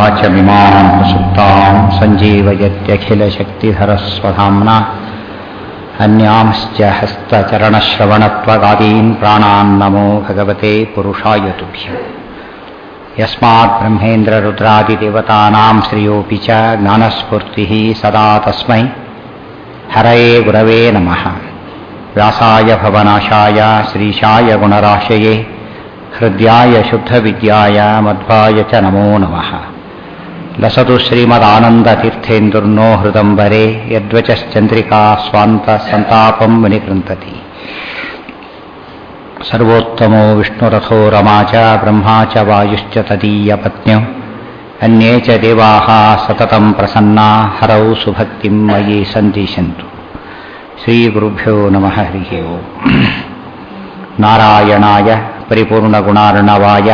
वाचमिमां सुप्तां सञ्जीवयत्यखिलशक्तिधरस्वधाम्ना अन्यांश्च हस्तचरणश्रवणत्वगादीन् प्राणान् नमो भगवते पुरुषाय तुभ्यम् यस्मात् ब्रह्मेन्द्ररुद्रादिदेवतानां श्रियोऽपि च ज्ञानस्फूर्तिः सदा तस्मै हरये गुरवे नमः व्यासाय भवनाशाय श्रीशाय गुणराशये हृद्याय शुद्धविद्याय मध्वाय च नमो नमः लसतु श्रीमदानन्दतीर्थेन्दुर्नो हृदम्बरे यद्वचश्चन्द्रिका स्वान्तसन्तापं विनिकृन्तति सर्वोत्तमो विष्णुरथो रमा च ब्रह्मा च वायुश्च तदीयपत्न्यौ अन्ये च देवाः सततं प्रसन्ना हरौ सुभक्तिं मयि सन्दिशन्तु श्रीगुरुभ्यो नमः हरिः ओम् नारायणाय परिपूर्णगुणार्णवाय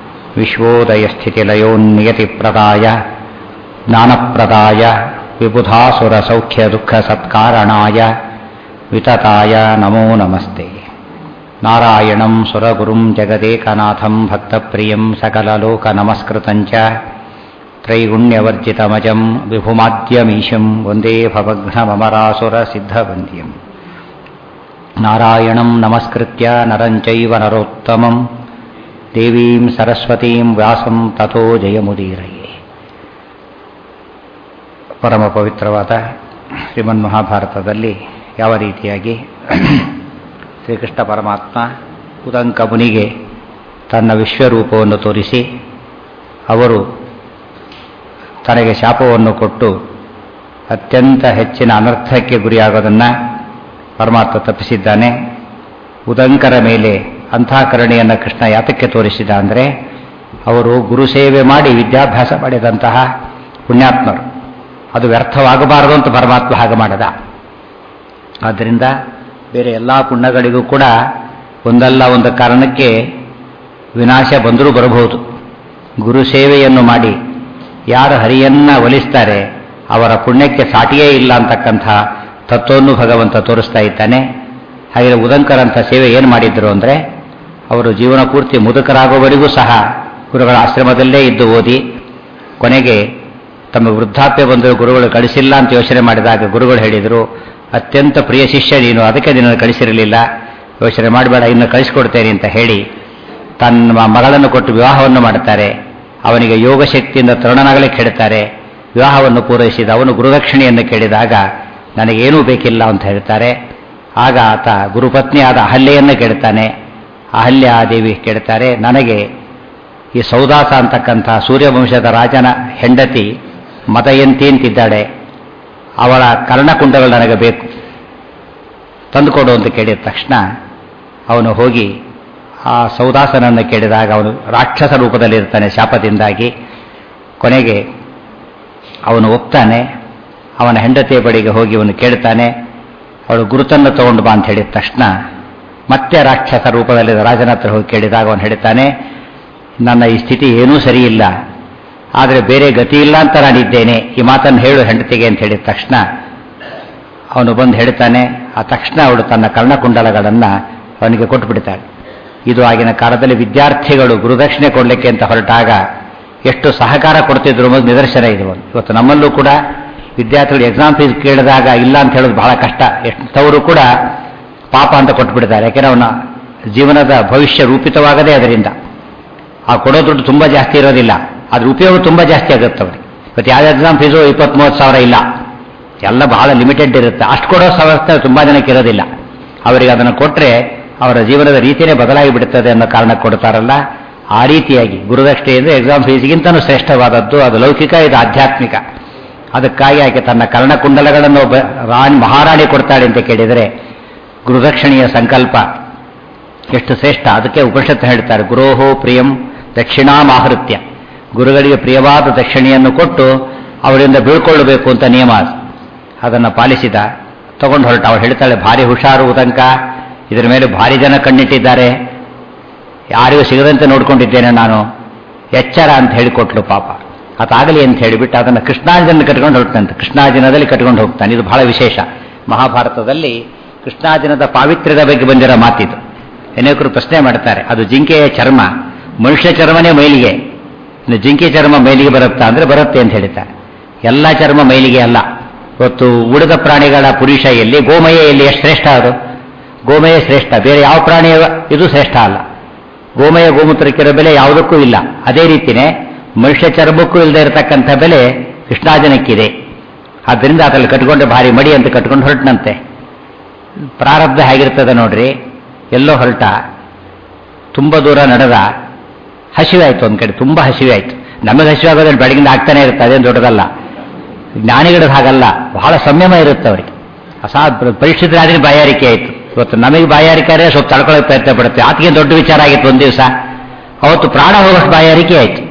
विश्वोदयस्थितिलयोन्नियतिप्रदाय ज्ञानप्रदाय विबुधासुरसौख्यदुःखसत्कारणाय वितताय नमो नमस्ते नारायणं सुरगुरुं जगदेकनाथं भक्तप्रियं सकललोकनमस्कृतं च त्रैगुण्यवर्जितमजं विभुमाद्यमीशं वन्दे भवघ्नममरासुरसिद्धवन्द्यम् नारायणं नमस्कृत्य नरं चैव नरोत्तमं देवीं सरस्वतीं ವ್ಯಾಸಂ ತಥೋ ಜಯಮುದೀರಯೇ ಪರಮ ಪವಿತ್ರವಾದ ಶ್ರೀಮನ್ ಮಹಾಭಾರತದಲ್ಲಿ ಯಾವ ರೀತಿಯಾಗಿ ಶ್ರೀಕೃಷ್ಣ ಪರಮಾತ್ಮ ಉದಂಕ ಮುನಿಗೆ ತನ್ನ ವಿಶ್ವರೂಪವನ್ನು ತೋರಿಸಿ ಅವರು ತನಗೆ ಶಾಪವನ್ನು ಕೊಟ್ಟು ಅತ್ಯಂತ ಹೆಚ್ಚಿನ ಅನರ್ಥಕ್ಕೆ ಗುರಿಯಾಗೋದನ್ನು ಪರಮಾತ್ಮ ತಪ್ಪಿಸಿದ್ದಾನೆ ಉದಂಕರ ಮೇಲೆ ಅಂಥ ಕರುಣೆಯನ್ನು ಕೃಷ್ಣ ಯಾತಕ್ಕೆ ತೋರಿಸಿದ ಅಂದರೆ ಅವರು ಗುರು ಸೇವೆ ಮಾಡಿ ವಿದ್ಯಾಭ್ಯಾಸ ಮಾಡಿದಂತಹ ಪುಣ್ಯಾತ್ಮರು ಅದು ವ್ಯರ್ಥವಾಗಬಾರದು ಅಂತ ಪರಮಾತ್ಮ ಹಾಗೆ ಮಾಡದ ಆದ್ದರಿಂದ ಬೇರೆ ಎಲ್ಲ ಪುಣ್ಯಗಳಿಗೂ ಕೂಡ ಒಂದಲ್ಲ ಒಂದು ಕಾರಣಕ್ಕೆ ವಿನಾಶ ಬಂದರೂ ಬರಬಹುದು ಗುರು ಸೇವೆಯನ್ನು ಮಾಡಿ ಯಾರು ಹರಿಯನ್ನ ಒಲಿಸ್ತಾರೆ ಅವರ ಪುಣ್ಯಕ್ಕೆ ಸಾಟಿಯೇ ಇಲ್ಲ ಅಂತಕ್ಕಂಥ ತತ್ವವನ್ನು ಭಗವಂತ ತೋರಿಸ್ತಾ ಇದ್ದಾನೆ ಹಾಗೆ ಉದಂಕರಂಥ ಸೇವೆ ಏನು ಮಾಡಿದ್ರು ಅಂದರೆ ಅವರು ಜೀವನ ಪೂರ್ತಿ ಮುದುಕರಾಗುವವರೆಗೂ ಸಹ ಗುರುಗಳ ಆಶ್ರಮದಲ್ಲೇ ಇದ್ದು ಓದಿ ಕೊನೆಗೆ ತಮ್ಮ ವೃದ್ಧಾಪ್ಯ ಬಂದರೂ ಗುರುಗಳು ಕಳಿಸಿಲ್ಲ ಅಂತ ಯೋಚನೆ ಮಾಡಿದಾಗ ಗುರುಗಳು ಹೇಳಿದರು ಅತ್ಯಂತ ಪ್ರಿಯ ಶಿಷ್ಯ ನೀನು ಅದಕ್ಕೆ ನಿನ್ನನ್ನು ಕಳಿಸಿರಲಿಲ್ಲ ಯೋಚನೆ ಮಾಡಬೇಡ ಇನ್ನು ಕಳಿಸ್ಕೊಡ್ತೇನೆ ಅಂತ ಹೇಳಿ ತನ್ನ ಮಗಳನ್ನು ಕೊಟ್ಟು ವಿವಾಹವನ್ನು ಮಾಡ್ತಾರೆ ಅವನಿಗೆ ಯೋಗ ಶಕ್ತಿಯಿಂದ ತರುಣನಾಗಲೇ ಕೇಳ್ತಾರೆ ವಿವಾಹವನ್ನು ಪೂರೈಸಿದ ಅವನು ಗುರುದಕ್ಷಿಣೆಯನ್ನು ಕೇಳಿದಾಗ ನನಗೇನೂ ಬೇಕಿಲ್ಲ ಅಂತ ಹೇಳ್ತಾರೆ ಆಗ ಆತ ಗುರುಪತ್ನಿಯಾದ ಅಹಲ್ಯೆಯನ್ನು ಕೇಳ್ತಾನೆ ಅಹಲ್ಯ ದೇವಿ ಕೇಳ್ತಾರೆ ನನಗೆ ಈ ಸೌದಾಸ ಅಂತಕ್ಕಂಥ ಸೂರ್ಯವಂಶದ ರಾಜನ ಹೆಂಡತಿ ಮತಯಂತಿ ಅಂತಿದ್ದಾಳೆ ಅವಳ ಕರ್ಣಕುಂಡಗಳು ನನಗೆ ಬೇಕು ತಂದುಕೊಡು ಅಂತ ಕೇಳಿದ ತಕ್ಷಣ ಅವನು ಹೋಗಿ ಆ ಸೌದಾಸನನ್ನು ಕೇಳಿದಾಗ ಅವನು ರಾಕ್ಷಸ ರೂಪದಲ್ಲಿರ್ತಾನೆ ಶಾಪದಿಂದಾಗಿ ಕೊನೆಗೆ ಅವನು ಒಪ್ತಾನೆ ಅವನ ಹೆಂಡತಿಯ ಬಳಿಗೆ ಹೋಗಿ ಅವನು ಕೇಳ್ತಾನೆ ಅವಳು ಗುರುತನ್ನು ತಗೊಂಡು ಬಾ ಅಂತ ಹೇಳಿದ ತಕ್ಷಣ ಮತ್ತೆ ರಾಕ್ಷಸ ರೂಪದಲ್ಲಿ ರಾಜನ ಹತ್ರ ಹೋಗಿ ಕೇಳಿದಾಗ ಅವನು ಹೇಳ್ತಾನೆ ನನ್ನ ಈ ಸ್ಥಿತಿ ಏನೂ ಸರಿಯಿಲ್ಲ ಆದರೆ ಬೇರೆ ಗತಿ ಇಲ್ಲ ಅಂತ ನಾನಿದ್ದೇನೆ ಈ ಮಾತನ್ನು ಹೇಳು ಹೆಂಡತಿಗೆ ಅಂತ ಹೇಳಿದ ತಕ್ಷಣ ಅವನು ಬಂದು ಹೇಳ್ತಾನೆ ಆ ತಕ್ಷಣ ಅವಳು ತನ್ನ ಕರ್ಣಕುಂಡಲಗಳನ್ನು ಅವನಿಗೆ ಕೊಟ್ಟುಬಿಡ್ತಾಳೆ ಇದು ಆಗಿನ ಕಾಲದಲ್ಲಿ ವಿದ್ಯಾರ್ಥಿಗಳು ಗುರುದಕ್ಷಿಣೆ ಕೊಡಲಿಕ್ಕೆ ಅಂತ ಹೊರಟಾಗ ಎಷ್ಟು ಸಹಕಾರ ಕೊಡ್ತಿದ್ರು ಅನ್ನೋದು ನಿದರ್ಶನ ಇದು ಇವತ್ತು ನಮ್ಮಲ್ಲೂ ಕೂಡ ವಿದ್ಯಾರ್ಥಿಗಳು ಎಕ್ಸಾಮ್ ಫೀಸ್ ಕೇಳಿದಾಗ ಇಲ್ಲ ಅಂತ ಹೇಳೋದು ಬಹಳ ಕಷ್ಟ ಎಷ್ಟವರು ಕೂಡ ಪಾಪ ಅಂತ ಕೊಟ್ಬಿಡ್ತಾರೆ ಯಾಕೆಂದ್ರೆ ಅವನ ಜೀವನದ ಭವಿಷ್ಯ ರೂಪಿತವಾಗದೇ ಅದರಿಂದ ಆ ಕೊಡೋ ದುಡ್ಡು ತುಂಬ ಜಾಸ್ತಿ ಇರೋದಿಲ್ಲ ಅದ್ರ ಉಪಯೋಗ ತುಂಬ ಜಾಸ್ತಿ ಆಗುತ್ತೆ ಅವ್ರಿಗೆ ಇವತ್ತು ಯಾವ ಎಕ್ಸಾಮ್ ಫೀಸು ಇಪ್ಪತ್ತ್ ಮೂವತ್ತು ಸಾವಿರ ಇಲ್ಲ ಎಲ್ಲ ಬಹಳ ಲಿಮಿಟೆಡ್ ಇರುತ್ತೆ ಅಷ್ಟು ಕೊಡೋ ವ್ಯವಸ್ಥೆ ತುಂಬ ಜನಕ್ಕೆ ಇರೋದಿಲ್ಲ ಅವರಿಗೆ ಅದನ್ನು ಕೊಟ್ಟರೆ ಅವರ ಜೀವನದ ರೀತಿಯೇ ಬದಲಾಗಿ ಬಿಡುತ್ತದೆ ಅನ್ನೋ ಕಾರಣ ಕೊಡ್ತಾರಲ್ಲ ಆ ರೀತಿಯಾಗಿ ಗುರುದಕ್ಷಿಣೆ ಅಂದರೆ ಎಕ್ಸಾಮ್ ಫೀಸ್ಗಿಂತನೂ ಶ್ರೇಷ್ಠವಾದದ್ದು ಅದು ಲೌಕಿಕ ಇದು ಆಧ್ಯಾತ್ಮಿಕ ಅದಕ್ಕಾಗಿ ಆಕೆ ತನ್ನ ಕರ್ಣಕುಂಡಲಗಳನ್ನು ಒಬ್ಬ ರಾಣಿ ಮಹಾರಾಣಿ ಕೊಡ್ತಾಳೆ ಅಂತ ಕೇಳಿದರೆ ಗುರುದಕ್ಷಿಣೆಯ ಸಂಕಲ್ಪ ಎಷ್ಟು ಶ್ರೇಷ್ಠ ಅದಕ್ಕೆ ಉಪನಿಷತ್ತು ಹೇಳ್ತಾರೆ ಗುರೋಹೋ ಪ್ರಿಯಂ ದಕ್ಷಿಣಾಮಾಹೃತ್ಯ ಗುರುಗಳಿಗೆ ಪ್ರಿಯವಾದ ದಕ್ಷಿಣೆಯನ್ನು ಕೊಟ್ಟು ಅವರಿಂದ ಬೀಳ್ಕೊಳ್ಳಬೇಕು ಅಂತ ನಿಯಮ ಅದನ್ನು ಪಾಲಿಸಿದ ತಗೊಂಡು ಹೊರಟ ಅವಳು ಹೇಳ್ತಾಳೆ ಭಾರಿ ಹುಷಾರು ಉದಂಕ ಇದರ ಮೇಲೆ ಭಾರಿ ಜನ ಕಣ್ಣಿಟ್ಟಿದ್ದಾರೆ ಯಾರಿಗೂ ಸಿಗದಂತೆ ನೋಡ್ಕೊಂಡಿದ್ದೇನೆ ನಾನು ಎಚ್ಚರ ಅಂತ ಹೇಳಿಕೊಟ್ಲು ಪಾಪ ಅದಾಗಲಿ ಅಂತ ಹೇಳಿಬಿಟ್ಟು ಅದನ್ನು ಕೃಷ್ಣಾಜಿನ ಕಟ್ಕೊಂಡು ಹೊರಟಂತೆ ಕೃಷ್ಣಾಜಿನದಲ್ಲಿ ಕಟ್ಕೊಂಡು ಹೋಗ್ತಾನೆ ಇದು ಬಹಳ ವಿಶೇಷ ಮಹಾಭಾರತದಲ್ಲಿ ಕೃಷ್ಣಾಜಿನದ ಪಾವಿತ್ರ್ಯದ ಬಗ್ಗೆ ಬಂದಿರೋ ಮಾತಿದು ಅನೇಕರು ಪ್ರಶ್ನೆ ಮಾಡ್ತಾರೆ ಅದು ಜಿಂಕೆಯ ಚರ್ಮ ಮನುಷ್ಯ ಚರ್ಮನೇ ಮೈಲಿಗೆ ಇನ್ನು ಜಿಂಕೆ ಚರ್ಮ ಮೈಲಿಗೆ ಬರುತ್ತಾ ಅಂದ್ರೆ ಬರುತ್ತೆ ಅಂತ ಹೇಳ್ತಾರೆ ಎಲ್ಲ ಚರ್ಮ ಮೈಲಿಗೆ ಅಲ್ಲ ಇವತ್ತು ಉಳಿದ ಪ್ರಾಣಿಗಳ ಪುರುಷ ಎಲ್ಲಿ ಗೋಮಯ ಎಲ್ಲಿ ಎಷ್ಟು ಶ್ರೇಷ್ಠ ಅದು ಗೋಮಯ ಶ್ರೇಷ್ಠ ಬೇರೆ ಯಾವ ಪ್ರಾಣಿಯ ಇದು ಶ್ರೇಷ್ಠ ಅಲ್ಲ ಗೋಮಯ ಗೋಮೂತ್ರಕ್ಕಿರೋ ಬೆಲೆ ಯಾವುದಕ್ಕೂ ಇಲ್ಲ ಅದೇ ರೀತಿನೇ ಮನುಷ್ಯ ಚರ್ಮಕ್ಕೂ ಇಲ್ಲದೆ ಇರತಕ್ಕಂಥ ಬೆಲೆ ಕೃಷ್ಣಾಜನಕ್ಕಿದೆ ಆದ್ದರಿಂದ ಅದರಲ್ಲಿ ಕಟ್ಕೊಂಡ್ರೆ ಭಾರಿ ಮಡಿ ಅಂತ ಕಟ್ಕೊಂಡು ಹೊರಟನಂತೆ ಪ್ರಾರಬ್ಧ ಹೇಗಿರ್ತದೆ ನೋಡ್ರಿ ಎಲ್ಲೋ ಹೊರಟ ತುಂಬ ದೂರ ನಡೆದ ಹಸಿವೆ ಆಯ್ತು ಒಂದ್ ಕಡೆ ತುಂಬಾ ಹಸಿವೆ ಆಯ್ತು ನಮಗೆ ಹಸಿವೆ ಆಗೋದ್ರೆ ಬೆಳಗಿಂದ ಆಗ್ತಾನೆ ಇರುತ್ತೆ ಅದೇನು ದೊಡ್ಡದಲ್ಲ ಜ್ಞಾನಿಗಳದ್ದು ಹಾಗಲ್ಲ ಬಹಳ ಸಂಯಮ ಇರುತ್ತೆ ಅವರಿಗೆ ಅಸಾ ಪರೀಕ್ಷಿತರಾದ್ರೆ ಬಾಯಾರಿಕೆ ಆಯ್ತು ಇವತ್ತು ನಮಗೆ ಬಾಯಾರಿಕೆ ಆದರೆ ಸ್ವಲ್ಪ ತಡ್ಕೊಳ್ಳೋಕೆ ಪ್ರಯತ್ನ ಪಡುತ್ತೆ ಆತಗೆ ದೊಡ್ಡ ವಿಚಾರ ಆಗಿತ್ತು ಒಂದು ದಿವಸ ಅವತ್ತು ಪ್ರಾಣ ಹೋಗೋಷ್ಟು ಬಾಯಾರಿಕೆ ಆಯ್ತು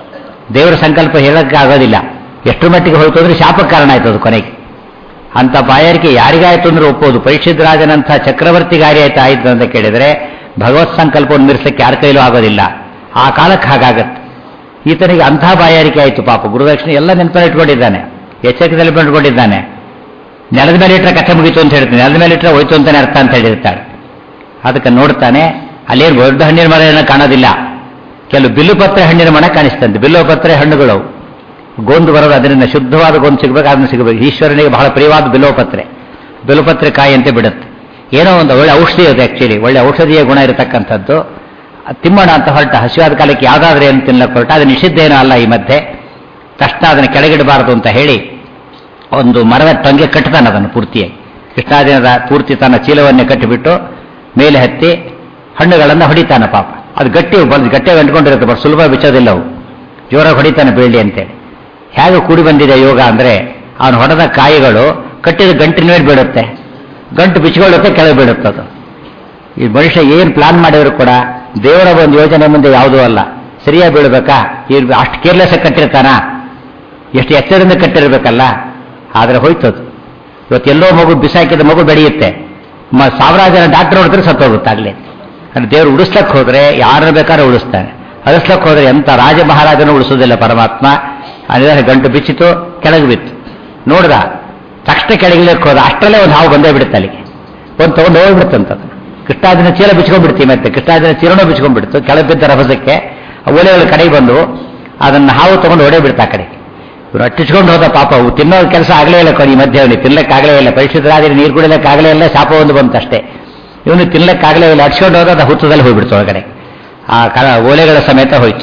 ದೇವರ ಸಂಕಲ್ಪ ಹೇಳಕ್ಕೆ ಆಗೋದಿಲ್ಲ ಎಷ್ಟು ಮಟ್ಟಿಗೆ ಹೋಯ್ತು ಅಂದ್ರೆ ಶಾಪಕ್ಕೆ ಕಾರಣ ಆಯ್ತು ಅದು ಕೊನೆಗೆ ಅಂತ ಬಾಯಾರಿಕೆ ಯಾರಿಗಾಯ್ತು ಅಂದ್ರೆ ಒಪ್ಪೋದು ಪರೀಕ್ಷಿತರಾಜನಂಥ ಚಕ್ರವರ್ತಿಗಾರಿ ಆಯ್ತು ಆಯ್ತು ಅಂತ ಕೇಳಿದ್ರೆ ಭಗವತ್ ಸಂಕಲ್ಪವನ್ನು ಮೀರಿಸಕ್ಕೆ ಯಾರ ಕೈಲೂ ಆಗೋದಿಲ್ಲ ಆ ಕಾಲಕ್ಕೆ ಹಾಗಾಗತ್ತೆ ಈತನಿಗೆ ಅಂಥ ಬಾಯಾರಿಕೆ ಆಯಿತು ಪಾಪ ಗುರುದಕ್ಷಿಣೆ ಎಲ್ಲ ನೆನಪಲ್ಲಿ ಇಟ್ಕೊಂಡಿದ್ದಾನೆ ಎಚ್ಚರಿಕೆದಲ್ಲಿ ಇಟ್ಕೊಂಡಿದ್ದಾನೆ ನೆಲದ ಮೇಲೆ ಇಟ್ಟರೆ ಕಥೆ ಮುಗೀತು ಅಂತ ಹೇಳ್ತೀನಿ ನೆಲದ ಮೇಲೆ ಇಟ್ಟರೆ ಹೋಯ್ತು ಅಂತಾನೆ ಅರ್ಥ ಅಂತ ಹೇಳಿರ್ತಾಳೆ ಅದಕ್ಕೆ ನೋಡ್ತಾನೆ ಅಲ್ಲೇನು ದೊಡ್ಡ ಹಣ್ಣಿನ ಮರ ಏನೋ ಕಾಣೋದಿಲ್ಲ ಕೆಲವು ಬಿಲ್ಲುಪತ್ರೆ ಹಣ್ಣಿನ ಮಣ ಕಾಣಿಸ್ತಂತೆ ಬಿಲ್ಲುಪತ್ರೆ ಹಣ್ಣುಗಳು ಗೋಂದು ಬರೋದು ಅದರಿಂದ ಶುದ್ಧವಾದ ಗೋಂದು ಸಿಗಬೇಕು ಅದನ್ನು ಸಿಗಬೇಕು ಈಶ್ವರನಿಗೆ ಬಹಳ ಪ್ರಿಯವಾದ ಬಿಲ್ಲೋಪತ್ರೆ ಬಿಲ್ಲುಪತ್ರೆ ಕಾಯಿ ಅಂತ ಬಿಡುತ್ತೆ ಏನೋ ಒಂದು ಒಳ್ಳೆ ಔಷಧಿ ಅದು ಆಕ್ಚುಲಿ ಒಳ್ಳೆ ಔಷಧೀಯ ಗುಣ ಇರತಕ್ಕಂಥದ್ದು ತಿಮ್ಮಣ ಅಂತ ಹೊರಟ ಹಸಿವಾದ ಕಾಲಕ್ಕೆ ಯಾವುದಾದ್ರೂ ಏನು ತಿನ್ನಕ್ಕೆ ಹೊರಟ ಅದು ನಿಷಿದ್ಧ ಏನೂ ಅಲ್ಲ ಈ ಮಧ್ಯೆ ತಕ್ಷಣ ಅದನ್ನು ಕೆಳಗಿಡಬಾರದು ಅಂತ ಹೇಳಿ ಒಂದು ಮರದ ಟೊಂಗೆ ಕಟ್ತಾನೆ ಅದನ್ನು ಪೂರ್ತಿಯಾಗಿ ಕೃಷ್ಣಾದಿನದ ಪೂರ್ತಿ ತನ್ನ ಚೀಲವನ್ನೇ ಕಟ್ಟಿಬಿಟ್ಟು ಮೇಲೆ ಹತ್ತಿ ಹಣ್ಣುಗಳನ್ನು ಹೊಡಿತಾನೆ ಪಾಪ ಅದು ಗಟ್ಟಿ ಬಂದು ಗಟ್ಟಿಯಾಗಿ ಅಂಟ್ಕೊಂಡಿರುತ್ತೆ ಬಟ್ ಸುಲಭ ಬಿಚ್ಚೋದಿಲ್ಲ ಅವು ಜೋರಾಗಿ ಹೊಡಿತಾನೆ ಬೀಳಿ ಅಂತೇಳಿ ಹೇಗೆ ಕೂಡಿ ಬಂದಿದೆ ಯೋಗ ಅಂದ್ರೆ ಅವನು ಹೊಡೆದ ಕಾಯಿಗಳು ಕಟ್ಟಿದ ಗಂಟಿನ ಮೇಲೆ ಬೀಳುತ್ತೆ ಗಂಟು ಬಿಚ್ಕೊಳ್ಳುತ್ತೆ ಕೆಳಗೆ ಬೀಳುತ್ತೆ ಅದು ಈ ಮನುಷ್ಯ ಏನು ಪ್ಲಾನ್ ಮಾಡಿದ್ರು ಕೂಡ ದೇವರ ಒಂದು ಯೋಜನೆ ಮುಂದೆ ಯಾವುದೂ ಅಲ್ಲ ಸರಿಯಾಗಿ ಬೀಳ್ಬೇಕಾ ಈ ಅಷ್ಟು ಕೇರ್ಲೆಸ್ ಕಟ್ಟಿರ್ತಾನ ಎಷ್ಟು ಎಚ್ಚರದಿಂದ ಕಟ್ಟಿರ್ಬೇಕಲ್ಲ ಆದರೆ ಹೋಯ್ತದು ಇವತ್ತೆಲ್ಲೋ ಮಗು ಬಿಸಾಕಿದ ಮಗು ಬೆಳೆಯುತ್ತೆ ಮ ಸಾವಿರಾರು ಜನ ಡಾಕ್ಟರ್ ನೋಡಿದ್ರೆ ಸತ್ತೋಗುತ್ತಾಗಲೇ ಅಂದ್ರೆ ದೇವರು ಉಳಿಸ್ಲಕ್ಕೆ ಹೋದ್ರೆ ಯಾರನ್ನ ಬೇಕಾದ್ರೆ ಉಳಿಸ್ತಾನೆ ಅಳಿಸ್ಲಕ್ಕೆ ಹೋದ್ರೆ ಎಂತ ರಾಜ ಮಹಾರಾಜನೂ ಉಳಿಸೋದಿಲ್ಲ ಪರಮಾತ್ಮ ಅದೇ ಗಂಟು ಬಿಚ್ಚಿತು ಕೆಳಗೆ ಬಿತ್ತು ನೋಡ್ದ ತಕ್ಷಣ ಕೆಳಗಿಲಕ್ಕೆ ಹೋದ ಅಷ್ಟರಲ್ಲೇ ಒಂದು ಹಾವು ಬಂದೇ ಬಿಡುತ್ತೆ ಅಲ್ಲಿಗೆ ಒಂದು ತಗೊಂಡು ಹೋಗ್ಬಿಡುತ್ತಂತ ಕೃಷ್ಣಾದಿನ ಚೀಲ ಬಿಚ್ಕೊಂಡ್ಬಿಡ್ತೀವಿ ಮತ್ತೆ ಕೃಷ್ಣಾದಿನ ಚೀಲನೂ ಬಿಚ್ಕೊಂಡ್ಬಿಡ್ತು ಕೆಳಗೆ ಬಿದ್ದ ರಭಸಕ್ಕೆ ಒಲೆಗಳ ಕಡೆಗೆ ಬಂದು ಅದನ್ನು ಹಾವು ತಗೊಂಡು ಹೊಡೆ ಬಿಡ್ತಾ ಕಡೆ ಇವ್ರು ಅಟ್ಟಿಸ್ಕೊಂಡು ಹೋದ ಪಾಪ ಅವು ತಿನ್ನೋ ಕೆಲಸ ಆಗಲೇ ಇಲ್ಲ ಕೊಡಿ ಮಧ್ಯೆ ಅವನಿಗೆ ತಿನ್ನಕ್ಕಾಗಲೇ ಇಲ್ಲ ಪರಿಶುದ್ಧರಾದ್ರೆ ನೀರು ಕುಡಿಲಕ್ಕಾಗಲೇ ಇಲ್ಲ ಶಾಪ ಒಂದು ಬಂತಷ್ಟೇ ಇವನು ತಿನ್ನಕ್ಕಾಗಲೇ ಇಲ್ಲ ಅಟ್ಸ್ಕೊಂಡು ಹೋದ ಅದು ಹುತ್ತದಲ್ಲಿ ಹೋಗ್ಬಿಡ್ತು ಒಳಗಡೆ ಆ ಕಲ ಓಲೆಗಳ ಸಮೇತ ಹೋಯ್ತು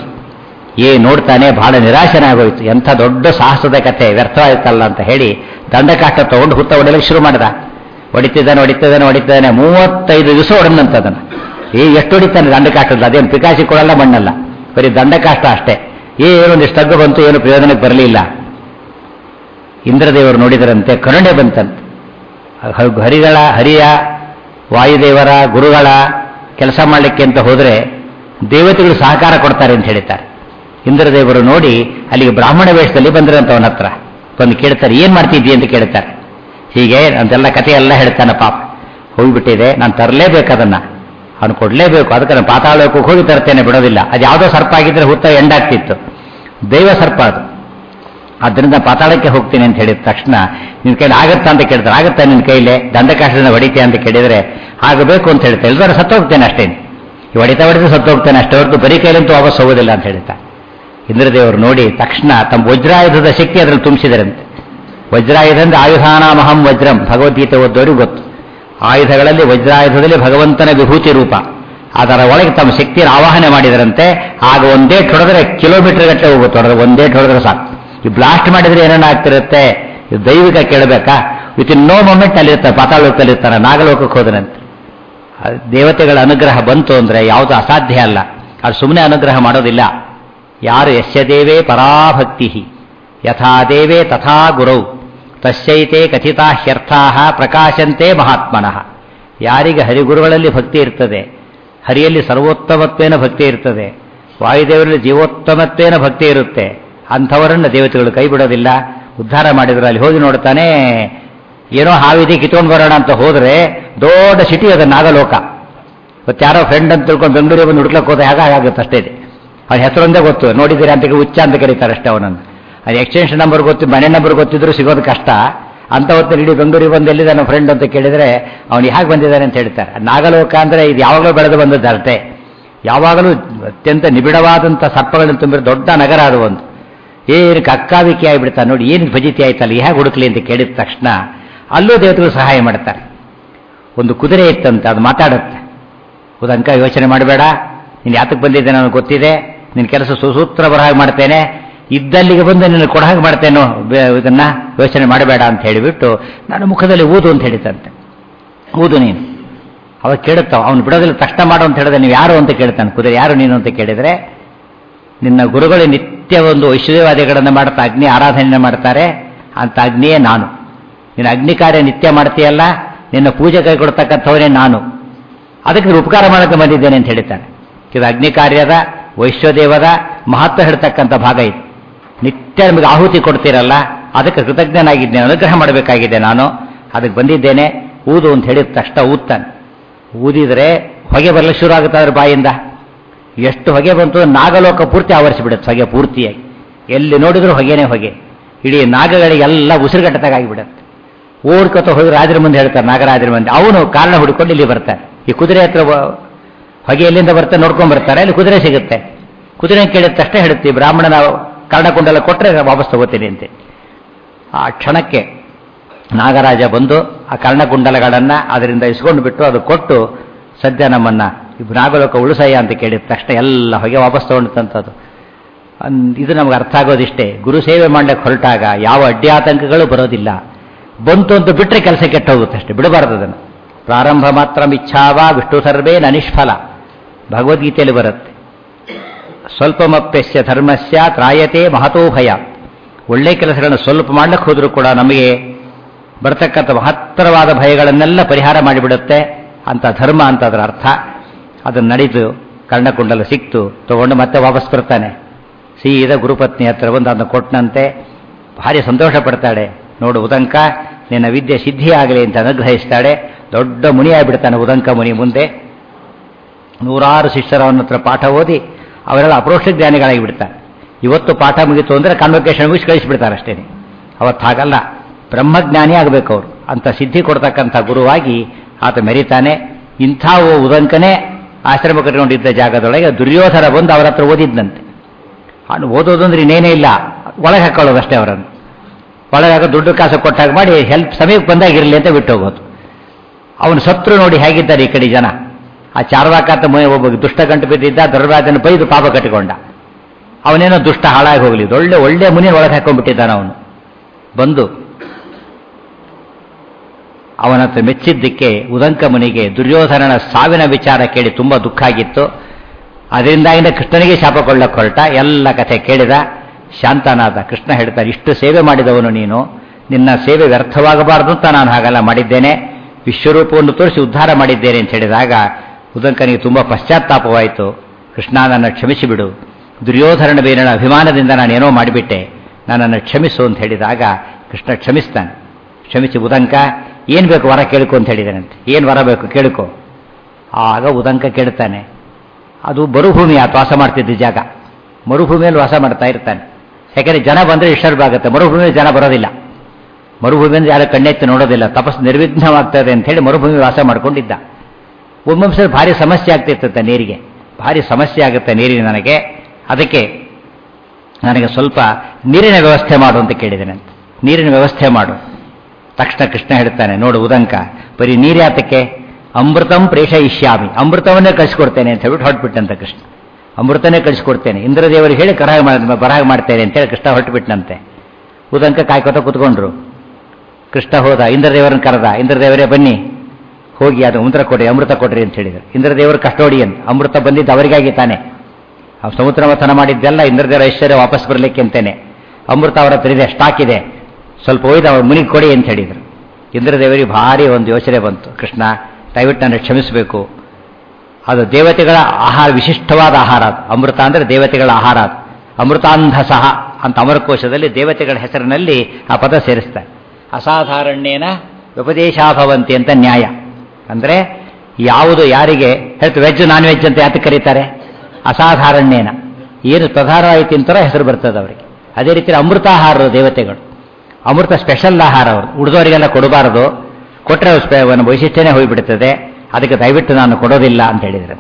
ಏ ನೋಡ್ತಾನೆ ಬಹಳ ನಿರಾಶನಾಗೋಯ್ತು ಎಂಥ ದೊಡ್ಡ ಸಾಹಸದ ಕಥೆ ವ್ಯರ್ಥವಾಯ್ತಲ್ಲ ಅಂತ ಹೇಳಿ ದಂಡಕಾಷ್ಟ ತಗೊಂಡು ಹುತ್ತ ಹೊಡೆಯಲಿಕ್ಕೆ ಶುರು ಮಾಡಿದ ಹೊಡಿತಿದ್ದಾನೆ ಹೊಡಿತಿದ್ದಾನೆ ಹೊಡಿತಿದ್ದಾನೆ ಮೂವತ್ತೈದು ದಿವಸ ಹೊಡೆದಂತ ಅದನ್ನು ಏ ಎಷ್ಟು ಹೊಡಿತಾನೆ ದಂಡಕಾಷ್ಟದ ಅದೇನು ಪಿಕಾಸಿ ಕೊಡಲ್ಲ ಮಣ್ಣಲ್ಲ ಬರೀ ದಂಡಕಾಷ್ಟ ಅಷ್ಟೇ ಏನೊಂದಿಷ್ಟು ತಗ್ಗು ಬಂತು ಏನು ಪ್ರಯೋಜನಕ್ಕೆ ಬರಲಿಲ್ಲ ಇಂದ್ರದೇವರು ನೋಡಿದರಂತೆ ಕರುಣೆ ಬಂತಂತೆ ಹ- ಹರಿಗಳ ಹರಿಯ ವಾಯುದೇವರ ಗುರುಗಳ ಕೆಲಸ ಮಾಡಲಿಕ್ಕೆ ಅಂತ ಹೋದರೆ ದೇವತೆಗಳು ಸಹಕಾರ ಕೊಡ್ತಾರೆ ಅಂತ ಹೇಳ್ತಾರೆ ಇಂದ್ರದೇವರು ನೋಡಿ ಅಲ್ಲಿಗೆ ಬ್ರಾಹ್ಮಣ ವೇಷದಲ್ಲಿ ಬಂದ್ರಂತ ಅವನ ಹತ್ರ ಬಂದು ಕೇಳ್ತಾರೆ ಏನ್ ಮಾಡ್ತಿದ್ದಿ ಅಂತ ಕೇಳ್ತಾರೆ ಹೀಗೆ ಅಂತೆಲ್ಲ ಕಥೆ ಎಲ್ಲ ಹೇಳ್ತಾನೆ ಪಾಪ ಹೋಗ್ಬಿಟ್ಟಿದೆ ನಾನು ತರಲೇಬೇಕು ಅದನ್ನ ಅವನು ಕೊಡಲೇಬೇಕು ಅದಕ್ಕೆ ನಾನು ಪಾತಾಳಕ್ಕೆ ಹೋಗಿ ತರ್ತೇನೆ ಬಿಡೋದಿಲ್ಲ ಅದು ಯಾವುದೋ ಸರ್ಪ ಆಗಿದ್ರೆ ಹುತ್ತ ಎಂಡಾಗ್ತಿತ್ತು ದೈವ ಸರ್ಪ ಅದು ಆದ್ದರಿಂದ ಪಾತಾಳಕ್ಕೆ ಹೋಗ್ತೀನಿ ಅಂತ ಹೇಳಿದ ತಕ್ಷಣ ನಿನ್ನ ಕೈಲಿ ಆಗತ್ತಾ ಅಂತ ಕೇಳ್ತಾರೆ ಆಗತ್ತಾ ನಿನ್ನ ಕೈಲೇ ದಂಡಕಾಶದಿಂದ ಹೊಡಿತೆ ಅಂತ ಕೇಳಿದರೆ ಆಗಬೇಕು ಅಂತ ಹೇಳ್ತಾರೆ ಎಲ್ಲರೂ ಸತ್ತೋಗ್ತೇನೆ ಅಷ್ಟೇನು ಈ ಹೊಡಿತಾ ಹೊಡಿತಾ ಸತ್ತೋಗ್ತೇನೆ ಅಷ್ಟೇ ಹೊರತು ಬರೀ ಕೈಲಂತೂ ವಾಪಸ್ ಹೋಗೋದಿಲ್ಲ ಅಂತ ಹೇಳ್ತಾ ಇಂದ್ರದೇವರು ನೋಡಿ ತಕ್ಷಣ ತಮ್ಮ ವಜ್ರಾಯುಧದ ಶಕ್ತಿ ಅದರಲ್ಲಿ ತುಂಬಿಸಿದರಂತೆ ವಜ್ರಾಯುಧ ಅಂದ್ರೆ ಆಯುಧಾನಾಮಹಂ ವಜ್ರಂ ಭಗವದ್ಗೀತೆ ಓದೋರಿಗೆ ಗೊತ್ತು ಆಯುಧಗಳಲ್ಲಿ ವಜ್ರಾಯುಧದಲ್ಲಿ ಭಗವಂತನ ವಿಭೂತಿ ರೂಪ ಅದರ ಒಳಗೆ ತಮ್ಮ ಶಕ್ತಿಯನ್ನು ಆವಾಹನೆ ಮಾಡಿದರಂತೆ ಆಗ ಒಂದೇ ಹೊಡೆದ್ರೆ ಕಿಲೋಮೀಟರ್ ಗಟ್ಟಲೆ ಹೋಗುತ್ತೆ ಹೊಡೆದ್ರೆ ಒಂದೇ ಹೊಡೆದ್ರೆ ಸಾಕು ಈ ಬ್ಲಾಸ್ಟ್ ಮಾಡಿದ್ರೆ ಏನೇನು ಆಗ್ತಿರುತ್ತೆ ಇದು ದೈವಿಕ ಕೇಳಬೇಕಾ ವಿತ್ ಇನ್ ನೋ ಮೊಮೆಂಟ್ ಅಲ್ಲಿರ್ತಾರೆ ಪಾತಾಳೋಕದಲ್ಲಿರ್ತಾರೆ ನಾಗಲೋಕಕ್ಕೆ ಹೋದನಂತೆ ಅದು ದೇವತೆಗಳ ಅನುಗ್ರಹ ಬಂತು ಅಂದ್ರೆ ಯಾವುದು ಅಸಾಧ್ಯ ಅಲ್ಲ ಅದು ಸುಮ್ಮನೆ ಅನುಗ್ರಹ ಮಾಡೋದಿಲ್ಲ ಯಾರು ಯಸ್ಯ ದೇವೇ ಪರಾಭಕ್ತಿ ಯಥಾ ದೇವೇ ತಥಾ ಗುರೌ ತಸ್ಯೈತೆ ಕಥಿತಾ ಹ್ಯರ್ಥಾ ಪ್ರಕಾಶಂತೆ ಮಹಾತ್ಮನಃ ಯಾರಿಗೆ ಹರಿಗುರುಗಳಲ್ಲಿ ಭಕ್ತಿ ಇರ್ತದೆ ಹರಿಯಲ್ಲಿ ಸರ್ವೋತ್ತಮತ್ವೇನ ಭಕ್ತಿ ಇರ್ತದೆ ವಾಯುದೇವರಲ್ಲಿ ಜೀವೋತ್ತಮತ್ವೇನ ಭಕ್ತಿ ಇರುತ್ತೆ ಅಂಥವರನ್ನು ದೇವತೆಗಳು ಕೈ ಬಿಡೋದಿಲ್ಲ ಉದ್ಧಾರ ಮಾಡಿದ್ರು ಅಲ್ಲಿ ಹೋಗಿ ನೋಡ್ತಾನೆ ಏನೋ ಹಾವಿದೆ ಕಿತ್ಕೊಂಡು ಬರೋಣ ಅಂತ ಹೋದ್ರೆ ದೊಡ್ಡ ಸಿಟಿ ಅದು ನಾಗಲೋಕ ಇವತ್ತು ಯಾರೋ ಫ್ರೆಂಡ್ ಅಂತ ತಿಳ್ಕೊಂಡು ಬೆಂಗಳೂರಿಗೆ ಬಂದು ಹುಡುಕ್ಲಕ್ಕೆ ಹೋದ ಹೇಗೆ ಆಗುತ್ತೆ ಅಷ್ಟೇ ಇದೆ ಅವ್ನ ಹೆಸರೊಂದೇ ಗೊತ್ತು ನೋಡಿದ್ದೀರಿ ಅಂತ ಹುಚ್ಚ ಅಂತ ಕರೀತಾರೆ ಅಷ್ಟೇ ಅವನನ್ನು ಅದು ಎಕ್ಸ್ಟೆನ್ಷನ್ ನಂಬರ್ ಗೊತ್ತು ಮನೆ ನಂಬರ್ ಗೊತ್ತಿದ್ರು ಸಿಗೋದು ಕಷ್ಟ ಅಂತ ಹೊತ್ತು ಇಡೀ ಬೆಂಗಳೂರಿಗೆ ಬಂದು ಎಲ್ಲಿದೆ ನನ್ನ ಫ್ರೆಂಡ್ ಅಂತ ಕೇಳಿದ್ರೆ ಅವನು ಹೇಗೆ ಬಂದಿದ್ದಾನೆ ಅಂತ ಹೇಳ್ತಾರೆ ನಾಗಲೋಕ ಅಂದ್ರೆ ಇದು ಯಾವಾಗಲೂ ಬೆಳೆದು ಬಂದದ್ದು ಅಷ್ಟೇ ಯಾವಾಗಲೂ ಅತ್ಯಂತ ನಿಬಿಡವಾದಂಥ ಸರ್ಪಗಳನ್ನು ತುಂಬಿರೋ ದೊಡ್ಡ ನಗರ ಅದು ಒಂದು ಏನು ಕಕ್ಕಾವಿಕಿ ಆಗಿಬಿಡ್ತಾರೆ ನೋಡಿ ಏನು ಫಜಿತಿ ಆಯ್ತಲ್ಲ ಹೇಗೆ ಹುಡುಕ್ಲಿ ಅಂತ ಕೇಳಿದ ತಕ್ಷಣ ಅಲ್ಲೂ ದೇವತೆಗಳು ಸಹಾಯ ಮಾಡ್ತಾರೆ ಒಂದು ಕುದುರೆ ಇತ್ತಂತೆ ಅದು ಮಾತಾಡುತ್ತೆ ಉದಂಕ ಯೋಚನೆ ಮಾಡಬೇಡ ನೀನು ಯಾತಕ್ಕೆ ಬಂದಿದ್ದೆ ನನಗೆ ಗೊತ್ತಿದೆ ನಿನ್ನ ಕೆಲಸ ಸುಸೂತ್ರ ಬರ ಹಾಗೆ ಮಾಡ್ತೇನೆ ಇದ್ದಲ್ಲಿಗೆ ಬಂದು ನಿನ್ನ ಕೊಡ ಹಾಗೆ ಮಾಡ್ತೇನೋ ಬೆ- ಇದನ್ನ ಯೋಚನೆ ಮಾಡಬೇಡ ಅಂತ ಹೇಳಿಬಿಟ್ಟು ನನ್ನ ಮುಖದಲ್ಲಿ ಊದು ಅಂತ ಹೇಳಿತಂತೆ ಊದು ನೀನು ಅವಾಗ ಕೇಳುತ್ತಾವ ಅವನು ಬಿಡೋದಿಲ್ಲ ತಕ್ಷಣ ಮಾಡು ಅಂತ ಹೇಳಿದ್ರೆ ನೀವು ಯಾರು ಅಂತ ಕೇಳ್ತಾನೆ ಕುದುರೆ ಯಾರು ನೀನು ಅಂತ ಕೇಳಿದರೆ ನಿನ್ನ ಗುರುಗಳು ನಿತ್ಯ ಒಂದು ಐಶ್ವರ್ಯವಾದಿಗಳನ್ನು ಮಾಡ್ತಾ ಅಗ್ನಿ ಆರಾಧನೆ ಮಾಡ್ತಾರೆ ಅಂತ ಅಗ್ನಿಯೇ ನಾನು ನೀನು ಅಗ್ನಿ ಕಾರ್ಯ ನಿತ್ಯ ಮಾಡ್ತೀಯಲ್ಲ ನಿನ್ನ ಪೂಜೆ ಕೈ ಕೊಡ್ತಕ್ಕಂಥವನೇ ನಾನು ಅದಕ್ಕೆ ನೀನು ಉಪಕಾರ ಮಾಡೋಕ್ಕೆ ಬಂದಿದ್ದೇನೆ ಅಂತ ಹೇಳ್ತಾನೆ ಇದು ಅಗ್ನಿ ಕಾರ್ಯದ ವೈಶ್ವದೇವದ ಮಹತ್ವ ಹೇಳ್ತಕ್ಕಂಥ ಭಾಗ ಇದು ನಿತ್ಯ ನಮಗೆ ಆಹುತಿ ಕೊಡ್ತೀರಲ್ಲ ಅದಕ್ಕೆ ಕೃತಜ್ಞನಾಗಿದ್ದೇನೆ ಅನುಗ್ರಹ ಮಾಡಬೇಕಾಗಿದೆ ನಾನು ಅದಕ್ಕೆ ಬಂದಿದ್ದೇನೆ ಊದು ಅಂತ ಹೇಳಿದ ತಕ್ಷಣ ಊದ್ತಾನೆ ಊದಿದರೆ ಹೊಗೆ ಬರಲು ಶುರು ಆಗುತ್ತೆ ಅದ್ರ ಬಾಯಿಂದ ಎಷ್ಟು ಹೊಗೆ ಬಂತು ನಾಗಲೋಕ ಪೂರ್ತಿ ಆವರಿಸಿಬಿಡುತ್ತೆ ಹೊಗೆ ಪೂರ್ತಿಯಾಗಿ ಎಲ್ಲಿ ನೋಡಿದ್ರು ಹೊಗೆನೇ ಹೊಗೆ ಇಡೀ ನಾಗಗಳಿಗೆಲ್ಲ ಉಸಿರುಗಟ್ಟದಾಗಿಬಿಡುತ್ತೆ ಓಡ್ಕೊತ ಹೋಗಿ ರಾಜರ ಮುಂದೆ ಹೇಳ್ತಾರೆ ನಾಗರಾಜರ ಮುಂದೆ ಅವನು ಕಾರಣ ಹುಡ್ಕೊಂಡು ಇಲ್ಲಿ ಬರ್ತಾನೆ ಈ ಕುದುರೆ ಹತ್ರ ಬ- ಹೊಗೆ ಎಲ್ಲಿಂದ ಬರ್ತಾರೆ ನೋಡ್ಕೊಂಡ್ ಬರ್ತಾರೆ ಅಲ್ಲಿ ಕುದುರೆ ಸಿಗುತ್ತೆ ಕುದುರೆ ಕೇಳಿದ ತಕ್ಷಣ ಹೇಳುತ್ತೀವಿ ಬ್ರಾಹ್ಮಣನ ಕರ್ಣಕುಂಡಲ ಕೊಟ್ಟರೆ ವಾಪಸ್ ತಗೋತೀನಿ ಅಂತೆ ಆ ಕ್ಷಣಕ್ಕೆ ನಾಗರಾಜ ಬಂದು ಆ ಕರ್ಣಕುಂಡಲಗಳನ್ನ ಅದರಿಂದ ಇಸ್ಕೊಂಡು ಬಿಟ್ಟು ಅದು ಕೊಟ್ಟು ಸದ್ಯ ನಮ್ಮನ್ನ ಈ ನಾಗಲೋಕ ಉಳಿಸಯ್ಯ ಅಂತ ಕೇಳಿದ ತಕ್ಷಣ ಎಲ್ಲ ಹೊಗೆ ವಾಪಸ್ ತಗೊಂಡಂಥದ್ದು ಇದು ನಮ್ಗೆ ಅರ್ಥ ಆಗೋದಿಷ್ಟೇ ಗುರು ಸೇವೆ ಮಾಡ್ಲಿಕ್ಕೆ ಹೊರಟಾಗ ಯಾವ ಅಡ್ಡಿಯಾತಂಕಗಳು ಬರೋದಿಲ್ಲ ಬಂತು ಅಂತ ಬಿಟ್ಟರೆ ಕೆಲಸ ಕೆಟ್ಟ ಹೋಗುತ್ತೆ ಅಷ್ಟೇ ಬಿಡಬಾರದು ಅದನ್ನು ಪ್ರಾರಂಭ ಮಾತ್ರ ಇಚ್ಛಾವ ವಿಷ್ಣು ಸರ್ವೇನ ನಿಷ್ಫಲ ಭಗವದ್ಗೀತೆಯಲ್ಲಿ ಬರುತ್ತೆ ಸ್ವಲ್ಪಮಪ್ಯಸ್ಯ ಧರ್ಮಸ್ಯ ತ್ರಾಯತೆ ಮಹತೋ ಭಯ ಒಳ್ಳೆ ಕೆಲಸಗಳನ್ನು ಸ್ವಲ್ಪ ಮಾಡ್ಲಿಕ್ಕೆ ಹೋದರೂ ಕೂಡ ನಮಗೆ ಬರ್ತಕ್ಕಂಥ ಮಹತ್ತರವಾದ ಭಯಗಳನ್ನೆಲ್ಲ ಪರಿಹಾರ ಮಾಡಿಬಿಡುತ್ತೆ ಅಂತ ಧರ್ಮ ಅಂತ ಅದರ ಅರ್ಥ ಅದನ್ನು ನಡೆದು ಕರ್ಣಕುಂಡಲ ಸಿಕ್ತು ತಗೊಂಡು ಮತ್ತೆ ವಾಪಸ್ ಬರ್ತಾನೆ ಸೀದಾ ಗುರುಪತ್ನಿ ಹತ್ರ ಬಂದು ಅದನ್ನು ಕೊಟ್ಟನಂತೆ ಭಾರಿ ಸಂತೋಷ ಪಡ್ತಾಳೆ ನೋಡು ಉದಂಕ ನಿನ್ನ ವಿದ್ಯೆ ಸಿದ್ಧಿ ಆಗಲಿ ಅಂತ ಅನುಗ್ರಹಿಸ್ತಾಳೆ ದೊಡ್ಡ ಮುನಿ ಆಗಿಬಿಡ್ತಾನೆ ಉದಂಕ ಮುನಿ ಮುಂದೆ ನೂರಾರು ಶಿಷ್ಯರ ಅವನ ಹತ್ರ ಪಾಠ ಓದಿ ಅವರೆಲ್ಲ ಅಪರೋಕ್ಷ ಜ್ಞಾನಿಗಳಾಗಿ ಬಿಡ್ತಾರೆ ಇವತ್ತು ಪಾಠ ಮುಗಿತು ಅಂದರೆ ಕಾನ್ವೊಕೇಶನ್ ಮುಗಿಸಿ ಕಳಿಸಿಬಿಡ್ತಾರೆ ಅಷ್ಟೇ ಅವತ್ತು ಹಾಗಲ್ಲ ಬ್ರಹ್ಮಜ್ಞಾನಿ ಆಗಬೇಕು ಅವರು ಅಂತ ಸಿದ್ಧಿ ಕೊಡ್ತಕ್ಕಂಥ ಗುರುವಾಗಿ ಆತ ಮೆರಿತಾನೆ ಇಂಥ ಓ ಉದಂಕನೇ ಆಶ್ರಮ ಕಟ್ಟಿಕೊಂಡಿದ್ದ ಜಾಗದೊಳಗೆ ದುರ್ಯೋಧನ ಬಂದು ಅವರ ಹತ್ರ ಓದಿದ್ದಂತೆ ಅವನು ಓದೋದು ಅಂದ್ರೆ ಇನ್ನೇನೇ ಇಲ್ಲ ಒಳಗೆ ಹಾಕೊಳ್ಳೋದು ಅಷ್ಟೇ ಅವರನ್ನು ಒಳಗೆ ಹಾಕೋ ದುಡ್ಡು ಕಾಸು ಕೊಟ್ಟಾಗ ಮಾಡಿ ಹೆಲ್ಪ್ ಸಮಯಕ್ಕೆ ಬಂದಾಗಿರಲಿ ಅಂತ ಬಿಟ್ಟು ಹೋಗೋದು ಅವನು ಸತ್ರು ನೋಡಿ ಹೇಗಿದ್ದಾರೆ ಈ ಕಡೆ ಜನ ಆ ಚಾರ್ವಾಕಾತ ಮ- ಒಬ್ಬ ದುಷ್ಟ ಗಂಟು ಬಿದ್ದಿದ್ದ ಧರ್ಮರಾಜನ ಬೈದು ಪಾಪ ಕಟ್ಟಿಕೊಂಡ ಅವನೇನೋ ದುಷ್ಟ ಹಾಳಾಗಿ ಹೋಗಲಿ ಒಳ್ಳೆ ಒಳ್ಳೆ ಮುನಿನ ಒಳಗೆ ಹಾಕೊಂಡ್ಬಿಟ್ಟಿದ್ದಾನ ಅವನು ಬಂದು ಅವನ ಹತ್ರ ಮೆಚ್ಚಿದ್ದಕ್ಕೆ ಉದಂಕ ಮುನಿಗೆ ದುರ್ಯೋಧನನ ಸಾವಿನ ವಿಚಾರ ಕೇಳಿ ತುಂಬಾ ದುಃಖ ಆಗಿತ್ತು ಅದರಿಂದಾಗಿನ ಕೃಷ್ಣನಿಗೆ ಶಾಪ ಕೊಳ್ಳಕ್ಕೆ ಹೊರಟ ಎಲ್ಲ ಕಥೆ ಕೇಳಿದ ಶಾಂತನಾದ ಕೃಷ್ಣ ಹೇಳ್ತಾರೆ ಇಷ್ಟು ಸೇವೆ ಮಾಡಿದವನು ನೀನು ನಿನ್ನ ಸೇವೆ ವ್ಯರ್ಥವಾಗಬಾರದು ಅಂತ ನಾನು ಹಾಗೆಲ್ಲ ಮಾಡಿದ್ದೇನೆ ವಿಶ್ವರೂಪವನ್ನು ತೋರಿಸಿ ಉದ್ಧಾರ ಮಾಡಿದ್ದೇನೆ ಅಂತ ಹೇಳಿದಾಗ ಉದಂಕನಿಗೆ ತುಂಬ ಪಶ್ಚಾತ್ತಾಪವಾಯಿತು ಕೃಷ್ಣ ನನ್ನ ಕ್ಷಮಿಸಿಬಿಡು ದುರ್ಯೋಧನ ಬೇರನ ಅಭಿಮಾನದಿಂದ ನಾನೇನೋ ಮಾಡಿಬಿಟ್ಟೆ ನನ್ನನ್ನು ಕ್ಷಮಿಸು ಅಂತ ಹೇಳಿದಾಗ ಕೃಷ್ಣ ಕ್ಷಮಿಸ್ತಾನೆ ಕ್ಷಮಿಸಿ ಉದಂಕ ಏನು ಬೇಕು ವರ ಕೇಳ್ಕೊ ಅಂತ ಹೇಳಿದಾನಂತೆ ಏನು ವರ ಬೇಕು ಕೇಳ್ಕೊ ಆಗ ಉದಂಕ ಕೇಳ್ತಾನೆ ಅದು ಮರುಭೂಮಿ ಆತ ವಾಸ ಮಾಡ್ತಿದ್ದ ಜಾಗ ಮರುಭೂಮಿಯಲ್ಲಿ ವಾಸ ಮಾಡ್ತಾ ಇರ್ತಾನೆ ಯಾಕಂದ್ರೆ ಜನ ಬಂದರೆ ಡಿಸ್ಟರ್ಬ್ ಆಗುತ್ತೆ ಮರುಭೂಮಿಯಲ್ಲಿ ಜನ ಬರೋದಿಲ್ಲ ಮರುಭೂಮಿಯಿಂದ ಯಾರು ಕಣ್ಣೆತ್ತಿ ನೋಡೋದಿಲ್ಲ ತಪಸ್ಸು ನಿರ್ವಿಘ್ನವಾಗ್ತದೆ ಅಂತ ಹೇಳಿ ಮರುಭೂಮಿ ವಾಸ ಮಾಡ್ಕೊಂಡಿದ್ದ ಒಮ್ಮೊಮ್ಮೆ ಭಾರಿ ಸಮಸ್ಯೆ ಆಗ್ತಿರ್ತಂತೆ ನೀರಿಗೆ ಭಾರಿ ಸಮಸ್ಯೆ ಆಗುತ್ತೆ ನೀರಿನ ನನಗೆ ಅದಕ್ಕೆ ನನಗೆ ಸ್ವಲ್ಪ ನೀರಿನ ವ್ಯವಸ್ಥೆ ಮಾಡು ಅಂತ ಕೇಳಿದ್ದೇನಂತೆ ನೀರಿನ ವ್ಯವಸ್ಥೆ ಮಾಡು ತಕ್ಷಣ ಕೃಷ್ಣ ಹೇಳ್ತಾನೆ ನೋಡು ಉದಂಕ ಬರೀ ನೀರ್ಯಾತಕ್ಕೆ ಅಮೃತಂ ಪ್ರೇಷಯಿಷ್ಯಾಮಿ ಅಮೃತವನ್ನೇ ಕಳಿಸ್ಕೊಡ್ತೇನೆ ಅಂತ ಹೇಳ್ಬಿಟ್ಟು ಹೊರಟ್ಬಿಟ್ಟಂತೆ ಕೃಷ್ಣ ಅಮೃತನೇ ಕಳಿಸ್ಕೊಡ್ತೇನೆ ಇಂದ್ರದೇವರಿಗೆ ಹೇಳಿ ಕರಹ ಬರಹ ಮಾಡ್ತೇನೆ ಅಂತೇಳಿ ಕೃಷ್ಣ ಹೊರಟುಬಿಟ್ಟನಂತೆ ಉದಂಕ ಕಾಯ್ಕೋತ ಕೂತ್ಕೊಂಡ್ರು ಕೃಷ್ಣ ಹೋದ ಇಂದ್ರದೇವರನ್ನು ಕರೆದ ಇಂದ್ರದೇವರೇ ಬನ್ನಿ ಹೋಗಿ ಅದು ಅಮೃತ ಕೊಡ್ರಿ ಅಮೃತ ಕೊಡ್ರಿ ಅಂತ ಹೇಳಿದರು ಇಂದ್ರದೇವರು ಕಸ್ಟೋಡಿಯನ್ ಅಮೃತ ಬಂದಿದ್ದು ಅವರಿಗಾಗಿ ತಾನೆ ಆ ಸಮುದ್ರ ಮಥನ ಮಾಡಿದ್ದೆಲ್ಲ ಇಂದ್ರದೇವರ ಐಶ್ವರ್ಯ ವಾಪಸ್ ಬರಲಿಕ್ಕೆ ಅಂತೇನೆ ಅಮೃತ ಅವರ ಹತ್ರ ಇದೆ ಸ್ಟಾಕ್ ಇದೆ ಸ್ವಲ್ಪ ಒಯ್ದು ಅವ್ರ ಮುನಿಗೆ ಕೊಡಿ ಅಂತ ಹೇಳಿದರು ಇಂದ್ರದೇವರಿಗೆ ಭಾರಿ ಒಂದು ಯೋಚನೆ ಬಂತು ಕೃಷ್ಣ ದಯವಿಟ್ಟು ನನ್ನ ಕ್ಷಮಿಸಬೇಕು ಅದು ದೇವತೆಗಳ ಆಹಾರ ವಿಶಿಷ್ಟವಾದ ಆಹಾರ ಅದು ಅಮೃತ ಅಂದರೆ ದೇವತೆಗಳ ಆಹಾರ ಅದು ಅಮೃತಾಂಧ ಸಹ ಅಂತ ಅಮರಕೋಶದಲ್ಲಿ ದೇವತೆಗಳ ಹೆಸರಿನಲ್ಲಿ ಆ ಪದ ಸೇರಿಸ್ತಾರೆ ಅಸಾಧಾರಣ್ಯೇನ ಉಪದೇಶಾಭವಂತಿ ಅಂತ ನ್ಯಾಯ ಅಂದರೆ ಯಾವುದು ಯಾರಿಗೆ ಹೇಳ್ತು ವೆಜ್ ನಾನ್ ವೆಜ್ ಅಂತ ಯಾತಕ್ಕೆ ಕರೀತಾರೆ ಅಸಾಧಾರಣ್ಯೇನ ಏನು ಪ್ರಧಾನವಾಗಿ ತಿಂತಾರೋ ಹೆಸರು ಬರ್ತದೆ ಅವರಿಗೆ ಅದೇ ರೀತಿ ಅಮೃತಾಹಾರರು ದೇವತೆಗಳು ಅಮೃತ ಸ್ಪೆಷಲ್ ಆಹಾರ ಅವರು ಉಳಿದವರಿಗೆಲ್ಲ ಕೊಡಬಾರದು ಕೊಟ್ಟರೆ ಒಂದು ವೈಶಿಷ್ಟ್ಯನೇ ಹೋಗಿಬಿಡ್ತದೆ ಅದಕ್ಕೆ ದಯವಿಟ್ಟು ನಾನು ಕೊಡೋದಿಲ್ಲ ಅಂತ ಹೇಳಿದ್ರಂತೆ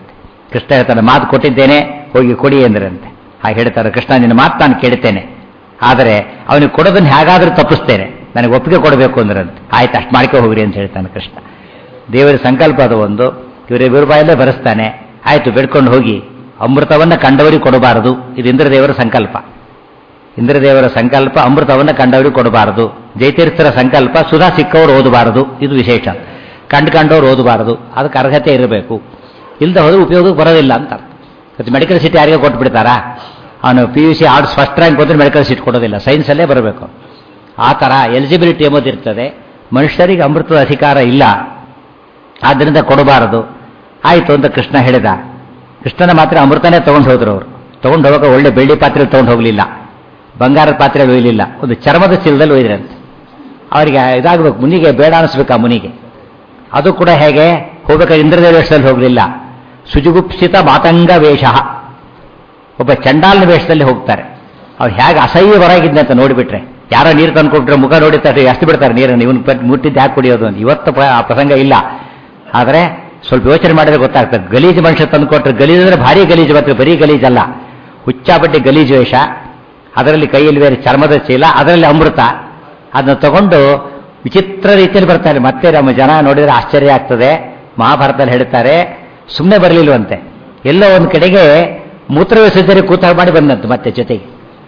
ಕೃಷ್ಣ ಹೇಳ್ತಾನೆ ಮಾತು ಕೊಟ್ಟಿದ್ದೇನೆ ಹೋಗಿ ಕೊಡಿ ಎಂದ್ರಂತೆ ಹಾಗೆ ಹೇಳ್ತಾರೆ ಕೃಷ್ಣ ನಿನ್ನ ಮಾತು ನಾನು ಕೇಳ್ತೇನೆ ಆದರೆ ಅವನಿಗೆ ಕೊಡೋದನ್ನು ಹೇಗಾದರೂ ತಪ್ಪಿಸ್ತೇನೆ ನನಗೆ ಒಪ್ಪಿಗೆ ಕೊಡಬೇಕು ಅಂದ್ರಂತೆ ಆಯ್ತು ಅಷ್ಟು ಮಾಡ್ಕೊ ಹೋಗ್ರಿ ಅಂತ ಹೇಳ್ತಾನೆ ಕೃಷ್ಣ ದೇವರ ಸಂಕಲ್ಪ ಅದು ಒಂದು ಇವರ ಇವ್ರ ಬಾಯಲ್ಲೇ ಬರೆಸ್ತಾನೆ ಆಯ್ತು ಬೆಡ್ಕೊಂಡು ಹೋಗಿ ಅಮೃತವನ್ನ ಕಂಡವರಿಗೆ ಕೊಡಬಾರದು ಇದು ಇಂದ್ರದೇವರ ಸಂಕಲ್ಪ ಇಂದ್ರದೇವರ ಸಂಕಲ್ಪ ಅಮೃತವನ್ನ ಕಂಡವರಿಗೆ ಕೊಡಬಾರದು ಜಯತೀರ್ಥರ ಸಂಕಲ್ಪ ಸುಧಾ ಸಿಕ್ಕವರು ಓದಬಾರದು ಇದು ವಿಶೇಷ ಕಂಡು ಕಂಡವ್ರು ಓದಬಾರದು ಅದಕ್ಕೆ ಅರ್ಹತೆ ಇರಬೇಕು ಇಲ್ಲದೆ ಹೋದ್ರೆ ಉಪಯೋಗಕ್ಕೆ ಬರೋದಿಲ್ಲ ಅಂತ ಮತ್ತೆ ಮೆಡಿಕಲ್ ಸೀಟ್ ಯಾರಿಗೆ ಕೊಟ್ಬಿಡ್ತಾರಾ ಅವನು P U C arts first rank ಬಂದರೆ ಮೆಡಿಕಲ್ ಸೀಟ್ ಕೊಡೋದಿಲ್ಲ ಸೈನ್ಸಲ್ಲೇ ಬರಬೇಕು ಆ ಥರ ಎಲಿಜಿಬಿಲಿಟಿ ಎಂಬುದಿರ್ತದೆ ಮನುಷ್ಯರಿಗೆ ಅಮೃತದ ಅಧಿಕಾರ ಇಲ್ಲ ಆದ್ದರಿಂದ ಕೊಡಬಾರದು ಆಯಿತು ಅಂತ ಕೃಷ್ಣ ಹೇಳಿದ ಕೃಷ್ಣನ ಮಾತ್ರ ಅಮೃತನೇ ತೊಗೊಂಡು ಹೋದ್ರು ಅವರು ತೊಗೊಂಡು ಹೋಗೋಕೆ ಒಳ್ಳೆ ಬೆಳ್ಳಿ ಪಾತ್ರೆ ತೊಗೊಂಡು ಹೋಗಲಿಲ್ಲ ಬಂಗಾರದ ಪಾತ್ರೆ ಒಯ್ಯಲಿಲ್ಲ ಒಂದು ಚರ್ಮದ ಚೀಲದಲ್ಲಿ ಒಯ್ದ್ರಂತೆ ಅವರಿಗೆ ಇದಾಗಬೇಕು ಮುನಿಗೆ ಬೇಡ ಅನಿಸ್ಬೇಕು ಆ ಮುನಿಗೆ ಅದು ಕೂಡ ಹೇಗೆ ಹೋಗ್ಬೇಕಾದ್ರೆ ಇಂದ್ರದೇವ ವೇಷದಲ್ಲಿ ಹೋಗಲಿಲ್ಲ ಸುಜುಗುಪ್ಸಿತ ಮಾತಂಗ ವೇಷ ಒಬ್ಬ ಚಂಡಾಲನ ವೇಷದಲ್ಲಿ ಹೋಗ್ತಾರೆ ಅವ್ರು ಹೇಗೆ ಅಸಹ್ಯವರಾಗಿದ್ದೆ ಅಂತ ನೋಡಿಬಿಟ್ರೆ ಯಾರೋ ನೀರು ತಂದ್ಕೊಟ್ರೆ ಮುಖ ನೋಡಿತಾರೆ ಎಷ್ಟು ಬಿಡ್ತಾರೆ ನೀರನ್ನು ಇವನು ಮುಟ್ಟಿದ್ದು ಯಾಕೆ ಕುಡಿಯೋದು ಅಂತ ಇವತ್ತು ಪ- ಆ ಪ್ರಸಂಗ ಇಲ್ಲ ಆದರೆ ಸ್ವಲ್ಪ ಯೋಚನೆ ಮಾಡಿದ್ರೆ ಗೊತ್ತಾಗ್ತದೆ ಗಲೀಜು ಮನುಷ್ಯ ತಂದುಕೊಟ್ರೆ ಗಲೀಜು ಅಂದ್ರೆ ಭಾರಿ ಗಲೀಜು ಬರ್ತದೆ ಬರೀ ಗಲೀಜಲ್ಲ ಹುಚ್ಚಾಬಟ್ಟಿ ಗಲೀಜು ವೇಷ ಅದರಲ್ಲಿ ಕೈಯಲ್ಲಿ ಬೇರೆ ಚರ್ಮದ ಚೀಲ ಅದರಲ್ಲಿ ಅಮೃತ ಅದನ್ನ ತಗೊಂಡು ವಿಚಿತ್ರ ರೀತಿಯಲ್ಲಿ ಬರ್ತಾರೆ ಮತ್ತೆ ನಮ್ಮ ಜನ ನೋಡಿದ್ರೆ ಆಶ್ಚರ್ಯ ಆಗ್ತದೆ ಮಹಾಭಾರತದಲ್ಲಿ ಹೇಳ್ತಾರೆ ಸುಮ್ಮನೆ ಬರಲಿಲ್ವಂತೆ ಎಲ್ಲೋ ಒಂದು ಕಡೆಗೆ ಮೂತ್ರ ವಿಸರ್ಜನೆ ಕೂತ ಮಾಡಿ ಬಂದಂತೆ ಮತ್ತೆ ಜೊತೆಗೆ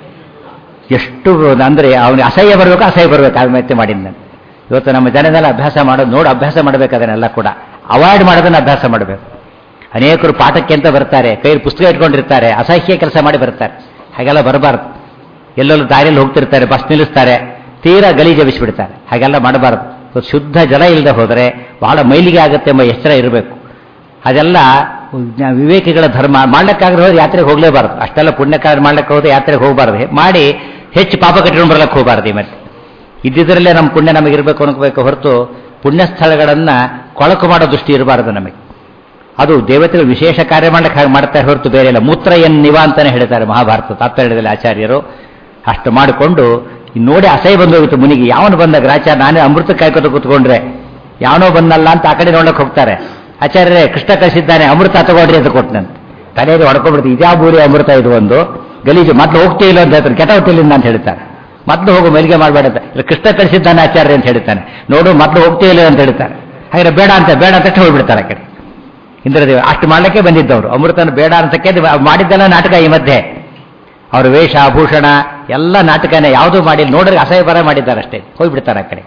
ಎಷ್ಟು ಅಂದ್ರೆ ಅವನಿಗೆ ಅಸಹ್ಯ ಬರಬೇಕು ಅಸಹ್ಯ ಬರಬೇಕು ಅದು ಮತ್ತೆ ಮಾಡಿದ್ದಂತೆ ಇವತ್ತು ನಮ್ಮ ಜನನೆಲ್ಲ ಅಭ್ಯಾಸ ಮಾಡೋದು ನೋಡಿ ಅಭ್ಯಾಸ ಮಾಡಬೇಕು ಅದನ್ನೆಲ್ಲ ಕೂಡ ಅವಾಯ್ಡ್ ಮಾಡೋದನ್ನ ಅಭ್ಯಾಸ ಮಾಡಬೇಕು ಅನೇಕರು ಪಾಠಕ್ಕೆ ಅಂತ ಬರ್ತಾರೆ ಕೈಯಲ್ಲಿ ಪುಸ್ತಕ ಇಟ್ಕೊಂಡಿರ್ತಾರೆ ಅಸಹ್ಯ ಕೆಲಸ ಮಾಡಿ ಬರ್ತಾರೆ ಹಾಗೆಲ್ಲ ಬರಬಾರ್ದು ಎಲ್ಲೆಲ್ಲೂ ದಾರಿಯಲ್ಲಿ ಹೋಗ್ತಿರ್ತಾರೆ ಬಸ್ ನಿಲ್ಲಿಸ್ತಾರೆ ತೀರಾ ಗಲೀಜು ಎಬ್ಬಿಸ್ಬಿಡ್ತಾರೆ ಹಾಗೆಲ್ಲ ಮಾಡಬಾರ್ದು ಇವತ್ತು ಶುದ್ಧ ಜಲ ಇಲ್ಲದೆ ಹೋದರೆ ಬಹಳ ಮೈಲಿಗೆ ಆಗುತ್ತೆ ಎಂಬ ಎಚ್ಚರ ಇರಬೇಕು ಅದೆಲ್ಲ ವಿವೇಕಿಗಳ ಧರ್ಮ ಮಾಡ್ಲಿಕ್ಕಾಗ್ರೆ ಹೋದ್ರೆ ಯಾತ್ರೆಗೆ ಹೋಗಲೇಬಾರ್ದು ಅಷ್ಟೆಲ್ಲ ಪುಣ್ಯ ಕಾರ್ಯ ಮಾಡ್ಲಿಕ್ಕೆ ಹೋದ್ರೆ ಯಾತ್ರೆಗೆ ಹೋಗಬಾರ್ದು ಮಾಡಿ ಹೆಚ್ಚು ಪಾಪ ಕಟ್ಕೊಂಡು ಬರ್ಲಕ್ಕೆ ಹೋಗಬಾರ್ದು ಈ ಮತ್ತೆ ಇದ್ದಿದ್ರಲ್ಲೇ ನಮ್ಮ ಪುಣ್ಯ ನಮಗೆ ಇರಬೇಕು ಅನ್ಕೋಬೇಕು ಹೊರತು ಪುಣ್ಯ ಸ್ಥಳಗಳನ್ನು ಕೊಳಕು ಮಾಡೋ ದೃಷ್ಟಿ ಇರಬಾರ್ದು ನಮಗೆ ಅದು ದೇವತೆಗಳು ವಿಶೇಷ ಕಾರ್ಯ ಮಾಡ್ಲಿಕ್ಕೆ ಹಾಗೆ ಮಾಡ್ತಾರೆ ಹೊರತು ಬೇರೆ ಇಲ್ಲ ಮೂತ್ರ ಎನ್ ನಿವ ಅಂತಾನೆ ಹೇಳ್ತಾರೆ ಮಹಾಭಾರತ ತಾತ್ಪರ್ಯದಲ್ಲಿ ಆಚಾರ್ಯರು ಅಷ್ಟು ಮಾಡಿಕೊಂಡು ಇನ್ನು ನೋಡಿ ಅಸಹ್ಯ ಬಂದೋಗಿತ್ತು ಮುನಿಗೆ ಯಾವನು ಬಂದ ಗ್ರಾಚಾರ ನಾನೇ ಅಮೃತ ಕಾಯ್ಕೋತ ಕೂತ್ಕೊಂಡ್ರೆ ಯಾವನೋ ಬಂದಲ್ಲ ಅಂತ ಆ ಕಡೆ ನೋಡಕ್ ಹೋಗ್ತಾರೆ ಆಚಾರ್ಯರೇ ಕೃಷ್ಣ ಕಳಿಸಿದ್ದಾನೆ ಅಮೃತ ತಗೊಂಡ್ರಿ ಅಂತ ಕೊಟ್ಟನಂತೆ ತಲೆಯಲ್ಲಿ ಹೊಡ್ಕೊಂಡ್ಬಿಡ್ತು ಇದ್ಯಾ ಬೂರಿ ಅಮೃತ ಇದು ಒಂದು ಗಲೀಜು ಮೊದಲು ಹೋಗ್ತಿಲ್ಲ ಅಂತ ಹೇಳ್ತಾರೆ ಕೆಟ್ಟ ಹೋಗ್ತಿಲ್ಲ ಅಂತ ಹೇಳ್ತಾರೆ ಮೊದಲು ಹೋಗು ಮೈಲಿಗೆ ಮಾಡಬೇಡ ಅಂತ ಇಲ್ಲ ಕೃಷ್ಣ ಕಳಿಸಿದ್ದಾನೆ ಆಚಾರ್ಯ ಅಂತ ಹೇಳ್ತಾನೆ ನೋಡು ಮೊದಲು ಹೋಗ್ತಿಲ್ಲ ಅಂತ ಹೇಳ್ತಾರೆ ಹಾಗೆ ಬೇಡ ಅಂತ ಬೇಡ ಅಂತ ಹೋಗ್ಬಿಡ್ತಾರೆ ಆ ಕಡೆ ಇಂದ್ರದೇವ ಅಷ್ಟು ಮಾಡ್ಲಿಕ್ಕೆ ಬಂದಿದ್ದವರು ಅಮೃತನ ಬೇಡ ಅಂತಕ್ಕೆ ಇದು ಮಾಡಿದ್ದೆಲ್ಲ ನಾಟಕ ಈ ಮಧ್ಯೆ ಅವ್ರ ವೇಷ ಭೂಷಣ ಎಲ್ಲ ನಾಟಕನೇ ಯಾವುದೂ ಮಾಡಿ ನೋಡ್ರಿಗೆ ಅಸಹ್ಯ ಬರ ಮಾಡಿದ್ದಾರೆ ಅಷ್ಟೇ ಹೋಗ್ಬಿಡ್ತಾರೆ ಆ ಕಡೆ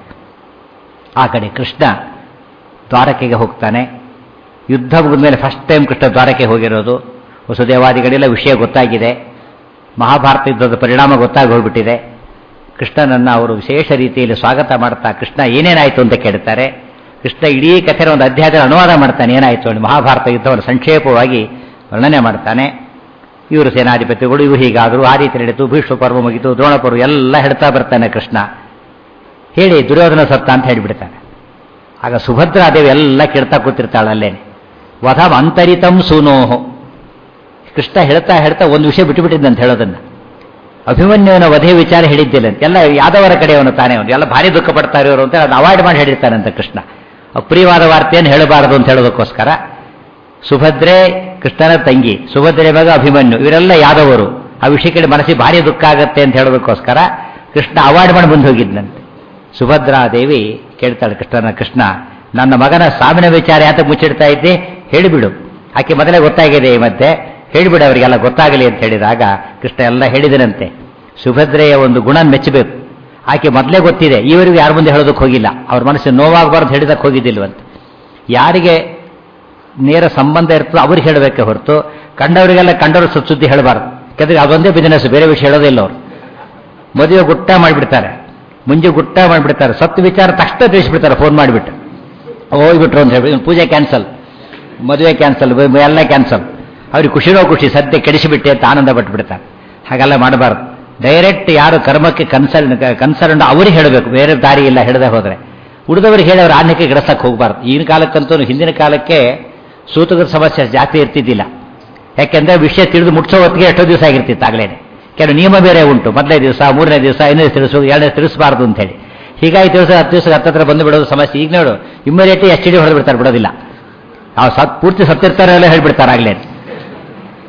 ಆ ಕಡೆ ಕೃಷ್ಣ ದ್ವಾರಕೆಗೆ ಹೋಗ್ತಾನೆ ಯುದ್ಧ ಮುಗಿದ ಮೇಲೆ ಫಸ್ಟ್ ಟೈಮ್ ಕೃಷ್ಣ ದ್ವಾರಕೆ ಹೋಗಿರೋದು ವಸುದೇವಾದಿಗಳೆಲ್ಲ ವಿಷಯ ಗೊತ್ತಾಗಿದೆ ಮಹಾಭಾರತ ಯುದ್ಧದ ಪರಿಣಾಮ ಗೊತ್ತಾಗಿ ಹೋಗ್ಬಿಟ್ಟಿದೆ ಕೃಷ್ಣನನ್ನ ಅವರು ವಿಶೇಷ ರೀತಿಯಲ್ಲಿ ಸ್ವಾಗತ ಮಾಡ್ತಾ ಕೃಷ್ಣ ಏನೇನಾಯಿತು ಅಂತ ಕೇಳ್ತಾರೆ ಕೃಷ್ಣ ಇಡೀ ಕಥೆನ ಒಂದು ಅಧ್ಯಾಯದ ಅನುವಾದ ಮಾಡ್ತಾನೆ ಏನಾಯಿತು ಅಂತ ಮಹಾಭಾರತ ಯುದ್ಧವನ್ನು ಸಂಕ್ಷೇಪವಾಗಿ ವರ್ಣನೆ ಮಾಡ್ತಾನೆ ಇವರು ಸೇನಾಧಿಪತಿಗಳು ಇವು ಹೀಗಾದರು ಆ ರೀತಿ ನಡೀತು ಭೀಷ್ಮ ಪರ್ವ ಮುಗಿತು ದ್ರೋಣ ಪರ್ವ ಎಲ್ಲ ಹೇಳ್ತಾ ಬರ್ತಾನೆ ಕೃಷ್ಣ ಹೇಳಿ ದುರ್ಯೋಧನ ಸತ್ತ ಅಂತ ಹೇಳಿಬಿಡ್ತಾನೆ ಆಗ ಸುಭದ್ರಾದೇವಿ ಎಲ್ಲ ಕೇಳ್ತಾ ಕೂತಿರ್ತಾಳೆ ಅಲ್ಲೇನೆ ವಧಂ ಅಂತರಿತಂ ಸೂನೋಹೋ ಕೃಷ್ಣ ಹೇಳ್ತಾ ಹೇಳ್ತಾ ಒಂದು ವಿಷಯ ಬಿಟ್ಟುಬಿಟ್ಟಿದ್ದಂತ ಹೇಳೋದನ್ನ ಅಭಿಮನ್ಯುವಿನ ವಧೆ ವಿಚಾರ ಹೇಳಿದ್ದಿಲ್ಲ ಅಂತ ಎಲ್ಲ ಯಾದವರ ಕಡೆಯವನು ತಾನೇ ಅವನು ಎಲ್ಲ ಭಾರಿ ದುಃಖ ಪಡ್ತಾ ಇರೋರು ಅಂತ ಅದನ್ನ ಅವಾಯ್ಡ್ ಮಾಡಿ ಹೇಳಿರ್ತಾನಂತ ಕೃಷ್ಣ ಅಪ್ರಿಯವಾದ ವಾರ್ತೆಯನ್ನು ಹೇಳಬಾರದು ಅಂತ ಹೇಳೋದಕ್ಕೋಸ್ಕರ ಸುಭದ್ರೆ ಕೃಷ್ಣನ ತಂಗಿ ಸುಭದ್ರೆ ಮಗ ಅಭಿಮನ್ಯು ಇವರೆಲ್ಲ ಯಾದವರು ಆ ವಿಷಯಕ್ಕೆ ಮನಸ್ಸಿಗೆ ಭಾರಿ ದುಃಖ ಆಗತ್ತೆ ಅಂತ ಹೇಳೋದಕ್ಕೋಸ್ಕರ ಕೃಷ್ಣ ಅವಾಯ್ಡ್ ಮಾಡಿ ಮುಂದೆ ಹೋಗಿದ್ನಂತೆ ಸುಭದ್ರಾದೇವಿ ಕೇಳ್ತಾಳೆ ಕೃಷ್ಣನ ಕೃಷ್ಣ ನನ್ನ ಮಗನ ಸಾವಿನ ವಿಚಾರ ಯಾತಕ್ಕೆ ಮುಚ್ಚಿಡ್ತಾ ಇದ್ದೆ ಹೇಳಿಬಿಡು ಆಕೆ ಮೊದಲೇ ಗೊತ್ತಾಗಿದೆ ಈ ಮತ್ತೆ ಹೇಳಿಬಿಡು ಅವರಿಗೆಲ್ಲ ಗೊತ್ತಾಗಲಿ ಅಂತ ಹೇಳಿದಾಗ ಕೃಷ್ಣ ಎಲ್ಲ ಹೇಳಿದನಂತೆ ಸುಭದ್ರೆಯ ಒಂದು ಗುಣ ಮೆಚ್ಚಬೇಕು ಆಕೆ ಮೊದಲೇ ಗೊತ್ತಿದೆ ಇವರಿಗೂ ಯಾರ ಮುಂದೆ ಹೇಳೋದಕ್ಕೆ ಹೋಗಿಲ್ಲ ಅವ್ರ ಮನಸ್ಸಿಗೆ ನೋವಾಗಬಾರ್ದು ಹೇಳಿದಕ್ಕೆ ಹೋಗಿದ್ದಿಲ್ವಂತೆ ಯಾರಿಗೆ ನೇರ ಸಂಬಂಧ ಇರ್ತದೋ ಅವ್ರಿಗೆ ಹೇಳಬೇಕೆ ಹೊರತು ಕಂಡವರಿಗೆಲ್ಲ ಕಂಡವರು ಸುತ್ತ ಸುದ್ದಿ ಹೇಳಬಾರ್ದು ಯಾಕಂದ್ರೆ ಅದೊಂದೇ ಬಿಸಿನೆಸ್ ಬೇರೆ ವಿಷಯ ಹೇಳೋದಿಲ್ಲ ಅವರು ಮದುವೆ ಗುಟ್ಟ ಮಾಡಿಬಿಡ್ತಾರೆ ಮುಂಜೆ ಗುಟ್ಟ ಮಾಡಿಬಿಡ್ತಾರೆ ಸತ್ತು ವಿಚಾರ ತಕ್ಷಣ ತಿಳಿಸ್ಬಿಡ್ತಾರೆ ಫೋನ್ ಮಾಡಿಬಿಟ್ಟು ಹೋಗ್ಬಿಟ್ರು ಅಂತ ಹೇಳಿ ಪೂಜೆ ಕ್ಯಾನ್ಸಲ್ ಮದುವೆ ಕ್ಯಾನ್ಸಲ್ ಎಲ್ಲ ಕ್ಯಾನ್ಸಲ್ ಅವ್ರಿಗೆ ಖುಷಿನೋ ಖುಷಿ ಸದ್ಯ ಕೆಡಿಸಿಬಿಟ್ಟೆ ಅಂತ ಆನಂದ ಪಟ್ಬಿಡ್ತಾರೆ ಹಾಗೆಲ್ಲ ಮಾಡಬಾರ್ದು ಡೈರೆಕ್ಟ್ ಯಾರು ಕರ್ಮಕ್ಕೆ ಕನ್ಸರ್ನ್ ಕನ್ಸರ್ನ್ ಅವ್ರಿಗೆ ಹೇಳಬೇಕು ಬೇರೆ ದಾರಿ ಇಲ್ಲ ಹೇಳದೆ ಹೋದ್ರೆ ಉಳಿದವ್ರಿಗೆ ಹೇಳಿ ಅವ್ರ ಆನ್ಯಕ್ಕೆ ಗಿಡಸಕ್ಕೆ ಹೋಗಬಾರ್ದು ಈಗಿನ ಕಾಲಕ್ಕಂತೂ ಹಿಂದಿನ ಕಾಲಕ್ಕೆ ಸೂತಕದ ಸಮಸ್ಯೆ ಜಾಸ್ತಿ ಇರ್ತಿದ್ದಿಲ್ಲ ಯಾಕೆಂದ್ರೆ ವಿಷಯ ತಿಳಿದು ಮುಟ್ಸೋ ಹೊತ್ತಿಗೆ ಎಷ್ಟೋ ದಿವಸ ಆಗಿರ್ತಿತ್ತು ಆಗ್ಲೇನೆ ಕೆಲವು ನಿಯಮ ಬೇರೆ ಉಂಟು ಮೊದಲನೇ ದಿವಸ ಮೂರನೇ ದಿವಸ ಐದನೇ ದಿವಸ ತಿಳಿಸೋದು ಎರಡನೇ ತಿಳಿಸಬಾರ್ದು ಅಂತ ಹೇಳಿ ಹೀಗಾಗಿ ದಿವಸ ಹತ್ತು ದಿವಸ ಹತ್ತತ್ರ ಬಂದು ಬಿಡೋದು ಸಮಸ್ಯೆ ಈಗ ನೋಡು ಇಮ್ಮಿಡಿಯೇಟ್ಲಿ ಎಚ್ ಡಿ ಹೊಡೆದು ಬಿಡ್ತಾರೆ ಬಿಡೋದಿಲ್ಲ ಅವ್ರು ಸತ್ ಪೂರ್ತಿ ಸತ್ತಿರ್ತಾರೆ ಎಲ್ಲ ಹೇಳ್ಬಿಡ್ತಾರೆ ಆಗ್ಲೇ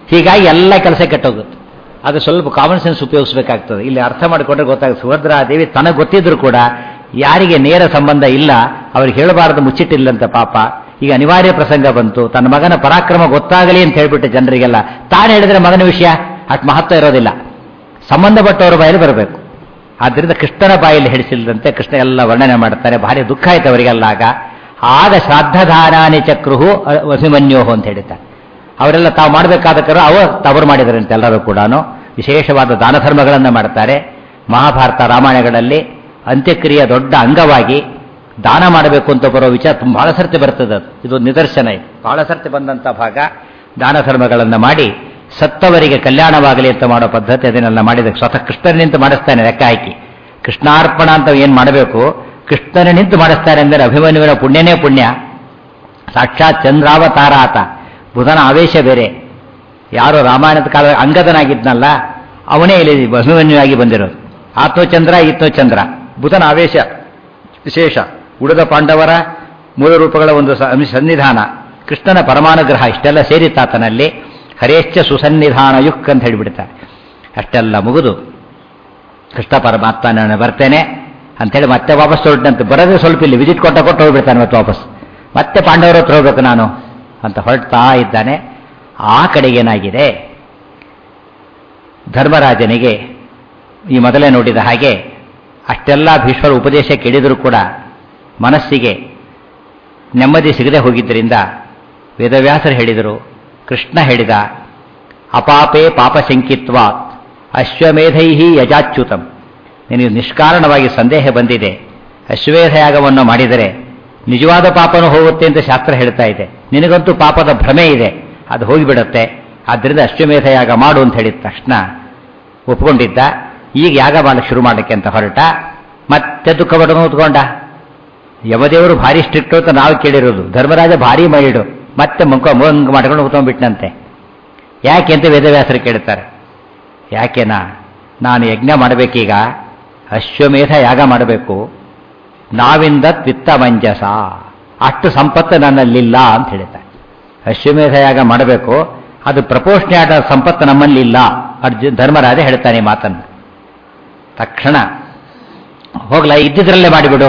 ಹೀಗಾಗಿ ಎಲ್ಲ ಕೆಲಸ ಕೆಟ್ಟೋಗುತ್ತೆ ಅದು ಸ್ವಲ್ಪ ಕಾಮನ್ ಸೆನ್ಸ್ ಉಪಯೋಗಿಸಬೇಕಾಗ್ತದೆ ಇಲ್ಲಿ ಅರ್ಥ ಮಾಡಿಕೊಂಡ್ರೆ ಗೊತ್ತಾಗುತ್ತೆ ಸುಭದ್ರಾದೇವಿ ತನಗೆ ಗೊತ್ತಿದ್ರು ಕೂಡ ಯಾರಿಗೆ ನೇರ ಸಂಬಂಧ ಇಲ್ಲ ಅವ್ರಿಗೆ ಹೇಳಬಾರದು ಮುಚ್ಚಿಟ್ಟಿಲ್ಲಂತ ಪಾಪ ಈಗ ಅನಿವಾರ್ಯ ಪ್ರಸಂಗ ಬಂತು ತನ್ನ ಮಗನ ಪರಾಕ್ರಮ ಗೊತ್ತಾಗಲಿ ಅಂತ ಹೇಳ್ಬಿಟ್ಟು ಜನರಿಗೆಲ್ಲ ತಾನು ಹೇಳಿದ್ರೆ ಮಗನ ವಿಷಯ ಅಷ್ಟು ಮಹತ್ವ ಇರೋದಿಲ್ಲ ಸಂಬಂಧಪಟ್ಟವರ ಬಾಯಲ್ಲಿ ಬರಬೇಕು ಆದ್ದರಿಂದ ಕೃಷ್ಣನ ಬಾಯಲ್ಲಿ ಹಿಡಿಸಿಲ್ಲದಂತೆ ಕೃಷ್ಣ ಎಲ್ಲ ವರ್ಣನೆ ಮಾಡ್ತಾರೆ ಭಾರಿ ದುಃಖ ಆಯ್ತು ಅವರಿಗೆಲ್ಲ ಆಗ ಆಗ ಶ್ರಾದ್ದಧಾನಾನಿ ಚಕ್ರುಹು ವಸಿಮನ್ಯೋಹು ಅಂತ ಹೇಳಿದ್ದಾರೆ ಅವರೆಲ್ಲ ತಾವು ಮಾಡಬೇಕಾದ ಕರ ಅವ ತವರು ಮಾಡಿದ್ದಾರೆ ಅಂತ ಎಲ್ಲರೂ ಕೂಡ ವಿಶೇಷವಾದ ದಾನ ಧರ್ಮಗಳನ್ನು ಮಾಡ್ತಾರೆ ಮಹಾಭಾರತ ರಾಮಾಯಣಗಳಲ್ಲಿ ಅಂತ್ಯಕ್ರಿಯೆಯ ದೊಡ್ಡ ಅಂಗವಾಗಿ ದಾನ ಮಾಡಬೇಕು ಅಂತ ಬರೋ ವಿಚಾರ ತುಂಬ ಬಹಳ ಸರ್ತಿ ಬರ್ತದೆ ಅದು ಇದು ನಿದರ್ಶನ ಇದು ಬಹಳ ಸರ್ತಿ ಬಂದಂಥ ಭಾಗ ದಾನ ಧರ್ಮಗಳನ್ನು ಮಾಡಿ ಸತ್ತವರಿಗೆ ಕಲ್ಯಾಣವಾಗಲಿ ಅಂತ ಮಾಡೋ ಪದ್ಧತಿ ಅದನ್ನೆಲ್ಲ ಮಾಡಿದ ಸ್ವತಃ ಕೃಷ್ಣನ ನಿಂತು ಮಾಡಿಸ್ತಾನೆ ಲೆಕ್ಕ ಹಾಕಿ ಕೃಷ್ಣಾರ್ಪಣ ಅಂತ ಏನು ಮಾಡಬೇಕು ಕೃಷ್ಣನ ನಿಂತು ಮಾಡಿಸ್ತಾರೆ ಅಂದರೆ ಅಭಿಮನ್ಯುವಿನ ಪುಣ್ಯನೇ ಪುಣ್ಯ ಸಾಕ್ಷಾತ್ ಚಂದ್ರಾವತಾರ ಆತ ಬುಧನ ಆವೇಶ ಬೇರೆ ಯಾರು ರಾಮಾಯಣದ ಕಾಲ ಅಂಗದನಾಗಿದ್ನಲ್ಲ ಅವನೇ ಇಲ್ಲಿ ಅಭಿಮನ್ಯುವಾಗಿ ಬಂದಿರೋದು ಆತ್ಮ ಚಂದ್ರ ಇತ್ನೋ ಚಂದ್ರ ಬುಧನ ಆವೇಶ ವಿಶೇಷ ಉಳಿದ ಪಾಂಡವರ ಮೂಲ ರೂಪಗಳ ಒಂದು ಸನ್ನಿಧಾನ ಕೃಷ್ಣನ ಪರಮಾನುಗ್ರಹ ಇಷ್ಟೆಲ್ಲ ಸೇರಿತ್ತಾತನಲ್ಲಿ ಹರೇಶ್ಚ ಸುಸನ್ನಿಧಾನ ಯುಕ್ ಅಂತ ಹೇಳಿಬಿಡ್ತಾರೆ ಅಷ್ಟೆಲ್ಲ ಮುಗಿದು ಕೃಷ್ಣ ಪರಮಾತ್ಮ ನಾನು ಬರ್ತೇನೆ ಅಂತೇಳಿ ಮತ್ತೆ ವಾಪಸ್ ಹೊರಟಂತೆ ಬರೋದೇ ಸ್ವಲ್ಪ ಇಲ್ಲಿ ವಿಸಿಟ್ ಕೊಟ್ಟ ಕೊಟ್ಟು ಹೋಗ್ಬಿಡ್ತಾನೆ ಮತ್ತೆ ವಾಪಸ್ ಮತ್ತೆ ಪಾಂಡವರ ಹತ್ರ ಹೋಗ್ಬೇಕು ನಾನು ಅಂತ ಹೊರಡ್ತಾ ಇದ್ದಾನೆ ಆ ಕಡೆಗೇನಾಗಿದೆ ಧರ್ಮರಾಜನಿಗೆ ಈ ಮೊದಲೇ ನೋಡಿದ ಹಾಗೆ ಅಷ್ಟೆಲ್ಲ ಭೀಷ್ಮರ ಉಪದೇಶ ಕೇಳಿದರೂ ಕೂಡ ಮನಸ್ಸಿಗೆ ನೆಮ್ಮದಿ ಸಿಗದೆ ಹೋಗಿದ್ದರಿಂದ ವೇದವ್ಯಾಸರು ಹೇಳಿದರು ಕೃಷ್ಣ ಹೇಳಿದ ಅಪಾಪೇ ಪಾಪಶಂಕಿತ್ವ ಅಶ್ವಮೇಧೈ ಯಜಾಚ್ಯುತಂ ನಿನಗೆ ನಿಷ್ಕಾರಣವಾಗಿ ಸಂದೇಹ ಬಂದಿದೆ ಅಶ್ವಮೇಧ ಯಾಗವನ್ನು ಮಾಡಿದರೆ ನಿಜವಾದ ಪಾಪನು ಹೋಗುತ್ತೆ ಅಂತ ಶಾಸ್ತ್ರ ಹೇಳ್ತಾ ಇದೆ ನಿನಗಂತೂ ಪಾಪದ ಭ್ರಮೆ ಇದೆ ಅದು ಹೋಗಿಬಿಡುತ್ತೆ ಆದ್ದರಿಂದ ಅಶ್ವಮೇಧ ಯಾಗ ಮಾಡು ಅಂತ ಹೇಳಿದ ತಕ್ಷಣ ಒಪ್ಕೊಂಡಿದ್ದ ಈಗ ಯಾಗ ಮಾಡಕ್ಕೆ ಶುರು ಮಾಡಕ್ಕೆ ಅಂತ ಹೊರಟ ಮತ್ತೆ ದುಃಖ ಪಟ್ಟು ಕೂತ್ಕೊಂಡ ಯಮದೇವರು ಭಾರಿ ಸ್ಟ್ರಿಕ್ಟು ಅಂತ ನಾವು ಕೇಳಿರೋದು ಧರ್ಮರಾಜ ಭಾರಿ ಮೈಡು ಮತ್ತೆ ಮುಖ ಮುಂಗ್ ಮಾಡ್ಕೊಂಡು ಕೂತ್ಕೊಂಡ್ಬಿಟ್ನಂತೆ ಯಾಕೆ ಅಂತ ವೇದವ್ಯಾಸರು ಕೇಳ್ತಾರೆ ಯಾಕೆನಾ ನಾನು ಯಜ್ಞ ಮಾಡಬೇಕೀಗ ಅಶ್ವಮೇಧ ಯಾಗ ಮಾಡಬೇಕು ನಾವಿಂದ ತ್ವಿತ್ತ ಮಂಜಸ ಅಷ್ಟು ಸಂಪತ್ತು ನನ್ನಲ್ಲಿಲ್ಲ ಅಂತ ಹೇಳ್ತಾರೆ ಅಶ್ವಮೇಧ ಯಾಗ ಮಾಡಬೇಕು ಅದು ಪ್ರಪೋಷಣೆ ಆದ ಸಂಪತ್ತು ನಮ್ಮಲ್ಲಿಲ್ಲ ಅರ್ಜುನ್ ಧರ್ಮರಾಜ ಹೇಳ್ತಾನೆ ಈ ಮಾತನ್ನು ತಕ್ಷಣ ಹೋಗ್ಲಾ ಇದ್ದಿದ್ರಲ್ಲೇ ಮಾಡಿಬಿಡು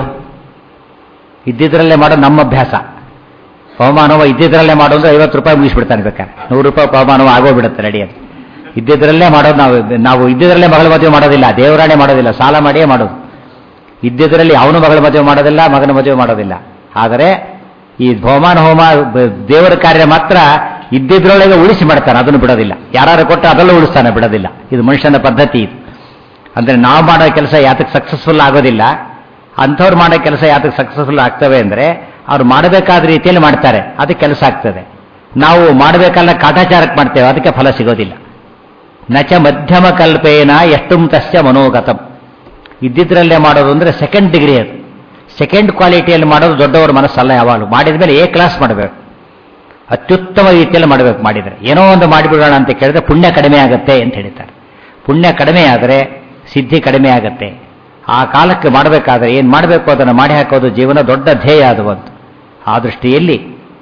ಇದ್ದಿದ್ರಲ್ಲೇ ಮಾಡೋ ನಮ್ಮ ಅಭ್ಯಾಸ ಪವಮಾನವ ಇದ್ದಿದ್ರಲ್ಲೇ ಮಾಡೋ ಅಂದ್ರೆ ಐವತ್ತು ರೂಪಾಯಿ ಮುಗಿಸ್ಬಿಡ್ತಾನೆ ಬೇಕಾದ್ರೆ ನೂರು ರೂಪಾಯಿ ಪವಮಾನವ ಆಗೋಗ್ಬಿಡುತ್ತೆ ರೆಡಿ ಅಂತ ಇದ್ದಿದ್ರಲ್ಲೇ ಮಾಡೋದು ನಾವು ನಾವು ಇದ್ದಿದ್ರಲ್ಲೇ ಮಗಳ ಮದುವೆ ಮಾಡೋದಿಲ್ಲ ದೇವರಾಣೆ ಮಾಡೋದಿಲ್ಲ ಸಾಲ ಮಾಡಿಯೇ ಮಾಡೋದು ಇದ್ದಿದ್ರಲ್ಲಿ ಅವನು ಮಗಳ ಮದುವೆ ಮಾಡೋದಿಲ್ಲ ಮಗನ ಮದುವೆ ಮಾಡೋದಿಲ್ಲ ಆದರೆ ಈ ಹೋಮಾನ ಹೋಮ ದೇವರ ಕಾರ್ಯ ಮಾತ್ರ ಇದ್ದಿದ್ರೊಳಗೆ ಉಳಿಸಿ ಮಾಡ್ತಾನೆ ಅದನ್ನು ಬಿಡೋದಿಲ್ಲ ಯಾರು ಕೊಟ್ಟರೆ ಅದರಲ್ಲೂ ಉಳಿಸ್ತಾನೆ ಬಿಡೋದಿಲ್ಲ ಇದು ಮನುಷ್ಯನ ಪದ್ಧತಿ ಇದು ಅಂದರೆ ನಾವು ಮಾಡೋ ಕೆಲಸ ಯಾತಕ್ಕೆ ಸಕ್ಸಸ್ಫುಲ್ ಆಗೋದಿಲ್ಲ ಅಂಥವ್ರು ಮಾಡೋ ಕೆಲಸ ಯಾತಕ್ಕೆ ಸಕ್ಸಸ್ಫುಲ್ ಆಗ್ತವೆ ಅಂದರೆ ಅವ್ರು ಮಾಡಬೇಕಾದ ರೀತಿಯಲ್ಲಿ ಮಾಡ್ತಾರೆ ಅದಕ್ಕೆ ಕೆಲಸ ಆಗ್ತದೆ ನಾವು ಮಾಡಬೇಕಲ್ಲ ಕಾಟಾಚಾರಕ್ಕೆ ಮಾಡ್ತೇವೆ ಅದಕ್ಕೆ ಫಲ ಸಿಗೋದಿಲ್ಲ ನಚ ಮಧ್ಯಮ ಕಲ್ಪೇನ ಎಷ್ಟುಂ ತಸ್ಯ ಮನೋಗತಂ ಇದ್ದಿದ್ರಲ್ಲೇ ಮಾಡೋದು ಅಂದರೆ ಸೆಕೆಂಡ್ ಡಿಗ್ರಿ ಅದು ಸೆಕೆಂಡ್ ಕ್ವಾಲಿಟಿಯಲ್ಲಿ ಮಾಡೋದು ದೊಡ್ಡವರ ಮನಸ್ಸಲ್ಲ ಯಾವಾಗಲೂ ಮಾಡಿದ ಮೇಲೆ ಎ ಕ್ಲಾಸ್ ಮಾಡಬೇಕು ಅತ್ಯುತ್ತಮ ರೀತಿಯಲ್ಲಿ ಮಾಡಬೇಕು ಮಾಡಿದರೆ ಏನೋ ಒಂದು ಮಾಡಿಬಿಡೋಣ ಅಂತ ಕೇಳಿದ್ರೆ ಪುಣ್ಯ ಕಡಿಮೆ ಆಗುತ್ತೆ ಅಂತ ಹೇಳ್ತಾರೆ ಪುಣ್ಯ ಕಡಿಮೆ ಆದರೆ ಸಿದ್ಧಿ ಕಡಿಮೆ ಆಗುತ್ತೆ ಆ ಕಾಲಕ್ಕೆ ಮಾಡಬೇಕಾದ್ರೆ ಏನು ಮಾಡಬೇಕು ಅದನ್ನು ಮಾಡಿ ಹಾಕೋದು ಜೀವನ ದೊಡ್ಡ ಧ್ಯೇಯ ಅದು ಅಂತ ಆ ದೃಷ್ಟಿಯಲ್ಲಿ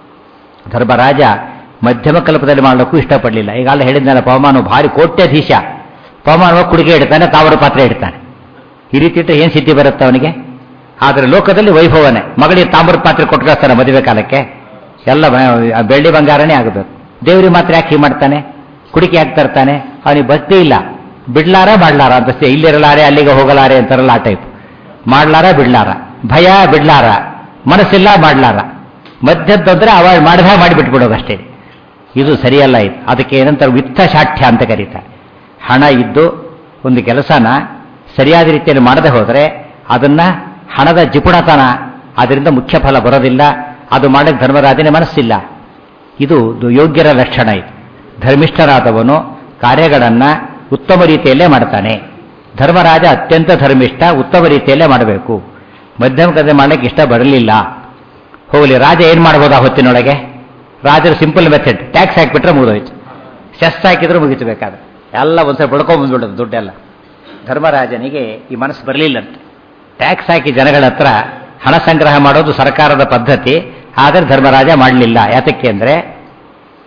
ಧರ್ಮರಾಜ ಮಧ್ಯಮ ಕಲ್ಪದಲ್ಲಿ ಮಾಡಲಿಕ್ಕೂ ಇಷ್ಟಪಡಲಿಲ್ಲ ಈಗಾಗಲೇ ಹೇಳಿದ್ನಲ್ಲ ಪವಮಾನು ಭಾರಿ ಕೋಟ್ಯಾಧೀಶ ಪವಮಾನವ ಕುಡಿಗೆ ಇಡ್ತಾನೆ ತಾವರ ಪಾತ್ರೆ ಇಡ್ತಾನೆ ಈ ರೀತಿ ಇಟ್ಟರೆ ಏನು ಸಿದ್ಧಿ ಬರುತ್ತೆ ಅವನಿಗೆ ಆದರೆ ಲೋಕದಲ್ಲಿ ವೈಭವನೇ ಮಗಳಿಗೆ ತಾಮ್ರದ ಪಾತ್ರೆ ಕೊಟ್ಟು ಕಳಿಸ್ತಾನೆ ಮದುವೆ ಕಾಲಕ್ಕೆ ಎಲ್ಲ ಬೆಳ್ಳಿ ಬಂಗಾರನೇ ಆಗಬೇಕು ದೇವ್ರಿಗೆ ಮಾತ್ರ ಯಾಕೆ ಹೀಗೆ ಮಾಡ್ತಾನೆ ಕುಡಿಕೆ ಯಾಕೆ ತರ್ತಾನೆ ಅವನಿಗೆ ಭಕ್ತಿ ಇಲ್ಲ ಬಿಡ್ಲಾರ ಮಾಡ್ಲಾರ ಅಂತ ಇಲ್ಲಿರಲಾರೆ ಅಲ್ಲಿಗೆ ಹೋಗಲಾರೆ ಅಂತಾರಲ್ಲ ಆ ಟೈಪ್ ಮಾಡ್ಲಾರ ಬಿಡ್ಲಾರ ಭಯ ಬಿಡ್ಲಾರ ಮನಸ್ಸಿಲ್ಲ ಮಾಡ್ಲಾರ ಮಧ್ಯದ್ದಂದ್ರೆ ಅವಾಯ್ಡ್ ಮಾಡಿದಾಗ ಮಾಡಿಬಿಟ್ಬಿಡೋದು ಅಷ್ಟೇ ಇದು ಸರಿಯಲ್ಲ ಇದು ಅದಕ್ಕೆ ಏನಂತಾರೆ ವಿತ್ತ ಶಾಠ್ಯ ಅಂತ ಕರೀತಾರೆ ಹಣ ಇದ್ದು ಒಂದು ಕೆಲಸನ ಸರಿಯಾದ ರೀತಿಯಲ್ಲಿ ಮಾಡದೆ ಹೋದರೆ ಅದನ್ನ ಹಣದ ಜಿಪುಣತನ ಅದರಿಂದ ಮುಖ್ಯ ಫಲ ಬರೋದಿಲ್ಲ ಅದು ಮಾಡಕ್ಕೆ ಧರ್ಮರಾಜನೇ ಮನಸ್ಸಿಲ್ಲ ಇದು ಯೋಗ್ಯರ ಲಕ್ಷಣ ಇದು ಧರ್ಮಿಷ್ಠರಾದವನು ಕಾರ್ಯಗಳನ್ನು ಉತ್ತಮ ರೀತಿಯಲ್ಲೇ ಮಾಡ್ತಾನೆ ಧರ್ಮರಾಜ ಅತ್ಯಂತ ಧರ್ಮಿಷ್ಠ ಉತ್ತಮ ರೀತಿಯಲ್ಲೇ ಮಾಡಬೇಕು ಮಧ್ಯಮ ಕಥೆ ಮಾಡಲಿಕ್ಕೆ ಇಷ್ಟ ಬರಲಿಲ್ಲ ಹೋಗಲಿ ರಾಜ ಏನು ಮಾಡ್ಬೋದು ಆ ಹೊತ್ತಿನೊಳಗೆ ರಾಜರ ಸಿಂಪಲ್ ಮೆಥಡ್ ಟ್ಯಾಕ್ಸ್ ಹಾಕಿಬಿಟ್ರೆ ಮುಗಿದೋಯ್ತು ಸೆಸ್ ಹಾಕಿದ್ರೆ ಮುಗಿತು ಬೇಕಾದ್ರೆ ಎಲ್ಲ ಒಂದ್ಸಲ ಬಡ್ಕೊಂಡ್ಬಂದ್ಬಿಡೋದು ದುಡ್ಡೆಲ್ಲ ಧರ್ಮರಾಜನಿಗೆ ಈ ಮನಸ್ಸು ಬರಲಿಲ್ಲಂತೆ ಟ್ಯಾಕ್ಸ್ ಹಾಕಿ ಜನಗಳ ಹತ್ರ ಹಣ ಸಂಗ್ರಹ ಮಾಡೋದು ಸರ್ಕಾರದ ಪದ್ಧತಿ ಆದರೆ ಧರ್ಮರಾಜ ಮಾಡಲಿಲ್ಲ ಯಾತಕ್ಕೆ ಅಂದರೆ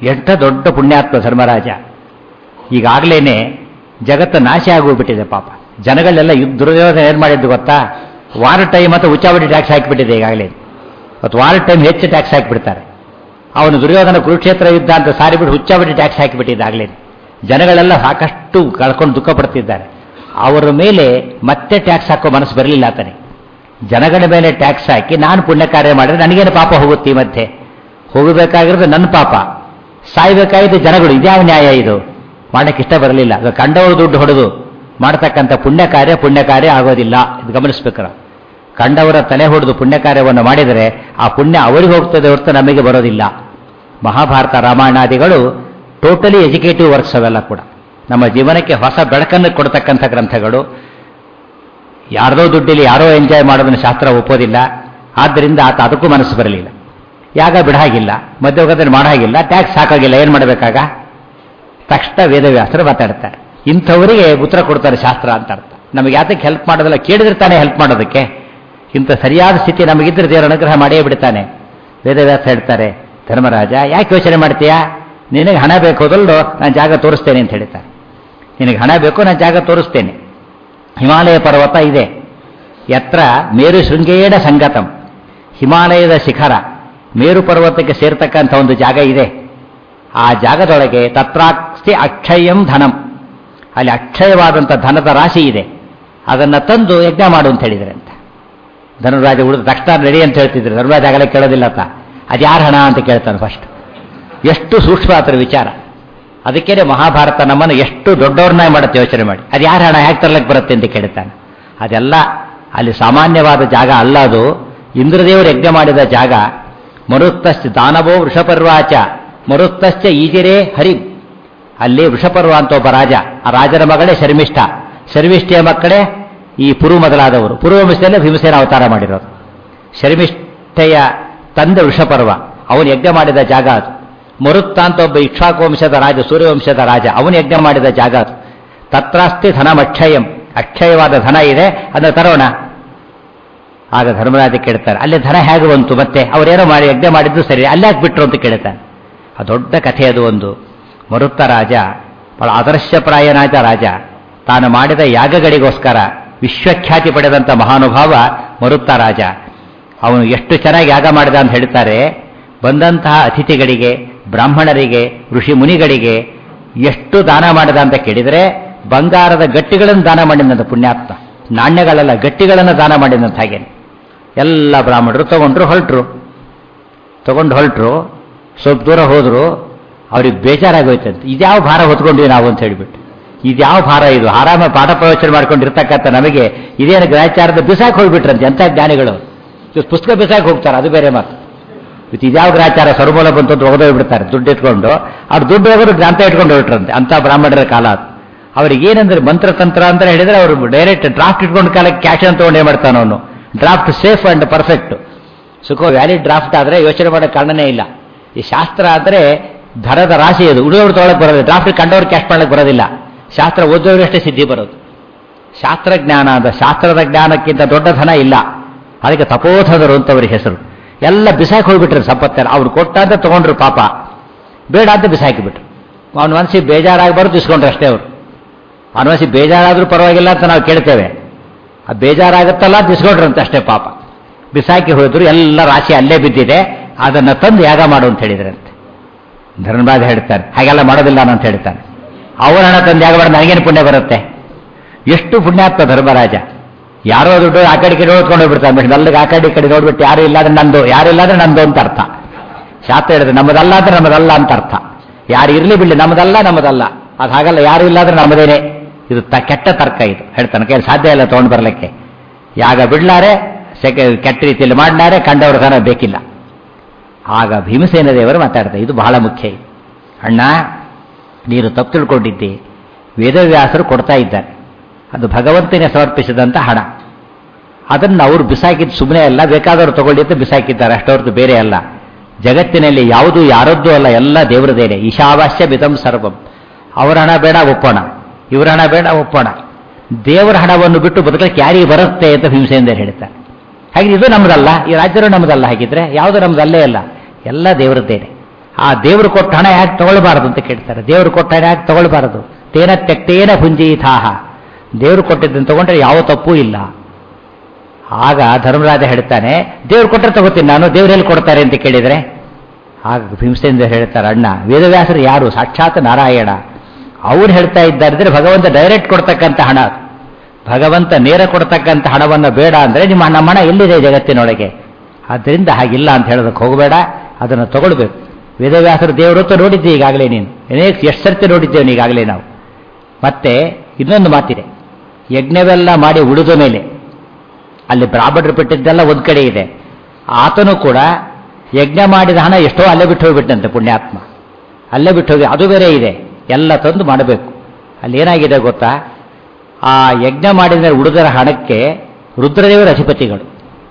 ಎಂಥ ದೊಡ್ಡ ಪುಣ್ಯಾತ್ಮ ಧರ್ಮರಾಜ ಈಗಾಗಲೇ ಜಗತ್ತು ನಾಶ ಆಗೋಗ್ಬಿಟ್ಟಿದೆ ಪಾಪ ಜನಗಳೆಲ್ಲ ಯುದ್ಧ ದುರ್ಯೋಧನ ಏನು ಮಾಡಿದ್ದು ಗೊತ್ತಾ ವಾರ ಟೈಮ್ ಅಥವಾ ಉಚ್ಚಾವಟಿ ಟ್ಯಾಕ್ಸ್ ಹಾಕಿಬಿಟ್ಟಿದೆ ಈಗಾಗಲೇ ಮತ್ತು ವಾರ ಟೈಮ್ ಹೆಚ್ಚು ಟ್ಯಾಕ್ಸ್ ಹಾಕಿಬಿಡ್ತಾರೆ ಅವನು ದುರ್ಯೋಧನ ಕುರುಕ್ಷೇತ್ರ ಯುದ್ಧ ಅಂತ ಸಾರಿಬಿಟ್ಟು ಹುಚ್ಚಾವಟಿ ಟ್ಯಾಕ್ಸ್ ಹಾಕಿಬಿಟ್ಟಿದ್ದಾಗಲೇ ಜನಗಳೆಲ್ಲ ಸಾಕಷ್ಟು ಕಳ್ಕೊಂಡು ದುಃಖ ಪಡ್ತಿದ್ದಾರೆ ಅವರ ಮೇಲೆ ಮತ್ತೆ ಟ್ಯಾಕ್ಸ್ ಹಾಕೋ ಮನಸ್ಸು ಬರಲಿಲ್ಲ ಆತನಿಗೆ ಜನಗಳ ಮೇಲೆ ಟ್ಯಾಕ್ಸ್ ಹಾಕಿ ನಾನು ಪುಣ್ಯ ಕಾರ್ಯ ಮಾಡಿದ್ರೆ ನನಗೇನು ಪಾಪ ಹೋಗುತ್ತೆ ಈ ಮಧ್ಯೆ ಹೋಗಬೇಕಾಗಿರೋದು ನನ್ನ ಪಾಪ ಸಾಯ್ಬೇಕಾಗಿದ್ದು ಜನಗಳು ಇದ್ಯಾವ ನ್ಯಾಯ ಇದು ಮಾಡಕ್ಕೆ ಇಷ್ಟ ಬರಲಿಲ್ಲ ಅದು ಕಂಡವರು ದುಡ್ಡು ಹೊಡೆದು ಮಾಡ್ತಕ್ಕಂಥ ಪುಣ್ಯ ಕಾರ್ಯ ಪುಣ್ಯ ಕಾರ್ಯ ಆಗೋದಿಲ್ಲ ಇದು ಗಮನಿಸ್ಬೇಕಾರ ಕಂಡವರ ತಲೆ ಹೊಡೆದು ಪುಣ್ಯ ಕಾರ್ಯವನ್ನು ಮಾಡಿದರೆ ಆ ಪುಣ್ಯ ಅವರಿಗೆ ಹೋಗ್ತದೆ ಹೊರತು ನಮಗೆ ಬರೋದಿಲ್ಲ ಮಹಾಭಾರತ ರಾಮಾಯಣಾದಿಗಳು ಟೋಟಲಿ ಎಜುಕೇಟಿವ್ ವರ್ಕ್ಸ್ ಅವೆಲ್ಲ ಕೂಡ ನಮ್ಮ ಜೀವನಕ್ಕೆ ಹೊಸ ಬೆಳಕನ್ನು ಕೊಡ್ತಕ್ಕಂಥ ಗ್ರಂಥಗಳು ಯಾರ್ದೋ ದುಡ್ಡಿಲಿ ಯಾರೋ ಎಂಜಾಯ್ ಮಾಡೋದನ್ನು ಶಾಸ್ತ್ರ ಒಪ್ಪೋದಿಲ್ಲ ಆದ್ದರಿಂದ ಆತ ಅದಕ್ಕೂ ಮನಸ್ಸು ಬರಲಿಲ್ಲ ಯಾಗ ಬಿಡಾಗಿಲ್ಲ ಮಧ್ಯೋಗದಲ್ಲಿ ಮಾಡಾಗಿಲ್ಲ ಟ್ಯಾಕ್ಸ್ ಹಾಕಾಗಿಲ್ಲ ಏನು ಮಾಡಬೇಕಾಗ ತಕ್ಷಣ ವೇದವ್ಯಾಸರು ಮಾತಾಡ್ತಾರೆ ಇಂಥವರಿಗೆ ಉತ್ತರ ಕೊಡ್ತಾರೆ ಶಾಸ್ತ್ರ ಅಂತ ಅರ್ಥ ನಮಗೆ ಯಾತಕ್ಕೆ ಹೆಲ್ಪ್ ಮಾಡೋದಿಲ್ಲ ಕೇಳಿದ್ರೆ ತಾನೇ ಹೆಲ್ಪ್ ಮಾಡೋದಕ್ಕೆ ಇಂಥ ಸರಿಯಾದ ಸ್ಥಿತಿ ನಮಗಿದ್ರೆ ದೇವರ ಅನುಗ್ರಹ ಮಾಡೇ ಬಿಡ್ತಾನೆ ವೇದವ್ಯಾಸ ಹೇಳ್ತಾರೆ ಧರ್ಮರಾಜ ಯಾಕೆ ಯೋಚನೆ ಮಾಡ್ತೀಯಾ ನಿನಗೆ ಹಣ ಬೇಕೋದಲ್ಲೋ ನಾನು ಜಾಗ ತೋರಿಸ್ತೇನೆ ಅಂತ ಹೇಳ್ತಾರೆ ನಿನಗೆ ಹಣ ಬೇಕು ನಾನು ಜಾಗ ತೋರಿಸ್ತೇನೆ ಹಿಮಾಲಯ ಪರ್ವತ ಇದೆ ಎತ್ರ ಮೇರು ಶೃಂಗೇಡ ಸಂಗತಂ ಹಿಮಾಲಯದ ಶಿಖರ ಮೇರು ಪರ್ವತಕ್ಕೆ ಸೇರ್ತಕ್ಕಂಥ ಒಂದು ಜಾಗ ಇದೆ ಆ ಜಾಗದೊಳಗೆ ತತ್ರಾಸ್ತಿ ಅಕ್ಷಯಂ ಧನಂ ಅಲ್ಲಿ ಅಕ್ಷಯವಾದಂಥ ಧನದ ರಾಶಿ ಇದೆ ಅದನ್ನು ತಂದು ಯಜ್ಞ ಮಾಡು ಅಂತ ಹೇಳಿದರೆ ಅಂತ ಧನುರಾಜ ಉಳಿದ ತಕ್ಷಣ ರೆಡಿ ಅಂತ ಹೇಳ್ತಿದ್ರು ಧನುರಾಜ ಆಗಲೇ ಕೇಳೋದಿಲ್ಲ ಅಂತ ಅದು ಯಾರ ಹಣ ಅಂತ ಕೇಳ್ತಾನೆ ಫಸ್ಟ್ ಎಷ್ಟು ಸೂಕ್ಷ್ಮ ಆತರ ವಿಚಾರ ಅದಕ್ಕೇನೆ ಮಹಾಭಾರತ ನಮ್ಮನ್ನು ಎಷ್ಟು ದೊಡ್ಡವ್ರನ್ನ ಮಾಡುತ್ತೆ ಯೋಚನೆ ಮಾಡಿ ಅದು ಯಾರ ಹಣ ಯಾಕೆ ತರ್ಲಕ್ಕೆ ಬರುತ್ತೆ ಅಂತ ಕೇಳ್ತಾನೆ ಅದೆಲ್ಲ ಅಲ್ಲಿ ಸಾಮಾನ್ಯವಾದ ಜಾಗ ಅಲ್ಲ ಅದು ಇಂದ್ರದೇವರು ಯಜ್ಞ ಮಾಡಿದ ಜಾಗ ಮರುತ್ತಶ್ಚ ದಾನವೋ ವೃಷಪರ್ವಾಚ ಮರುತ್ತಶ್ಚ ಈಜಿರೇ ಹರಿ ಅಲ್ಲಿ ವೃಷಪರ್ವ ಅಂತ ಒಬ್ಬ ರಾಜ ಆ ರಾಜನ ಮಗಳೇ ಶರ್ಮಿಷ್ಠ ಶರ್ಮಿಷ್ಠೆಯ ಮಕ್ಕಳೇ ಈ ಪುರು ಮೊದಲಾದವರು ಪೂರ್ವವಂಶದಲ್ಲೇ ಭೀಮಸೇನ ಅವತಾರ ಮಾಡಿರೋದು ಶರ್ಮಿಷ್ಠೆಯ ತಂದೆ ವೃಷಪರ್ವ ಅವನು ಯಜ್ಞ ಮಾಡಿದ ಜಾಗ ಅದು ಮರುತ್ತ ಅಂತ ಒಬ್ಬ ಇಕ್ಷಾಕು ವಂಶದ ರಾಜ ಸೂರ್ಯವಂಶದ ರಾಜ ಅವನು ಯಜ್ಞ ಮಾಡಿದ ಜಾಗ ಅದು ತತ್ರಾಸ್ತಿ ಧನಮಕ್ಷಯಂ ಅಕ್ಷಯವಾದ ಧನ ಇದೆ ಅದನ್ನು ತರೋಣ ಆಗ ಧರ್ಮರಾಜ ಕೇಳ್ತಾರೆ ಅಲ್ಲಿ ಧನ ಹೇಗೆ ಬಂತು ಮತ್ತೆ ಅವರೇನೋ ಮಾಡಿ ಯಜ್ಞ ಮಾಡಿದ್ದು ಸರಿ ಅಲ್ಲಿ ಯಾಕೆ ಬಿಟ್ರು ಅಂತ ಕೇಳ್ತಾನೆ ಆ ದೊಡ್ಡ ಕಥೆ ಅದು ಒಂದು ಮರುತ್ತ ರಾಜ ಬಹಳ ಆದರ್ಶಪ್ರಾಯನಾದ ರಾಜ ತಾನು ಮಾಡಿದ ಯಾಗಗಳಿಗೋಸ್ಕರ ವಿಶ್ವಖ್ಯಾತಿ ಪಡೆದಂಥ ಮಹಾನುಭಾವ ಮರುತ್ತ ರಾಜ ಅವನು ಎಷ್ಟು ಚೆನ್ನಾಗಿ ಯಾಗ ಮಾಡಿದ ಅಂತ ಹೇಳ್ತಾರೆ ಬಂದಂತಹ ಅತಿಥಿಗಳಿಗೆ ಬ್ರಾಹ್ಮಣರಿಗೆ ಋಷಿ ಮುನಿಗಳಿಗೆ ಎಷ್ಟು ದಾನ ಮಾಡಿದ ಅಂತ ಕೇಳಿದರೆ ಬಂಗಾರದ ಗಟ್ಟಿಗಳನ್ನು ದಾನ ಮಾಡಿದಂಥ ಪುಣ್ಯಾತ್ಮ ನಾಣ್ಯಗಳೆಲ್ಲ ಗಟ್ಟಿಗಳನ್ನು ದಾನ ಮಾಡಿದಂಥ ಹಾಗೇನೆ ಎಲ್ಲ ಬ್ರಾಹ್ಮಣರು ತಗೊಂಡ್ರು ಹೊರಟ್ರು ತಗೊಂಡು ಹೊರಟ್ರು ಸ್ವಲ್ಪ ದೂರ ಹೋದ್ರು ಅವ್ರಿಗೆ ಬೇಜಾರಾಗೋಯ್ತಂತೆ ಇದ್ಯಾವ ಭಾರ ಹೊತ್ಕೊಂಡ್ವಿ ನಾವು ಅಂತ ಹೇಳಿಬಿಟ್ಟು ಇದ್ಯಾವ ಭಾರ ಇದು ಆರಾಮ ಪಾಠ ಪ್ರವಚನ ಮಾಡ್ಕೊಂಡಿರ್ತಕ್ಕಂಥ ನಮಗೆ ಇದೇನು ಗ್ರಹಚಾರದ ಬಿಸಾಕ್ ಹೋಗ್ಬಿಟ್ರಂತೆ ಎಂಥ ಜ್ಞಾನಿಗಳು ಇವತ್ತು ಪುಸ್ತಕ ಬಿಸಾಕ್ ಹೋಗ್ತಾರೆ ಅದು ಬೇರೆ ಮಾತು ಇವತ್ತು ಇದ್ಯಾವ ಗ್ರಹಚಾರ ಸರ್ಮೂಲ ಬಂತು ಅಂತ ಹೋಗ್ಬಿಡ್ತಾರೆ ದುಡ್ಡು ಇಟ್ಕೊಂಡು ಅವ್ರು ದುಡ್ಡು ಹೋಗೋರು ಗ್ರಂಥ ಇಟ್ಕೊಂಡು ಹೊರಟ್ರಂತೆ ಅಂಥ ಬ್ರಾಹ್ಮಣರ ಕಾಲ ಅದು ಅವ್ರಿಗೆ ಏನಂದ್ರೆ ಮಂತ್ರತಂತ್ರ ಅಂತ ಹೇಳಿದ್ರೆ ಅವರು ಡೈರೆಕ್ಟ್ ಡ್ರಾಫ್ಟ್ ಇಟ್ಕೊಂಡು ಕಾಲಕ್ಕೆ ಕ್ಯಾಶ್ ಅಂತ ತೊಗೊಂಡೇ ಮಾಡ್ತಾನೆ ಅವನು ಡ್ರಾಫ್ಟ್ ಸೇಫ್ ಅಂಡ್ ಪರ್ಫೆಕ್ಟ್ ಸುಖ ವ್ಯಾಲಿಡ್ ಡ್ರಾಫ್ಟ್ ಆದರೆ ಯೋಚನೆ ಮಾಡೋ ಕಾರಣನೇ ಇಲ್ಲ ಈ ಶಾಸ್ತ್ರ ಆದರೆ ಧರದ ರಾಶಿ ಅದು ಉಳಿದವ್ರು ತೊಗೊಳಕ್ ಬರೋದಿಲ್ಲ ಡ್ರಾಫ್ಟ್ ಕಂಡವ್ರು ಕ್ಯಾಶ್ ಮಾಡಕ್ಕೆ ಬರೋದಿಲ್ಲ ಶಾಸ್ತ್ರ ಓದೋರಷ್ಟೇ ಸಿದ್ಧಿ ಬರೋದು ಶಾಸ್ತ್ರಜ್ಞಾನ ಅದ ಶಾಸ್ತ್ರದ ಜ್ಞಾನಕ್ಕಿಂತ ದೊಡ್ಡ ಧನ ಇಲ್ಲ ಅದಕ್ಕೆ ತಪೋಧನರು ಅಂತ ಅವ್ರಿಗೆ ಹೆಸರು ಎಲ್ಲ ಬಿಸಾಕಿ ಹೋಗ್ಬಿಟ್ರು ಸಂಪತ್ತೆಲ್ಲ ಅವ್ರು ಕೊಟ್ಟ ಅಂತ ತಗೊಂಡ್ರು ಪಾಪ ಬೇಡ ಅಂತ ಬಿಸಾಕಿಬಿಟ್ರು ಅವನ ಮನಸ್ಸಿಗೆ ಬೇಜಾರಾಗಬಾರ್ದು ಇಸ್ಕೊಂಡ್ರು ಅಷ್ಟೇ ಅವರು ಅವನ ಮನಸ್ಸಿಗೆ ಬೇಜಾರಾದ್ರೂ ಪರವಾಗಿಲ್ಲ ಅಂತ ನಾವು ಕೇಳ್ತೇವೆ ಆ ಬೇಜಾರಾಗುತ್ತಲ್ಲ ಅಂತ ಇಸ್ಕೊಂಡ್ರಂತೆ ಅಷ್ಟೇ ಪಾಪ ಬಿಸಾಕಿ ಹೋದ್ರು ಎಲ್ಲ ರಾಶಿ ಅಲ್ಲೇ ಬಿದ್ದಿದೆ ಅದನ್ನು ತಂದು ಯಾಗ ಮಾಡು ಅಂತ ಹೇಳಿದ್ರಂತೆ ಧರ್ಮರಾಜ ಹೇಳ್ತಾರೆ ಹಾಗೆಲ್ಲ ಮಾಡೋದಿಲ್ಲ ನಾನು ಅಂತ ಹೇಳ್ತಾನೆ ಅವರ ಹಣ ತಂದು ಯಾಗ ಮಾಡಿ ನನಗೇನು ಪುಣ್ಯ ಬರುತ್ತೆ ಎಷ್ಟು ಪುಣ್ಯಾತ್ಮ ಧರ್ಮರಾಜ ಯಾರೋ ದುಡ್ಡು ಆ ಕಡೆ ಕಡೆ ನೋಡ್ಕೊಂಡು ಹೋಗ್ಬಿಡ್ತಾನೆ ಬಿಟ್ಟು ನಲ್ಲಿಗೆ ಆ ಕಡೆ ಈ ಕಡೆ ನೋಡ್ಬಿಟ್ಟು ಯಾರು ಇಲ್ಲಾದ್ರೆ ನಂದು ಯಾರು ಇಲ್ಲಾದ್ರೆ ನಂದು ಅಂತ ಅರ್ಥ ಶಾಸ್ತ್ರ ಹೇಳಿದ್ರೆ ನಮ್ಮದಲ್ಲ ಅಂದ್ರೆ ನಮ್ಮದಲ್ಲ ಅಂತ ಅರ್ಥ ಯಾರು ಇರಲಿ ಬಿಡಲಿ ನಮ್ಮದಲ್ಲ ನಮ್ಮದಲ್ಲ ಅದು ಹಾಗಲ್ಲ ಯಾರು ಇಲ್ಲಾದ್ರೆ ನಮ್ಮದೇನೆ ಇದು ತ ಕೆಟ್ಟ ತರ್ಕ ಇದು ಹೇಳ್ತಾನೆ ಕೈ ಸಾಧ್ಯ ಇಲ್ಲ ತೊಗೊಂಡು ಬರಲಿಕ್ಕೆ ಯಾಗ ಬಿಡ್ಲಾರೆ ಸೆಕೆ ಕೆಟ್ಟ ರೀತಿಯಲ್ಲಿ ಮಾಡ್ಲಾರೆ ಕಂಡವ್ರ ಧನ ಬೇಕಿಲ್ಲ ಆಗ ಭೀಮಸೇನ ದೇವರು ಮಾತಾಡ್ತಾರೆ ಇದು ಬಹಳ ಮುಖ್ಯ ಇದು. ಅಣ್ಣ ನೀನು ತಪ್ಪು ತಿಳ್ಕೊಂಡಿದ್ದಿ ವೇದವ್ಯಾಸರು ಕೊಡ್ತಾ ಇದ್ದಾರೆ ಅದು ಭಗವಂತನೇ ಸಮರ್ಪಿಸಿದಂಥ ಹಣ ಅದನ್ನು ಅವರು ಬಿಸಾಕಿದ್ದು ಸುಮ್ಮನೆ ಅಲ್ಲ ಬೇಕಾದವರು ತಗೊಂಡಿದ್ದು ಬಿಸಾಕಿದ್ದಾರೆ ಅಷ್ಟವ್ರದ್ದು ಬೇರೆ ಅಲ್ಲ ಜಗತ್ತಿನಲ್ಲಿ ಯಾವುದು ಯಾರದ್ದು ಅಲ್ಲ ಎಲ್ಲ ದೇವರದೇನೆ ಈಶಾವಾಸ್ಯ ಬಿದಂ ಸರ್ವಂ ಅವರ ಹಣ ಬೇಡ ಒಪ್ಪೋಣ ಇವರ ಹಣ ಬೇಡ ಒಪ್ಪೋಣ ದೇವರ ಹಣವನ್ನು ಬಿಟ್ಟು ಬದುಕಲಿಕ್ಕೆ ಯಾರಿಗೆ ಬರುತ್ತೆ ಅಂತ ಭೀಮಸೇಂದ್ರ ಹೇಳ್ತಾರೆ ಹಾಗೆ ಇದು ನಮ್ಮದಲ್ಲ ಈ ರಾಜ್ಯರು ನಮ್ಮದಲ್ಲ ಹಾಗಿದ್ರೆ ಯಾವುದು ನಮ್ಮದಲ್ಲೇ ಅಲ್ಲ ಎಲ್ಲ ದೇವರದ್ದೇನೆ ಆ ದೇವರು ಕೊಟ್ಟ ಹಣ ಯಾಕೆ ತಗೊಳ್ಬಾರದು ಅಂತ ಕೇಳ್ತಾರೆ ದೇವರು ಕೊಟ್ಟ ಹಣ ಯಾಕೆ ತಗೊಳ್ಬಾರದು ತೇನ ತೆಕ್ತೇನ ಭುಂಜೀತಾಹ ದೇವರು ಕೊಟ್ಟಿದ್ದನ್ನು ತಗೊಂಡ್ರೆ ಯಾವ ತಪ್ಪೂ ಇಲ್ಲ ಆಗ ಧರ್ಮರಾಜ ಹೇಳ್ತಾನೆ ದೇವ್ರು ಕೊಟ್ಟರೆ ತಗೋತೀನಿ ನಾನು ದೇವ್ರು ಎಲ್ಲಿ ಕೊಡ್ತಾರೆ ಅಂತ ಕೇಳಿದರೆ ಆಗ ಭೀಮಸೇಂದ್ರ ಹೇಳ್ತಾರೆ ಅಣ್ಣ ವೇದವ್ಯಾಸರು ಯಾರು ಸಾಕ್ಷಾತ್ ನಾರಾಯಣ ಅವ್ರು ಹೇಳ್ತಾ ಇದ್ದಾರೆ ಭಗವಂತ ಡೈರೆಕ್ಟ್ ಕೊಡ್ತಕ್ಕಂಥ ಹಣ ಅದು. ಭಗವಂತ ನೇರ ಕೊಡ್ತಕ್ಕಂಥ ಹಣವನ್ನು ಬೇಡ ಅಂದರೆ ನಿಮ್ಮ ನಮ್ಮ ಹಣ ಎಲ್ಲಿದೆ ಜಗತ್ತಿನೊಳಗೆ ಆದ್ದರಿಂದ ಹಾಗಿಲ್ಲ ಅಂತ ಹೇಳೋದಕ್ಕೆ ಹೋಗಬೇಡ ಅದನ್ನು ತಗೊಳ್ಬೇಕು ವೇದವ್ಯಾಸರು ದೇವರೊತ್ತು ನೋಡಿದ್ದೆ ಈಗಾಗಲೇ ನೀನು ಅನೇಕ ಎಷ್ಟು ಸರ್ತಿ ನೋಡಿದ್ದೇವೆ ಈಗಾಗಲೇ ನಾವು ಮತ್ತೆ ಇನ್ನೊಂದು ಮಾತಿದೆ ಯಜ್ಞವೆಲ್ಲ ಮಾಡಿ ಉಳಿದ ಮೇಲೆ ಅಲ್ಲಿ ಬ್ರಾಹ್ಮಣರು ಬಿಟ್ಟಿದ್ದೆಲ್ಲ ಒಂದು ಕಡೆ ಇದೆ ಆತನು ಕೂಡ ಯಜ್ಞ ಮಾಡಿದ ಹಣ ಎಷ್ಟೋ ಅಲ್ಲೇ ಬಿಟ್ಟು ಹೋಗ್ಬಿಟ್ಟಂತೆ ಪುಣ್ಯಾತ್ಮ ಅಲ್ಲೇ ಬಿಟ್ಟು ಹೋಗಿ ಅದು ಬೇರೆ ಇದೆ ಎಲ್ಲ ತಂದು ಮಾಡಬೇಕು ಅಲ್ಲಿ ಏನಾಗಿದೆ ಗೊತ್ತಾ ಆ ಯಜ್ಞ ಮಾಡಿದ ಉಳಿದರ ಹಣಕ್ಕೆ ರುದ್ರದೇವರ ಅಧಿಪತಿಗಳು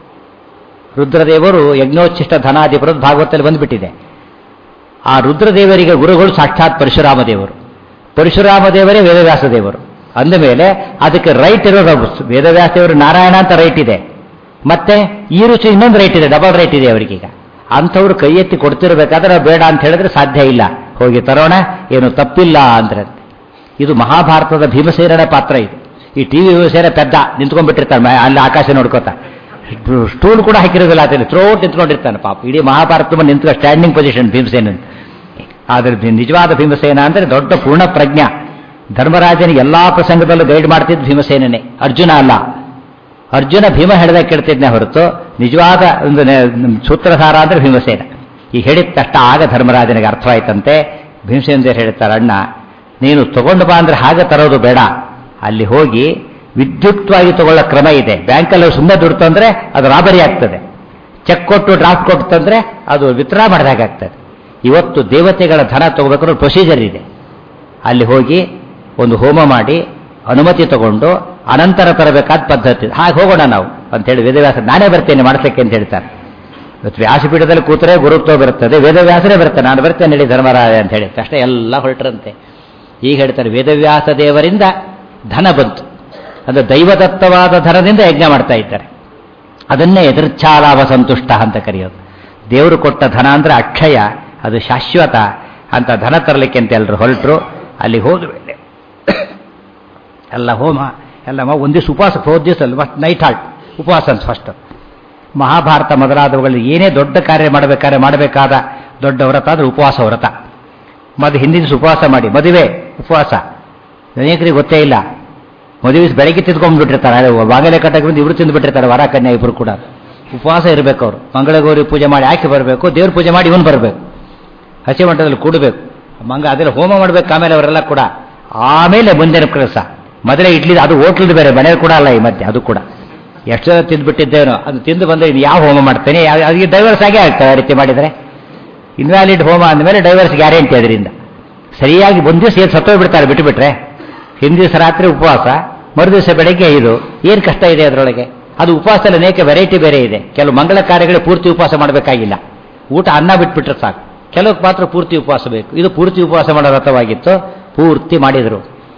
ರುದ್ರದೇವರು ಯಜ್ಞೋಚ್ಛಿಷ್ಟ ಧನಾಧಿಪರು ಭಾಗವತದಲ್ಲಿ ಬಂದುಬಿಟ್ಟಿದೆ ಆ ರುದ್ರದೇವರಿಗೆ ಗುರುಗಳು ಸಾಕ್ಷಾತ್ ಪರಶುರಾಮ ದೇವರು ಪರಶುರಾಮ ದೇವರೇ ವೇದವ್ಯಾಸ ದೇವರು ಅಂದ ಮೇಲೆ ಅದಕ್ಕೆ ರೈಟ್ ಇರೋದು ವೇದವ್ಯಾಸ ದೇವರು ನಾರಾಯಣ ಅಂತ ರೈಟ್ ಇದೆ ಮತ್ತೆ ಈ ರುಚಿ ಇನ್ನೊಂದು ರೈಟ್ ಇದೆ ಡಬಲ್ ರೈಟ್ ಇದೆ ಅವರಿಗೀಗ ಅಂಥವ್ರು ಕೈ ಎತ್ತಿ ಕೊಡ್ತಿರ್ಬೇಕಾದ್ರೆ ಬೇಡ ಅಂತ ಹೇಳಿದ್ರೆ ಸಾಧ್ಯ ಇಲ್ಲ ಹೋಗಿ ತರೋಣ ಏನು ತಪ್ಪಿಲ್ಲ ಅಂದ್ರೆ ಇದು ಮಹಾಭಾರತದ ಭೀಮಸೇನನ ಪಾತ್ರ ಇದು ಈ ಟಿವಿ ಭೀಮಸೇನ ಪೆದ್ದ ನಿಂತ್ಕೊಂಡ್ಬಿಟ್ಟಿರ್ತಾನೆ ಮ- ಅಲ್ಲಿ ಆಕಾಶ ನೋಡ್ಕೋತಾ ಸ್ಟೂಲ್ ಕೂಡ ಹಾಕಿರೋದಿಲ್ಲ ಆತಲ್ಲಿ ಥ್ರೋಟ್ ನಿಂತ್ಕೊಂಡಿರ್ತಾನೆ ಪಾಪ ಇಡೀ ಮಹಾಭಾರತ ನಿಂತ್ಕೊ ಸ್ಟ್ಯಾಂಡಿಂಗ್ ಪೊಸಿಷನ್ ಭೀಮಸೇನ ಆದರೆ ಭೀ- ನಿಜವಾದ ಭೀಮಸೇನ ಅಂದರೆ ದೊಡ್ಡ ಪೂರ್ಣ ಪ್ರಜ್ಞ ಧರ್ಮರಾಜನಿಗೆ ಎಲ್ಲಾ ಪ್ರಸಂಗದಲ್ಲೂ ಗೈಡ್ ಮಾಡ್ತಿದ್ದು ಭೀಮಸೇನನೇ ಅರ್ಜುನ ಅಲ್ಲ ಅರ್ಜುನ ಭೀಮ ಹೇಳಿದಾಗ ಕೇಳ್ತಿದ್ನೆ ಹೊರತು ನಿಜವಾದ ಒಂದು ನೆ- ಸೂತ್ರಧಾರ ಅಂದ್ರೆ ಭೀಮಸೇನ ಈ ಹೇಳಿದ ತಕ್ಷಣ ಆಗ ಧರ್ಮರಾಜನಿಗೆ ಅರ್ಥವಾಯ್ತಂತೆ ಭೀಮಸೇನ ಹೇಳ್ತಾರೆ ಅಣ್ಣ ನೀನು ತಗೊಂಡು ಬಾ ಅಂದ್ರೆ ಹಾಗೆ ತರೋದು ಬೇಡ ಅಲ್ಲಿ ಹೋಗಿ ವಿದ್ಯುಕ್ತವಾಗಿ ತಗೊಳ್ಳೋ ಕ್ರಮ ಇದೆ ಬ್ಯಾಂಕಲ್ಲಿ ಸುಮ್ಮನೆ ದುಡ್ಡು ತಂದ್ರೆ ಅದು ರಾಬರಿ ಆಗ್ತದೆ ಚೆಕ್ ಕೊಟ್ಟು ಡ್ರಾಫ್ಟ್ ಕೊಟ್ಟು ತಂದ್ರೆ ಅದು ವಿತ್ಡ್ರಾ ಮಾಡಿದಾಗ್ತದೆ ಇವತ್ತು ದೇವತೆಗಳ ಧನ ತಗೋಬೇಕಾದ್ರೆ ಪ್ರೊಸೀಜರ್ ಇದೆ ಅಲ್ಲಿ ಹೋಗಿ ಒಂದು ಹೋಮ ಮಾಡಿ ಅನುಮತಿ ತಗೊಂಡು ಅನಂತರ ತರಬೇಕಾದ ಪದ್ಧತಿ ಹಾಗೆ ಹೋಗೋಣ ನಾವು ಅಂತ ಹೇಳಿ ವೇದವ್ಯಾಸ ನಾನೇ ಬರ್ತೇನೆ ಮಾಡಿಸಕ್ಕೆ ಅಂತ ಹೇಳ್ತಾರೆ ಇವತ್ತು ವ್ಯಾಸಪೀಠದಲ್ಲಿ ಕೂತರೆ ಗುರುತ್ವ ಬರುತ್ತದೆ ವೇದವ್ಯಾಸರೇ ಬರ್ತೇನೆ ನಾನು ಬರ್ತೇನೆ ಹೇಳಿ ಧರ್ಮರಾಜ ಅಂತ ಹೇಳಿ ತಕ್ಷಣ ಎಲ್ಲ ಹೊರಟ್ರಂತೆ ಈಗ ಹೇಳ್ತಾರೆ ವೇದವ್ಯಾಸ ದೇವರಿಂದ ಧನ ಬಂತು ಅಂದ್ರೆ ದೈವದತ್ತವಾದ ಧನದಿಂದ ಯಜ್ಞ ಮಾಡ್ತಾ ಇದ್ದಾರೆ ಅದನ್ನೇ ಎದುರ್ಚ್ಛಾಲಾಭ ಸಂತುಷ್ಟ ಅಂತ ಕರೆಯೋದು ದೇವರು ಕೊಟ್ಟ ಧನ ಅಂದ್ರೆ ಅಕ್ಷಯ ಅದು ಶಾಶ್ವತ ಅಂತ ಧನ ತರಲಿಕ್ಕೆ ಅಂತ ಎಲ್ಲರೂ ಹೊರಟರು ಅಲ್ಲಿ ಹೋದ ಮೇಲೆ ಎಲ್ಲ ಹೋಮ ಎಲ್ಲ ಮ- ಒಂದಿವ್ಸ ಉಪವಾಸ ಹೋದ ದಿವಸ ಫಸ್ಟ್ ನೈಟ್ ಹಾಲ್ಟ್ ಉಪವಾಸ ಅಂತ ಫಸ್ಟ್ ಮಹಾಭಾರತ ಮೊದಲಾದವುಗಳು ಏನೇ ದೊಡ್ಡ ಕಾರ್ಯ ಮಾಡಬೇಕಾದ್ರೆ ಮಾಡಬೇಕಾದ ದೊಡ್ಡ ವ್ರತ ಅಂದ್ರೆ ಉಪವಾಸ ವ್ರತ ಮದು ಹಿಂದಿನ ದಿವಸ ಉಪವಾಸ ಮಾಡಿ ಮದುವೆ ಉಪವಾಸ ಅನೇಕರಿಗೆ ಗೊತ್ತೇ ಇಲ್ಲ ಮದುವೆ ದಿವಸ ಬೆಳಗ್ಗೆ ತಿದ್ಕೊಂಡ್ಬಿಟ್ಟಿರ್ತಾರೆ ಬಾಗಲೆ ಕಟ್ಟಕ್ಕೆ ಬಂದು ಇವರು ತಿಂದುಬಿಟ್ಟಿರ್ತಾರೆ ವರ ಕನ್ಯಾ ಇಬ್ಬರು ಕೂಡ ಉಪವಾಸ ಇರಬೇಕು ಅವರು ಮಂಗಳಗೌರಿ ಪೂಜೆ ಮಾಡಿ ಯಾಕೆ ಬರಬೇಕು ದೇವ್ರ ಪೂಜೆ ಮಾಡಿ ಇವನು ಬರಬೇಕು ಹಸಿ ಮಟ್ಟದಲ್ಲಿ ಕೂಡಬೇಕು ಮಂಗ ಅದೆಲ್ಲ ಹೋಮ ಮಾಡ್ಬೇಕು ಆಮೇಲೆ ಅವರೆಲ್ಲ ಕೂಡ ಆಮೇಲೆ ಮುಂದಿನ ಕೆಲಸ ಮೊದಲೇ ಇಡ್ಲಿ ಅದು ಹೋಟ್ಲದು ಬೇರೆ ಮನೇಲಿ ಕೂಡ ಅಲ್ಲ ಈ ಮಧ್ಯೆ ಅದು ಕೂಡ ಎಷ್ಟು ಜನ ತಿಂದ್ಬಿಟ್ಟಿದ್ದೇನೋ ಅದು ತಿಂದು ಬಂದರೆ ಇನ್ನು ಯಾವ ಹೋಮ ಮಾಡ್ತೇನೆ ಯಾವ- ಅದಕ್ಕೆ ಡೈವರ್ಸ್ ಆಗೇ ಆಗ್ತದೆ ಆ ರೀತಿ ಮಾಡಿದರೆ ಇನ್ವ್ಯಾಲಿಡ್ ಹೋಮ ಅಂದಮೇಲೆ ಡೈವರ್ಸ್ ಗ್ಯಾರಂಟಿ ಅದರಿಂದ ಸರಿಯಾಗಿ ಒಂದು ದಿವಸ ಏನು ಸತ್ತೋಗ್ಬಿಡ್ತಾರೆ ಬಿಟ್ಟುಬಿಟ್ರೆ ಹಿಂದಿನ ದಿವಸ ರಾತ್ರಿ ಉಪವಾಸ ಮರುದಿವಸ ಬೆಳಗ್ಗೆ ಇದು ಏನು ಕಷ್ಟ ಇದೆ ಅದರೊಳಗೆ ಅದು ಉಪವಾಸದಲ್ಲಿ ಅನೇಕ ವೆರೈಟಿ ಬೇರೆ ಇದೆ ಕೆಲವು ಮಂಗಳ ಕಾರ್ಯಗಳಿಗೆ ಪೂರ್ತಿ ಉಪವಾಸ ಮಾಡಬೇಕಾಗಿಲ್ಲ ಊಟ ಅನ್ನ ಬಿಟ್ಬಿಟ್ರೆ ಸಾಕು ಕೆಲವಕ್ಕೆ ಮಾತ್ರ ಪೂರ್ತಿ ಉಪವಾಸ ಬೇಕು ಇದು ಪೂರ್ತಿ ಉಪವಾಸ ಮಾಡೋ ವ್ರತವಾಗಿತ್ತು ಪೂರ್ತಿ ಮಾಡಿದರು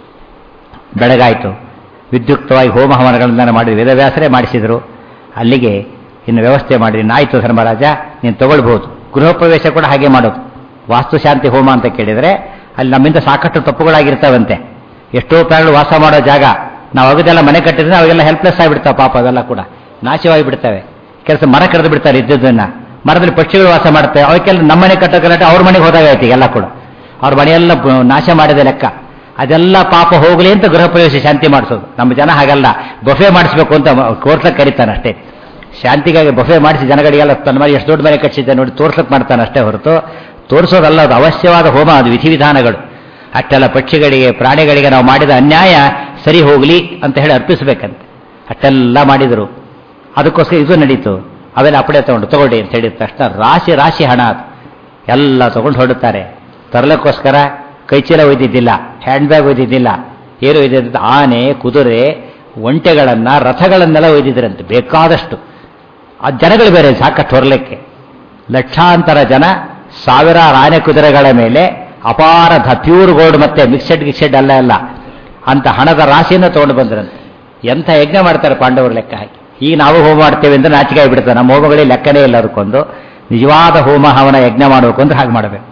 ಬೆಳಗಾಯಿತು ವಿದ್ಯುಕ್ತವಾಗಿ ಹೋಮ ಹವನಗಳನ್ನ ಮಾಡಿ ವೇದವ್ಯಾಸರೇ ಮಾಡಿಸಿದರು ಅಲ್ಲಿಗೆ ಇನ್ನು ವ್ಯವಸ್ಥೆ ಮಾಡಿ ಆಯಿತು ಧರ್ಮರಾಜ ನೀನು ತಗೊಳ್ಬಹುದು ಗೃಹ ಪ್ರವೇಶ ಕೂಡ ಹಾಗೆ ಮಾಡೋದು ವಾಸ್ತುಶಾಂತಿ ಹೋಮ ಅಂತ ಕೇಳಿದರೆ ಅಲ್ಲಿ ನಮ್ಮಿಂದ ಸಾಕಷ್ಟು ತಪ್ಪುಗಳಾಗಿರ್ತಾವಂತೆ ಎಷ್ಟೋ ಪ್ರಾಣಿಗಳು ವಾಸ ಮಾಡೋ ಜಾಗ ನಾವು ಅಗದೆಲ್ಲ ಮನೆ ಕಟ್ಟಿದ್ರೆ ಅವಾಗೆಲ್ಲ ಹೆಲ್ಪ್ಲೆಸ್ ಆಗಿಬಿಡ್ತಾವೆ ಪಾಪ ಅವೆಲ್ಲ ಕೂಡ ನಾಶವಾಗಿ ಬಿಡ್ತವೆ ಕೆಲಸ ಮರ ಕರೆದು ಬಿಡ್ತಾರೆ ಇದ್ದದನ್ನ ಮರದಲ್ಲಿ ಪಕ್ಷಿಗಳು ವಾಸ ಮಾಡ್ತವೆ ಅವಕ್ಕೆಲ್ಲ ನಮ್ಮ ಮನೆ ಕಟ್ಟೋ ಗಲಾಟೆ ಅವ್ರ ಮನೆಗೆ ಹೋದಾಗ ಆಯ್ತು ಎಲ್ಲ ಕೂಡ ಅವ್ರ ಮನೆಯೆಲ್ಲ ಬ- ನಾಶ ಮಾಡಿದ ಲೆಕ್ಕ ಅದೆಲ್ಲ ಪಾಪ ಹೋಗಲಿ ಅಂತ ಗೃಹ ಪ್ರವೇಶ ಶಾಂತಿ ಮಾಡಿಸೋದು ನಮ್ಮ ಜನ ಹಾಗಲ್ಲ ಬಫೆ ಮಾಡಿಸ್ಬೇಕು ಅಂತ ಕೋರ್ಸಕ್ಕೆ ಕರೀತಾನೆ ಅಷ್ಟೇ ಶಾಂತಿಗಾಗಿ ಬಫೆ ಮಾಡಿಸಿ ಜನಗಳಿಗೆಲ್ಲ ತನ್ನ ಮನೆ ಎಷ್ಟು ದೊಡ್ಡ ಮನೆ ಕಟ್ಟಿಸಿದ್ದೆ ನೋಡಿ ತೋರ್ಸಕ್ಕೆ ಮಾಡ್ತಾನೆ ಅಷ್ಟೇ ಹೊರತು ತೋರಿಸೋದಲ್ಲ ಅದು ಅವಶ್ಯವಾದ ಹೋಮ ಅದು ವಿಧಿವಿಧಾನಗಳು ಅಷ್ಟೆಲ್ಲ ಪಕ್ಷಿಗಳಿಗೆ ಪ್ರಾಣಿಗಳಿಗೆ ನಾವು ಮಾಡಿದ ಅನ್ಯಾಯ ಸರಿ ಹೋಗಲಿ ಅಂತ ಹೇಳಿ ಅರ್ಪಿಸಬೇಕಂತೆ ಅಷ್ಟೆಲ್ಲ ಮಾಡಿದರು ಅದಕ್ಕೋಸ್ಕರ ಇದು ನಡೀತು ಅವೆಲ್ಲ ಅಪ್ಪಡೆ ತಗೊಂಡು ತಗೊಳ್ಳಿ ಅಂತ ಹೇಳಿದ ತಕ್ಷಣ ರಾಶಿ ರಾಶಿ ಹಣ ಅದು ಎಲ್ಲ ತಗೊಂಡು ಹೊರಡುತ್ತಾರೆ ತರಲಕ್ಕೋಸ್ಕರ ಕೈಚೀಲ ಒಯ್ದಿದ್ದಿಲ್ಲ ಹ್ಯಾಂಡ್ ಬ್ಯಾಗ್ ಒಯ್ದಿದ್ದಿಲ್ಲ ಏನು ಒಯ್ದಿದ್ದ ಆನೆ ಕುದುರೆ ಒಂಟೆಗಳನ್ನ ರಥಗಳನ್ನೆಲ್ಲ ಒಯ್ದಿದ್ರಂತೆ ಬೇಕಾದಷ್ಟು ಆ ಜನಗಳು ಬೇರೆ ಸಾಕಷ್ಟು ಹೊರಲಿಕ್ಕೆ ಲಕ್ಷಾಂತರ ಜನ ಸಾವಿರಾರು ಆನೆ ಕುದುರೆಗಳ ಮೇಲೆ ಅಪಾರ ಧ ಪ್ಯೂರ್ ಗೋಲ್ಡ್ ಮತ್ತೆ ಮಿಕ್ಸೆಡ್ ಗಿಕ್ಸೆಡ್ ಅಲ್ಲ ಅಲ್ಲ ಅಂತ ಹಣದ ರಾಶಿಯನ್ನು ತಗೊಂಡು ಬಂದ್ರಂತೆ ಎಂಥ ಯಜ್ಞ ಮಾಡ್ತಾರೆ ಪಾಂಡವರು ಲೆಕ್ಕ ಹಾಕಿ ಈಗ ನಾವು ಹೋಮ ಮಾಡ್ತೇವೆ ಅಂದ್ರೆ ನಾಚಿಕೆ ಆಗಿಬಿಡ್ತಾರೆ ನಮ್ಮ ಹೋಮಗಳಿಗೆ ಲೆಕ್ಕನೇ ಇಲ್ಲ ಅದಕ್ಕೊಂದು ನಿಜವಾದ ಹೋಮ ಹವನ ಯಜ್ಞ ಮಾಡಬೇಕು ಅಂದ್ರೆ ಹಾಗೆ ಮಾಡಬೇಕು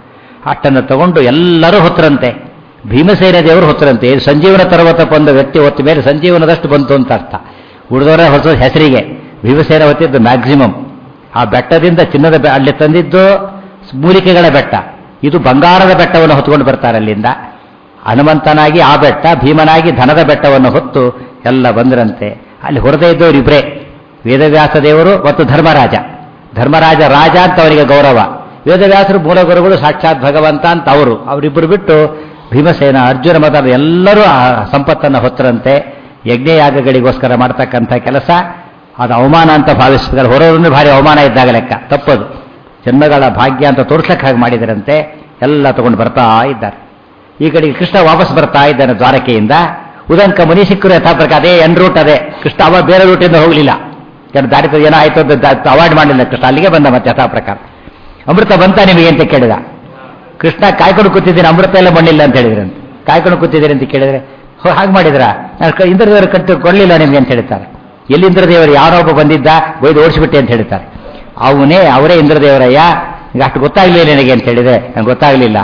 ಅಷ್ಟನ್ನು ತಗೊಂಡು ಎಲ್ಲರೂ ಹೊತ್ತರಂತೆ ಭೀಮಸೇನ ದೇವರು ಹೊತ್ತರಂತೆ ಇದು ಸಂಜೀವನ ಪರ್ವತ ಬಂದ ವ್ಯಕ್ತಿ ಹೊತ್ತ ಮೇಲೆ ಸಂಜೀವನದಷ್ಟು ಬಂತು ಅಂತ ಅರ್ಥ ಉಳಿದವರ ಹೊಸ ಹೆಸರಿಗೆ ಭೀಮಸೇನ ಹೊತ್ತಿದ್ದು ಮ್ಯಾಕ್ಸಿಮಮ್ ಆ ಬೆಟ್ಟದಿಂದ ಚಿನ್ನದ ಬೆ- ಅಲ್ಲಿ ತಂದಿದ್ದು ಮೂಲಿಕೆಗಳ ಬೆಟ್ಟ ಇದು ಬಂಗಾರದ ಬೆಟ್ಟವನ್ನು ಹೊತ್ಕೊಂಡು ಬರ್ತಾರೆ ಅಲ್ಲಿಂದ ಹನುಮಂತನಾಗಿ ಆ ಬೆಟ್ಟ ಭೀಮನಾಗಿ ಧನದ ಬೆಟ್ಟವನ್ನು ಹೊತ್ತು ಎಲ್ಲ ಬಂದರಂತೆ ಅಲ್ಲಿ ಹೊರದೇ ಇದ್ದವರು ಇಬ್ಬರೇ ವೇದವ್ಯಾಸ ದೇವರು ಮತ್ತು ಧರ್ಮರಾಜ ಧರ್ಮರಾಜ ರಾಜ ಅಂತ ಅವರಿಗೆ ಗೌರವ ವೇದವ್ಯಾಸರು ಮೂಲ ಗುರುಗಳು ಸಾಕ್ಷಾತ್ ಭಗವಂತ ಅಂತ ಅವರು ಅವರಿಬ್ಬರು ಬಿಟ್ಟು ಭೀಮಸೇನ ಅರ್ಜುನ ಮೊದಲು ಎಲ್ಲರೂ ಆ ಸಂಪತ್ತನ್ನು ಹೊತ್ತರಂತೆ ಯಜ್ಞಯಾಗಗಳಿಗೋಸ್ಕರ ಮಾಡ್ತಕ್ಕಂಥ ಕೆಲಸ ಅದು ಅವಮಾನ ಅಂತ ಭಾವಿಸಿದ್ರೆ ಹೊರವರನ್ನು ಭಾರಿ ಅವಮಾನ ಇದ್ದಾಗ ಲೆಕ್ಕ ತಪ್ಪದು ಜನ್ಮಗಳ ಭಾಗ್ಯ ಅಂತ ತೋರ್ಸಕ್ಕೆ ಹಾಗೆ ಮಾಡಿದರಂತೆ ಎಲ್ಲ ತಗೊಂಡು ಬರ್ತಾ ಇದ್ದಾರೆ ಈ ಕಡೆಗೆ ಕೃಷ್ಣ ವಾಪಸ್ ಬರ್ತಾ ಇದ್ದಾನೆ ದ್ವಾರಕೆಯಿಂದ ಉದಂಕ ಮುನಿ ಸಿಕ್ಕರು ಯಥಾ ಪ್ರಕಾರ ಅದೇ ಎನ್ ರೂಟ್ ಅದೇ ಕೃಷ್ಣ ಅವ ಬೇರೆ ರೂಟಿಂದ ಹೋಗಲಿಲ್ಲ ಎರಡು ದಾರಿ ತ- ಏನೋ ಆಯ್ತು ಅಂತ ಅವಾಯ್ಡ್ ಮಾಡಲಿಲ್ಲ ಕೃಷ್ಣ ಅಲ್ಲಿಗೆ ಬಂದ ಮತ್ತೆ ಯಥಾ ಪ್ರಕಾರ ಅಮೃತ ಬಂತ ನಿಮಗೆ ಅಂತ ಕೇಳಿದ ಕೃಷ್ಣ ಕಾಯ್ಕೊಂಡು ಕೂತಿದ್ದೀನಿ ಅಮೃತ ಎಲ್ಲ ಮಣ್ಣಿಲ್ಲ ಅಂತ ಹೇಳಿದ್ರಂತೆ ಕಾಯ್ಕೊಂಡು ಕೂತಿದ್ದೀರಿ ಅಂತ ಕೇಳಿದ್ರೆ ಹೋ ಹಾಗೆ ಮಾಡಿದ್ರ ನಾನು ಕ- ಇಂದ್ರದೇವರು ಕಟ್ಟು ಕೊಡಲಿಲ್ಲ ನಿಮಗೆ ಅಂತ ಹೇಳ್ತಾರೆ ಎಲ್ಲಿ ಇಂದ್ರದೇವರು ಯಾರೊಬ್ಬ ಬಂದಿದ್ದ ಬೈದು ಓಡಿಸ್ಬಿಟ್ಟೆ ಅಂತ ಹೇಳ್ತಾರೆ ಅವನೇ ಅವರೇ ಇಂದ್ರದೇವರಯ್ಯ ಈಗ ಅಷ್ಟು ಗೊತ್ತಾಗ್ಲಿಲ್ಲ ನಿನಗೆ ಅಂತ ಹೇಳಿದ್ರೆ ನಂಗೆ ಗೊತ್ತಾಗ್ಲಿಲ್ಲ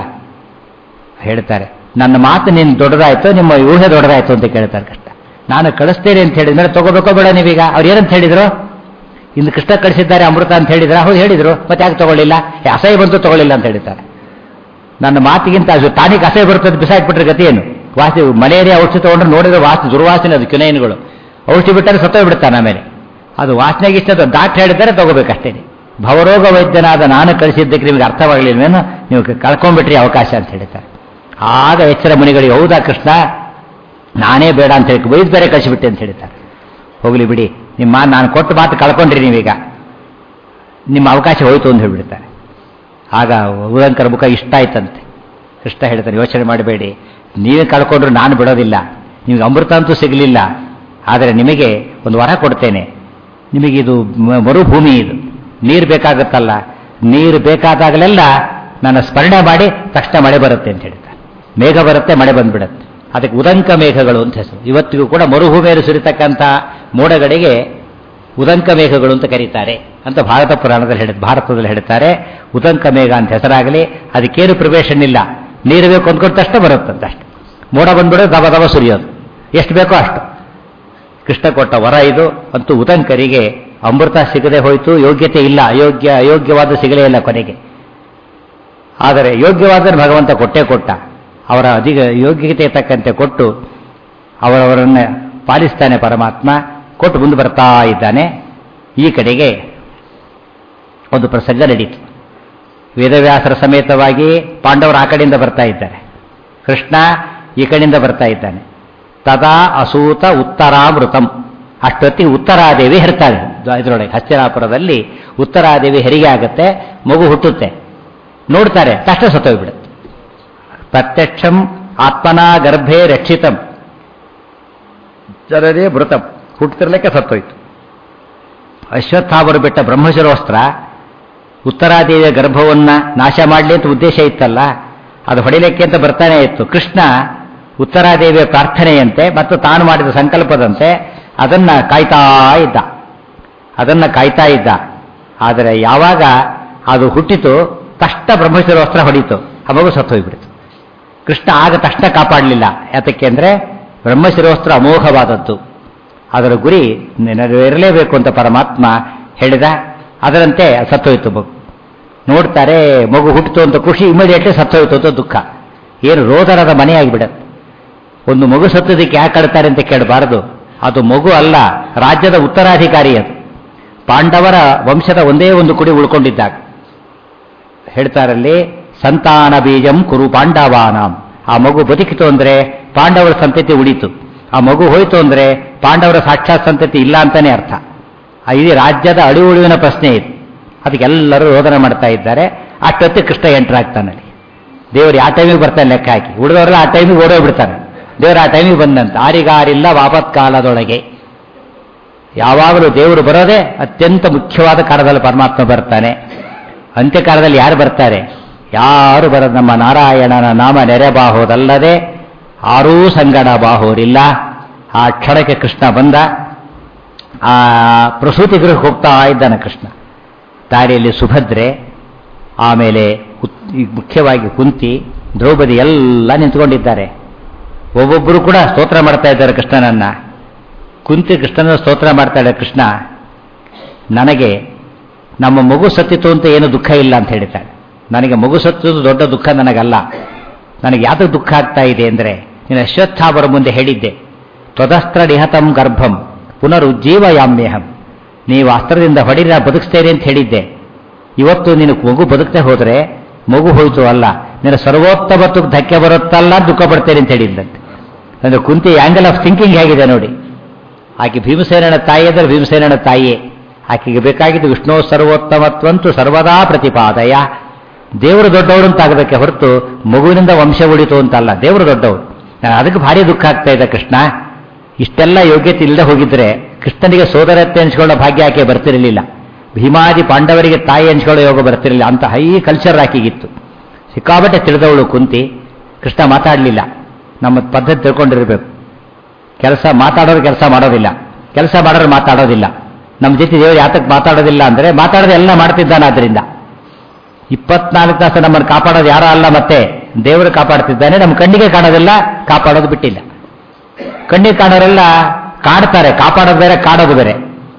ಹೇಳ್ತಾರೆ ನನ್ನ ಮಾತು ನಿನ್ ದೊಡ್ಡದಾಯ್ತು ನಿಮ್ಮ ಊಹೆ ದೊಡ್ಡದಾಯ್ತು ಅಂತ ಕೇಳ್ತಾರೆ ಕೃಷ್ಣ ನಾನು ಕಳಿಸ್ತೇನೆ ಅಂತ ಹೇಳಿದ್ಮೇಲೆ ತಗೋಬೇಕೋ ಬೇಡ ನೀವೀಗ ಅವ್ರು ಏನಂತ ಹೇಳಿದ್ರು ಇನ್ನು ಕೃಷ್ಣ ಕಳಿಸಿದ್ದಾರೆ ಅಮೃತ ಅಂತ ಹೇಳಿದ್ರ ಹೌದು ಹೇಳಿದ್ರು ಮತ್ತೆ ಯಾಕೆ ತಗೊಳ್ಳಿಲ್ಲ ಏ, ಅಸಹ್ಯ ಬಂತು ತಗೊಳ್ಳಿಲ್ಲ ಅಂತ ಹೇಳಿದ್ದಾರೆ ನನ್ನ ಮಾತಿಗಿಂತ ಅದು ತಾನಿಗೆ ಅಸಹ್ಯ ಬರ್ತದೆ ಬಿಸಾಕ್ಬಿಟ್ರೆ ಗತಿ ಏನು ವಾಸಿ ಮಲೇರಿಯಾ ಔಷಧಿ ತಗೊಂಡ್ರೆ ನೋಡಿದ್ರೆ ವಾಸಿ ದುರ್ವಾಸನೆ ಅದು ಕಿನೈನ್ಗಳು ಔಷಧಿ ಬಿಟ್ಟರೆ ಸತ್ತೋಗಿ ಬಿಡ್ತಾನೆ ಆಮೇಲೆ ಅದು ವಾಸನೆಗೆ ಇಷ್ಟ ಡಾಕ್ಟರ್ ಹೇಳಿದ್ದಾರೆ ತಗೋಬೇಕಷ್ಟೇ ಭವರೋಗ ವೈದ್ಯನಾದ ನಾನು ಕಳಿಸಿದ್ದಕ್ಕೆ ನಿಮಗೆ ಅರ್ಥವಾಗಲಿಲ್ವೇನು ನೀವು ಕಳ್ಕೊಂಡ್ಬಿಟ್ರಿ ಅವಕಾಶ ಅಂತ ಹೇಳ್ತಾರೆ ಆಗ ಎಚ್ಚರ ಮುನಿಗಳಿಗೆ ಹೌದಾ ಕೃಷ್ಣ ನಾನೇ ಬೇಡ ಅಂತ ಹೇಳಿ ವೈದ್ಯ ಬೇರೆ ಕಳಿಸಿಬಿಟ್ಟೆ ಅಂತ ಹೇಳ್ತಾರೆ ಹೋಗ್ಲಿ ಬಿಡಿ ನಿಮ್ಮ ನಾನು ಕೊಟ್ಟು ಮಾತು ಕಳ್ಕೊಂಡ್ರಿ ನೀವೀಗ ನಿಮ್ಮ ಅವಕಾಶ ಹೋಯ್ತು ಅಂತ ಹೇಳ್ಬಿಡ್ತಾರೆ ಆಗ ಉದಂಕರ ಮುಖ ಇಷ್ಟ ಆಯ್ತಂತೆ ಕೃಷ್ಣ ಹೇಳ್ತಾರೆ ಯೋಚನೆ ಮಾಡಬೇಡಿ ನೀವೇ ಕಳ್ಕೊಂಡ್ರು ನಾನು ಬಿಡೋದಿಲ್ಲ ನಿಮಗೆ ಅಮೃತ ಅಂತೂ ಸಿಗಲಿಲ್ಲ ಆದರೆ ನಿಮಗೆ ಒಂದು ವರ ಕೊಡ್ತೇನೆ ನಿಮಗಿದು ಮ- ಮರುಭೂಮಿ ಇದು ನೀರು ಬೇಕಾಗುತ್ತಲ್ಲ ನೀರು ಬೇಕಾದಾಗಲೆಲ್ಲ ನನ್ನ ಸ್ಮರಣೆ ಮಾಡಿ ತಕ್ಷಣ ಮಳೆ ಬರುತ್ತೆ ಅಂತ ಹೇಳ್ತಾರೆ ಮೇಘ ಬರುತ್ತೆ ಮಳೆ ಬಂದ್ಬಿಡುತ್ತೆ ಅದಕ್ಕೆ ಉದಂಕ ಮೇಘಗಳು ಅಂತ ಹೆಸರು ಇವತ್ತಿಗೂ ಕೂಡ ಮರುಭೂಮಿಯಲ್ಲಿ ಸುರಿತಕ್ಕಂಥ ಮೋಡಗಳಿಗೆ ಉದಂಕ ಮೇಘಗಳು ಅಂತ ಕರೀತಾರೆ ಅಂತ ಭಾರತ ಪುರಾಣದಲ್ಲಿ ಹೇಳಿ ಭಾರತದಲ್ಲಿ ಹೇಳ್ತಾರೆ ಉದಂಕ ಮೇಘ ಅಂತ ಹೆಸರಾಗಲಿ ಅದಕ್ಕೇನು ಪ್ರಿಪೇಷನ್ ಇಲ್ಲ ನೀರು ಬೇಕು ಅಂದ್ಕೊಂಡ ತಕ್ಷಣ ಬರುತ್ತಂತ ಅಷ್ಟೆ ಮೋಡ ಬಂದ್ಬಿಡೋದು ದಬ ದಬ ಸುರಿಯೋದು ಎಷ್ಟು ಬೇಕೋ ಅಷ್ಟು ಕೃಷ್ಣ ಕೊಟ್ಟ ವರ ಇದು ಅಂತೂ ಉದಂಕರಿಗೆ ಅಮೃತ ಸಿಗದೆ ಹೋಯಿತು ಯೋಗ್ಯತೆ ಇಲ್ಲ ಅಯೋಗ್ಯ ಅಯೋಗ್ಯವಾದ ಸಿಗಲೇ ಇಲ್ಲ ಕೊನೆಗೆ ಆದರೆ ಯೋಗ್ಯವಾದ ಭಗವಂತ ಕೊಟ್ಟೇ ಕೊಟ್ಟ ಅವರ ಅಧಿಕ ಯೋಗ್ಯತೆ ತಕ್ಕಂತೆ ಕೊಟ್ಟು ಅವರವರನ್ನ ಪಾಲಿಸ್ತಾನೆ ಪರಮಾತ್ಮ ಕೊಟ್ಟು ಮುಂದೆ ಬರ್ತಾ ಇದ್ದಾನೆ ಈ ಕಡೆಗೆ ಒಂದು ಪ್ರಸಂಗ ನಡೀತು ವೇದವ್ಯಾಸರ ಸಮೇತವಾಗಿ ಪಾಂಡವರು ಆ ಕಡೆಯಿಂದ ಬರ್ತಾ ಇದ್ದಾರೆ ಕೃಷ್ಣ ಈ ಕಡೆಯಿಂದ ಬರ್ತಾ ಇದ್ದಾನೆ ತದಾ ಅಸೂತ ಉತ್ತರಾಮೃತಂ ಅಷ್ಟೊತ್ತಿಗೆ ಉತ್ತರಾದೇವಿ ಹೆರ್ತಾಳೆ ಇದರೊಳಗೆ ಹಸ್ತಿನಾಪುರದಲ್ಲಿ ಉತ್ತರಾದೇವಿ ಹೆರಿಗೆ ಆಗುತ್ತೆ ಮಗು ಹುಟ್ಟುತ್ತೆ ನೋಡ್ತಾರೆ ತಕ್ಷಣ ಸತ್ತೋಗ್ಬಿಡುತ್ತೆ ಪ್ರತ್ಯಕ್ಷಂ ಆತ್ಮನಾ ಗರ್ಭೆ ರಕ್ಷಿತಂ ಜನರೇ ಮೃತಂ ಹುಟ್ಟುತ್ತಿರ್ಲಿಕ್ಕೆ ಸತ್ತೋಯ್ತು ಅಶ್ವತ್ಥಾಮರು ಬಿಟ್ಟ ಬ್ರಹ್ಮಶಿರೋಸ್ತ್ರ ಉತ್ತರಾದೇವಿಯ ಗರ್ಭವನ್ನ ನಾಶ ಮಾಡಲಿ ಅಂತ ಉದ್ದೇಶ ಇತ್ತಲ್ಲ ಅದು ಹೊಡಿಲಿಕ್ಕೆ ಅಂತ ಬರ್ತಾನೆ ಇತ್ತು ಕೃಷ್ಣ ಉತ್ತರಾದೇವಿಯ ಪ್ರಾರ್ಥನೆಯಂತೆ ಮತ್ತು ತಾನು ಮಾಡಿದ ಸಂಕಲ್ಪದಂತೆ ಅದನ್ನ ಕಾಯ್ತಾ ಇದ್ದ ಅದನ್ನ ಕಾಯ್ತಾ ಇದ್ದ ಆದರೆ ಯಾವಾಗ ಅದು ಹುಟ್ಟಿತು ತಕ್ಷಣ ಬ್ರಹ್ಮಶಿರೋಸ್ತ್ರ ಹೊಡಿತು ಆ ಮಗು ಸತ್ತು ಹೋಗ್ಬಿಡ್ತು ಕೃಷ್ಣ ಆಗ ತಕ್ಷಣ ಕಾಪಾಡಲಿಲ್ಲ ಯಾತಕ್ಕೆ ಅಂದ್ರೆ ಬ್ರಹ್ಮಶಿರೋಸ್ತ್ರ ಅಮೋಘವಾದದ್ದು ಅದರ ಗುರಿ ನೆರವೇರಲೇಬೇಕು ಅಂತ ಪರಮಾತ್ಮ ಹೇಳಿದ ಅದರಂತೆ ಸತ್ತೋಯ್ತು ಮಗು ನೋಡ್ತಾರೆ ಮಗು ಹುಟ್ಟಿತು ಅಂತ ಖುಷಿ ಇಮಿಡಿಯೇಟ್ಲಿ ಸತ್ತೋಯ್ತು ಅಂತ ದುಃಖ ಏನು ರೋದನದ ಮನೆಯಾಗಿಬಿಡತ್ತೆ ಒಂದು ಮಗು ಸತ್ತದಕ್ಕೆ ಯಾಕೆ ಕಳ್ತಾರೆ ಅಂತ ಕೇಳಬಾರದು ಅದು ಮಗು ಅಲ್ಲ ರಾಜ್ಯದ ಉತ್ತರಾಧಿಕಾರಿ ಅದು ಪಾಂಡವರ ವಂಶದ ಒಂದೇ ಒಂದು ಕುಡಿ ಉಳ್ಕೊಂಡಿದ್ದಾಗ ಹೇಳ್ತಾರಲ್ಲಿ ಸಂತಾನ ಬೀಜಂ ಕುರು ಪಾಂಡವಾನಾಂ ಆ ಮಗು ಬದುಕಿತು ಅಂದ್ರೆ ಪಾಂಡವರ ಸಂತತಿ ಉಳಿತು ಆ ಮಗು ಹೋಯ್ತು ಅಂದ್ರೆ ಪಾಂಡವರ ಸಾಕ್ಷಾತ್ ಸಂತತಿ ಇಲ್ಲ ಅಂತಾನೆ ಅರ್ಥ ಆ ಇಡೀ ರಾಜ್ಯದ ಅಳಿ ಉಳಿವಿನ ಪ್ರಶ್ನೆ ಇದು ಅದಕ್ಕೆಲ್ಲರೂ ರೋದನ ಮಾಡ್ತಾ ಇದ್ದಾರೆ ಅಷ್ಟೊತ್ತಿಗೆ ಕೃಷ್ಣ ಎಂಟರ್ ಆಗ್ತಾನೆ ಅಲ್ಲಿ ದೇವರು ಯಾವ ಟೈಮಿಗೆ ಬರ್ತಾನೆ ಲೆಕ್ಕ ಹಾಕಿ ಉಳಿದವರೆಲ್ಲ ಆ ಟೈಮಿಗೆ ಓಡೋಗ್ಬಿಡ್ತಾನೆ ದೇವರು ಆ ಟೈಮಿಗೆ ಬಂದಂತ ಆರಿಗಾರಿಲ್ಲ ವಾಪತ್ಕಾಲದೊಳಗೆ ಯಾವಾಗಲೂ ದೇವರು ಬರೋದೇ ಅತ್ಯಂತ ಮುಖ್ಯವಾದ ಕಾಲದಲ್ಲಿ ಪರಮಾತ್ಮ ಬರ್ತಾನೆ ಅಂತ್ಯಕಾಲದಲ್ಲಿ ಯಾರು ಬರ್ತಾರೆ ಯಾರು ಬರೋದು ನಮ್ಮ ನಾರಾಯಣನ ನಾಮ ನೆರೆಬಾಹೋದಲ್ಲದೆ ಆರೂ ಸಂಗಡ ಬಾಹೋರಿಲ್ಲ ಆ ಕ್ಷಣಕ್ಕೆ ಕೃಷ್ಣ ಬಂದ ಆ ಪ್ರಸೂತಿ ಗೃಹಕ್ಕೆ ಹೋಗ್ತಾ ಇದ್ದಾನೆ ಕೃಷ್ಣ ದಾರಿಯಲ್ಲಿ ಸುಭದ್ರೆ ಆಮೇಲೆ ಉತ್- ಈ ಮುಖ್ಯವಾಗಿ ಕುಂತಿ ದ್ರೌಪದಿ ಎಲ್ಲ ನಿಂತ್ಕೊಂಡಿದ್ದಾರೆ ಒಬ್ಬೊಬ್ಬರು ಕೂಡ ಸ್ತೋತ್ರ ಮಾಡ್ತಾ ಇದ್ದಾರೆ ಕೃಷ್ಣನನ್ನ ಕುಂತಿ ಕೃಷ್ಣನ ಸ್ತೋತ್ರ ಮಾಡ್ತಾಳೆ ಕೃಷ್ಣ ನನಗೆ ನಮ್ಮ ಮಗು ಸತ್ತಿತು ಅಂತ ಏನು ದುಃಖ ಇಲ್ಲ ಅಂತ ಹೇಳ್ತಾಳೆ ನನಗೆ ಮಗು ಸತ್ತದು ದೊಡ್ಡ ದುಃಖ ನನಗಲ್ಲ ನನಗೆ ಯಾತಕ್ಕೆ ದುಃಖ ಆಗ್ತಾ ಇದೆ ಅಂದರೆ ನೀನು ಅಶ್ವತ್ಥಾವರ ಮುಂದೆ ಹೇಳಿದ್ದೆ ತ್ವದಸ್ತ್ರ ನಿಹತಂ ಗರ್ಭಂ ಪುನರುಜ್ಜೀವಯಾಮ್ಯಹಂ ನೀವು ಅಸ್ತ್ರದಿಂದ ಹೊಡಿರ ಬದುಕಿಸ್ತೇನೆ ಅಂತ ಹೇಳಿದ್ದೆ ಇವತ್ತು ನೀನು ಮಗು ಬದುಕದೆ ಹೋದರೆ ಮಗು ಹೋಯ್ತು ಅಲ್ಲ ನಿನ್ನ ಸರ್ವೋತ್ತಮತ್ತು ಧಕ್ಕೆ ಬರುತ್ತಲ್ಲ ಅಂತ ದುಃಖ ಪಡ್ತೇನೆ ಅಂತ ಹೇಳಿದ್ದಂತೆ ಅಂದ್ರೆ ಕುಂತಿ ಆಂಗಲ್ ಆಫ್ ಥಿಂಕಿಂಗ್ ಹೇಗಿದೆ ನೋಡಿ ಆಕೆ ಭೀಮಸೇನನ ತಾಯಿ ಅಂದರೆ ಭೀಮಸೇನನ ತಾಯಿಯೇ ಆಕೆಗೆ ಬೇಕಾಗಿದ್ದು ವಿಷ್ಣು ಸರ್ವೋತ್ತಮತ್ವಂತು ಸರ್ವದಾ ಪ್ರತಿಪಾದಯ ದೇವರು ದೊಡ್ಡವರು ಅಂತ ಆಗಬೇಕೆ ಹೊರತು ಮಗುವಿನಿಂದ ವಂಶ ಉಳಿತು ಅಂತಲ್ಲ ದೇವರು ದೊಡ್ಡವರು ನಾನು ಅದಕ್ಕೆ ಭಾರಿ ದುಃಖ ಆಗ್ತಾ ಇದೆ ಕೃಷ್ಣ ಇಷ್ಟೆಲ್ಲ ಯೋಗ್ಯತೆ ಇಲ್ಲದೆ ಹೋಗಿದ್ರೆ ಕೃಷ್ಣನಿಗೆ ಸೋದರತ್ತೆ ಅನ್ಸ್ಕೊಳ್ಳೋ ಭಾಗ್ಯ ಆಕೆ ಬರ್ತಿರಲಿಲ್ಲ ಭೀಮಾದಿ ಪಾಂಡವರಿಗೆ ತಾಯಿ ಅನ್ಸ್ಕೊಳ್ಳೋ ಯೋಗ ಬರ್ತಿರಲಿಲ್ಲ ಅಂತ ಹೈ ಕಲ್ಚರ್ ಆಕೆಗಿತ್ತು ಸಿಕ್ಕಾಬಟ್ಟೆ ತಿಳಿದವಳು ಕುಂತಿ ಕೃಷ್ಣ ಮಾತಾಡಲಿಲ್ಲ ನಮ್ಮ ಪದ್ಧತಿ ತಿಳ್ಕೊಂಡಿರ್ಬೇಕು ಕೆಲಸ ಮಾತಾಡೋರು ಕೆಲಸ ಮಾಡೋದಿಲ್ಲ ಕೆಲಸ ಮಾಡೋರು ಮಾತಾಡೋದಿಲ್ಲ ನಮ್ಮ ಜೊತೆ ದೇವರು ಯಾತಕ್ಕೆ ಮಾತಾಡೋದಿಲ್ಲ ಅಂದರೆ ಮಾತಾಡೋದು ಎಲ್ಲ ಮಾಡ್ತಿದ್ದಾನೆ ಆದ್ದರಿಂದ ಇಪ್ಪತ್ನಾಲ್ಕು ತಾಸು ನಮ್ಮನ್ನು ಕಾಪಾಡೋದು ಯಾರೋ ಅಲ್ಲ ಮತ್ತೆ ದೇವರು ಕಾಪಾಡ್ತಿದ್ದಾನೆ ನಮ್ಮ ಕಣ್ಣಿಗೆ ಕಾಣೋದಿಲ್ಲ ಕಾಪಾಡೋದು ಬಿಟ್ಟಿಲ್ಲ ಕಣ್ಣಿಗೆ ಕಾಣೋರೆಲ್ಲ ಕಾಡ್ತಾರೆ ಕಾಪಾಡೋದು ಬೇರೆ ಕಾಡೋದು ಬೇರೆ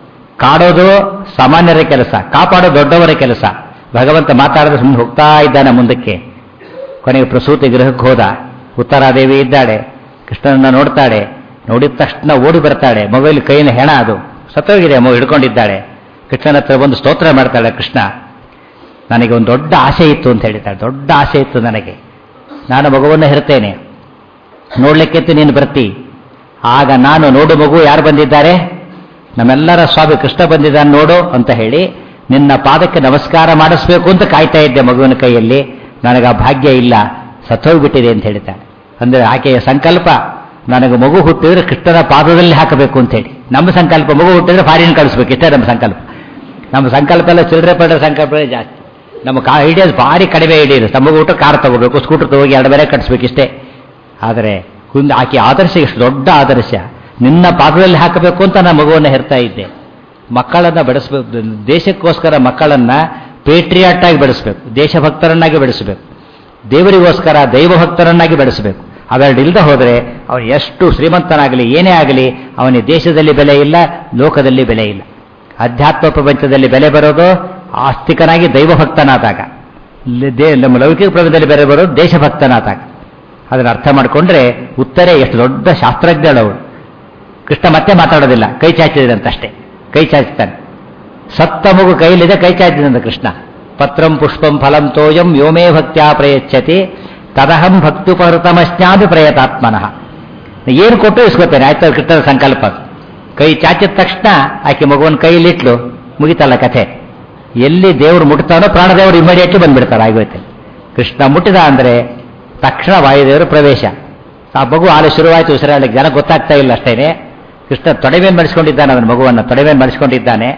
ಕಾಡೋದು ಸಾಮಾನ್ಯರ ಕೆಲಸ ಕಾಪಾಡೋದು ದೊಡ್ಡವರ ಕೆಲಸ ಭಗವಂತ ಮಾತಾಡೋದು ಸುಮ್ಮನೆ ಹೋಗ್ತಾ ಇದ್ದಾನೆ ಮುಂದಕ್ಕೆ ಕೊನೆಗೆ ಪ್ರಸೂತಿ ಗೃಹಕ್ಕೆ ಹೋದ ಉತ್ತರಾದೇವಿ ಇದ್ದಾಳೆ ಕೃಷ್ಣನನ್ನ ನೋಡ್ತಾಳೆ ನೋಡಿದ ತಕ್ಷಣ ಓಡಿ ಬರ್ತಾಳೆ ಮೊಬೈಲ್ ಕೈಯಿಂದ ಹೆಣ ಅದು ಸತ್ತೋಗಿದೆ ಮಗು ಹಿಡ್ಕೊಂಡಿದ್ದಾಳೆ ಕೃಷ್ಣನ ಹತ್ರ ಬಂದು ಸ್ತೋತ್ರ ಮಾಡ್ತಾಳೆ ಕೃಷ್ಣ ನನಗೆ ಒಂದು ದೊಡ್ಡ ಆಸೆ ಇತ್ತು ಅಂತ ಹೇಳಿದ್ದಾಳೆ ದೊಡ್ಡ ಆಸೆ ಇತ್ತು ನನಗೆ ನಾನು ಮಗುವನ್ನು ಹೆರ್ತೇನೆ ನೋಡ್ಲಿಕ್ಕೆತ್ತು ನೀನು ಬರ್ತಿ ಆಗ ನಾನು ನೋಡು ಮಗು ಯಾರು ಬಂದಿದ್ದಾರೆ ನಮ್ಮೆಲ್ಲರ ಸ್ವಾಮಿ ಕೃಷ್ಣ ಬಂದಿದ್ದಾನೆ ನೋಡು ಅಂತ ಹೇಳಿ ನಿನ್ನ ಪಾದಕ್ಕೆ ನಮಸ್ಕಾರ ಮಾಡಿಸ್ಬೇಕು ಅಂತ ಕಾಯ್ತಾ ಇದ್ದೆ ಮಗುವಿನ ಕೈಯಲ್ಲಿ ನನಗೆ ಆ ಭಾಗ್ಯ ಇಲ್ಲ ಸತ್ತೋಗ್ಬಿಟ್ಟಿದೆ ಅಂತ ಹೇಳ್ತಾಳೆ ಅಂದರೆ ಆಕೆಯ ಸಂಕಲ್ಪ ನನಗೆ ಮಗು ಹುಟ್ಟಿದ್ರೆ ಕೃಷ್ಣನ ಪಾದದಲ್ಲಿ ಹಾಕಬೇಕು ಅಂತ ಹೇಳಿ ನಮ್ಮ ಸಂಕಲ್ಪ ಮಗು ಹುಟ್ಟಿದ್ರೆ ಫಾರಿನ್ ಕಳಿಸ್ಬೇಕು ಇಷ್ಟೇ ನಮ್ಮ ಸಂಕಲ್ಪ ನಮ್ಮ ಸಂಕಲ್ಪ ಎಲ್ಲ ಚಿಲ್ಲರೆ ಪಡ್ರೆ ಸಂಕಲ್ಪವೇ ಜಾಸ್ತಿ ನಮ್ಮ ಕಾ ಐಡಿಯಾಸ್ ಭಾರಿ ಕಡಿಮೆ ಐಡಿಯಾಸ್ ನಮಗೆ ಊಟ ಕಾರ್ ತಗೋಬೇಕು ಸ್ಕೂಟರ್ ತಗೋಗಿ ಎರಡು ಬೇರೆ ಕಟ್ಸ್ಬೇಕು ಇಷ್ಟೇ ಆದರೆ ಕುಂದ ಆಕೆ ಆದರ್ಶ ಎಷ್ಟು ದೊಡ್ಡ ಆದರ್ಶ ನಿನ್ನ ಪಾದದಲ್ಲಿ ಹಾಕಬೇಕು ಅಂತ ನಾನು ಮಗುವನ್ನು ಹೆರ್ತಾ ಇದ್ದೆ ಮಕ್ಕಳನ್ನ ಬೆಳೆಸಬೇಕು ದೇಶಕ್ಕೋಸ್ಕರ ಮಕ್ಕಳನ್ನ ಪೇಟ್ರಿಯಾಟ್ ಆಗಿ ಬೆಳೆಸಬೇಕು ದೇಶಭಕ್ತರನ್ನಾಗಿ ಬೆಳೆಸಬೇಕು ದೇವರಿಗೋಸ್ಕರ ದೈವಭಕ್ತರನ್ನಾಗಿ ಬೆಳೆಸಬೇಕು ಅವೆರಡು ಇಲ್ಲದೆ ಹೋದರೆ ಅವನು ಎಷ್ಟು ಶ್ರೀಮಂತನಾಗಲಿ ಏನೇ ಆಗಲಿ ಅವನಿಗೆ ದೇಶದಲ್ಲಿ ಬೆಲೆ ಇಲ್ಲ ಲೋಕದಲ್ಲಿ ಬೆಲೆ ಇಲ್ಲ ಅಧ್ಯಾತ್ಮ ಪ್ರಪಂಚದಲ್ಲಿ ಬೆಲೆ ಬರೋದು ಆಸ್ತಿಕನಾಗಿ ದೈವಭಕ್ತನಾದಾಗ ಲೆ- ದೇ- ನಮ್ಮ ಲೌಕಿಕ ಪ್ರಪಂಚದಲ್ಲಿ ಬೆಲೆ ಬರೋದು ದೇಶಭಕ್ತನಾದಾಗ ಅದನ್ನು ಅರ್ಥ ಮಾಡಿಕೊಂಡ್ರೆ ಉತ್ತರೆ ಎಷ್ಟು ದೊಡ್ಡ ಶಾಸ್ತ್ರಜ್ಞಳವಳು ಕೃಷ್ಣ ಮತ್ತೆ ಮಾತಾಡೋದಿಲ್ಲ ಕೈ ಚಾಚಿದಂತಷ್ಟೇ ಕೈ ಚಾಚ್ತಾನೆ ಸತ್ತ ಮಗು ಕೈಲಿದೆ ಕೈ ಚಾಚಿದಂತ ಕೃಷ್ಣ ಪತ್ರಂ ಪುಷ್ಪಂ ಫಲಂ ತೋಯಂ ವ್ಯೋಮೇ ಭಕ್ತ್ಯಾ ಪ್ರಯಚ್ಛತಿ ತದಹಂ ಭಕ್ತುಪಹೃತಮಶ್ನಾಭಿ ಪ್ರಯತಾತ್ಮನಃ ಏನು ಕೊಟ್ಟು ಇಸ್ಕೊತೇನೆ ಆಯ್ತು ಕೃಷ್ಣನ ಸಂಕಲ್ಪ ಕೈ ಚಾಚಿದ ತಕ್ಷಣ ಆಕೆ ಮಗುವನ್ ಕೈಲಿಟ್ಲು ಮುಗಿತಲ್ಲ ಕಥೆ ಎಲ್ಲಿ ದೇವರು ಮುಟ್ತಾನೋ ಪ್ರಾಣದೇವರು ಇಮಿಡಿಯೇಟ್ಲಿ ಬಂದ್ಬಿಡ್ತಾರೆ ಆಗೋಯ್ತೆ ಕೃಷ್ಣ ಮುಟ್ಟಿದ ಅಂದ್ರೆ ತಕ್ಷಣ ವಾಯುದೇವರು ಪ್ರವೇಶ ಆ ಮಗು ಹಾಲು ಶುರುವಾಯಿತು ಉಸಿರಾಡಲಿಕ್ಕೆ ಜನ ಗೊತ್ತಾಗ್ತಾ ಇಲ್ಲ ಅಷ್ಟೇನೆ ಕೃಷ್ಣ ತೊಡೆಮೇನ್ ಮಾಡಿಸ್ಕೊಂಡಿದ್ದಾನೆ ಅವನ ಮಗುವನ್ನು ತೊಡೆಮೇನ್ ಮಾಡಿಸ್ಕೊಂಡಿದ್ದಾನೆ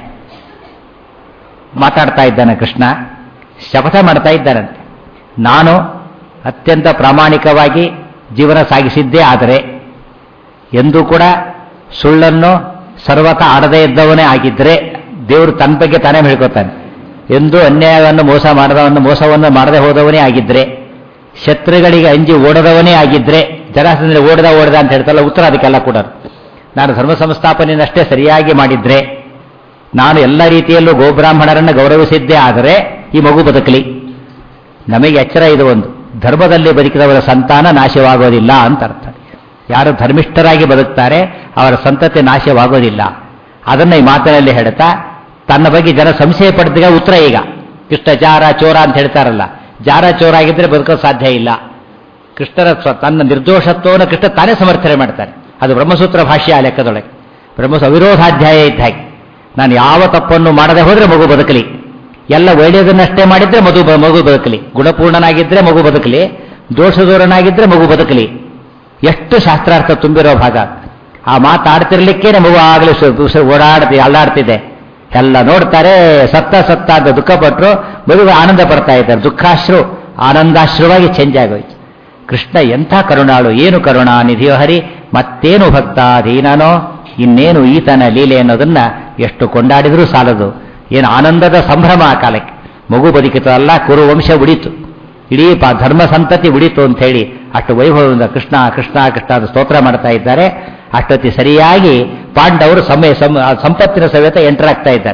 ಮಾತಾಡ್ತಾ ಇದ್ದಾನೆ ಕೃಷ್ಣ ಶಪಥ ಮಾಡ್ತಾ ಇದ್ದಾನಂತೆ ನಾನು ಅತ್ಯಂತ ಪ್ರಾಮಾಣಿಕವಾಗಿ ಜೀವನ ಸಾಗಿಸಿದ್ದೇ ಆದರೆ ಎಂದೂ ಕೂಡ ಸುಳ್ಳನ್ನು ಸರ್ವತ ಆಡದೇ ಇದ್ದವನೇ ಆಗಿದ್ದರೆ ದೇವರು ತನ್ನ ಬಗ್ಗೆ ತಾನೇ ಹೇಳ್ಕೊತಾನೆ ಎಂದೂ ಅನ್ಯಾಯವನ್ನು ಮೋಸ ಮಾಡದವನ್ನು ಮೋಸವನ್ನು ಮಾಡದೆ ಹೋದವನೇ ಆಗಿದ್ರೆ ಶತ್ರುಗಳಿಗೆ ಅಂಜಿ ಓಡದವನೇ ಆಗಿದ್ರೆ ಜರಾಸಂದ್ರೆ ಓಡದ ಓಡದ ಅಂತ ಹೇಳ್ತಲ್ಲ ಉತ್ತರ ಅದಕ್ಕೆಲ್ಲ ಕೂಡ ನಾನು ಧರ್ಮ ಸಂಸ್ಥಾಪನೆಯನ್ನಷ್ಟೇ ಸರಿಯಾಗಿ ಮಾಡಿದ್ರೆ ನಾನು ಎಲ್ಲ ರೀತಿಯಲ್ಲೂ ಗೋಬ್ರಾಹ್ಮಣರನ್ನು ಗೌರವಿಸಿದ್ದೇ ಆದರೆ ಈ ಮಗು ಬದುಕಲಿ ನಮಗೆ ಎಚ್ಚರ ಇದು ಒಂದು ಧರ್ಮದಲ್ಲಿ ಬದುಕಿದವರ ಸಂತಾನ ನಾಶವಾಗೋದಿಲ್ಲ ಅಂತ ಅರ್ಥ ಯಾರು ಧರ್ಮಿಷ್ಠರಾಗಿ ಬದುಕ್ತಾರೆ ಅವರ ಸಂತತಿ ನಾಶವಾಗೋದಿಲ್ಲ ಅದನ್ನ ಈ ಮಾತಿನಲ್ಲಿ ಹೇಳ್ತಾ ತನ್ನ ಬಗ್ಗೆ ಜನ ಸಂಶಯ ಪಡೆದಾಗ ಉತ್ತರ ಈಗ ಕೃಷ್ಣ ಜಾರ ಚೋರ ಅಂತ ಹೇಳ್ತಾರಲ್ಲ ಜಾರ ಚೋರ ಆಗಿದ್ರೆ ಬದುಕೋದು ಸಾಧ್ಯ ಇಲ್ಲ ಕೃಷ್ಣನ ಸ್ವ- ತನ್ನ ನಿರ್ದೋಷತ್ವವನ್ನು ಕೃಷ್ಣ ತಾನೇ ಸಮರ್ಥನೆ ಮಾಡ್ತಾರೆ ಅದು ಬ್ರಹ್ಮಸೂತ್ರ ಭಾಷ್ಯ ಆ ಲೆಕ್ಕದೊಳಗೆ ಬ್ರಹ್ಮಸ ಅವಿರೋಧಾಧ್ಯಾಯ ಇದ್ದ ಹಾಗೆ ನಾನು ಯಾವ ತಪ್ಪನ್ನು ಮಾಡದೆ ಹೋದ್ರೆ ಮಗು ಬದುಕಲಿ ಎಲ್ಲ ಒಳ್ಳೆಯದನ್ನಷ್ಟೇ ಮಾಡಿದ್ರೆ ಮಗು ಬ- ಮಗು ಬದುಕಲಿ ಗುಣಪೂರ್ಣನಾಗಿದ್ರೆ ಮಗು ಬದುಕಲಿ ದೋಷದೂರನಾಗಿದ್ರೆ ಮಗು ಬದುಕಲಿ ಎಷ್ಟು ಶಾಸ್ತ್ರಾರ್ಥ ತುಂಬಿರೋ ಭಾಗ ಆ ಮಾತಾಡ್ತಿರ್ಲಿಕ್ಕೇನೆ ಮಗು ಆಗಲೇ ಓಡಾಡ್ತಿ ಅಲ್ಲಾಡ್ತಿದೆ ಎಲ್ಲ ನೋಡ್ತಾರೆ ಸತ್ತ ಸತ್ತ ಅಂತ ದುಃಖಪಟ್ಟರು ಮಗುವೆ ಆನಂದ ಪಡ್ತಾ ಇದ್ದಾರೆ ದುಃಖಾಶ್ರು ಆನಂದಾಶ್ರುವಾಗಿ ಚೇಂಜ್ ಆಗೋಯ್ತು ಕೃಷ್ಣ ಎಂಥ ಕರುಣಾಳು ಏನು ಕರುಣಾ ನಿಧಿಯೋ ಹರಿ ಮತ್ತೇನು ಭಕ್ತ ದೀನನೋ ಇನ್ನೇನು ಈತನ ಲೀಲೆ ಅನ್ನೋದನ್ನ ಎಷ್ಟು ಕೊಂಡಾಡಿದ್ರೂ ಸಾಲದು ಏನು ಆನಂದದ ಸಂಭ್ರಮ ಆ ಕಾಲಕ್ಕೆ ಮಗು ಬದುಕಿತು ಅಲ್ಲ ಕುರು ವಂಶ ಉಡಿತು ಇಡೀ ಪ ಧರ್ಮ ಸಂತತಿ ಉಡಿತು ಅಂತ ಹೇಳಿ ಅಷ್ಟು ವೈಭವದಿಂದ ಕೃಷ್ಣ ಕೃಷ್ಣ ಕೃಷ್ಣ ಅಂತ ಸ್ತೋತ್ರ ಮಾಡ್ತಾ ಇದ್ದಾರೆ ಅಷ್ಟೊತ್ತಿ ಸರಿಯಾಗಿ ಪಾಂಡವರು ಸಮಯ ಸಮ- ಆ ಸಂಪತ್ತಿನ ಸಮೇತ ಎಂಟರ್ ಆಗ್ತಾ ಇದ್ದಾರೆ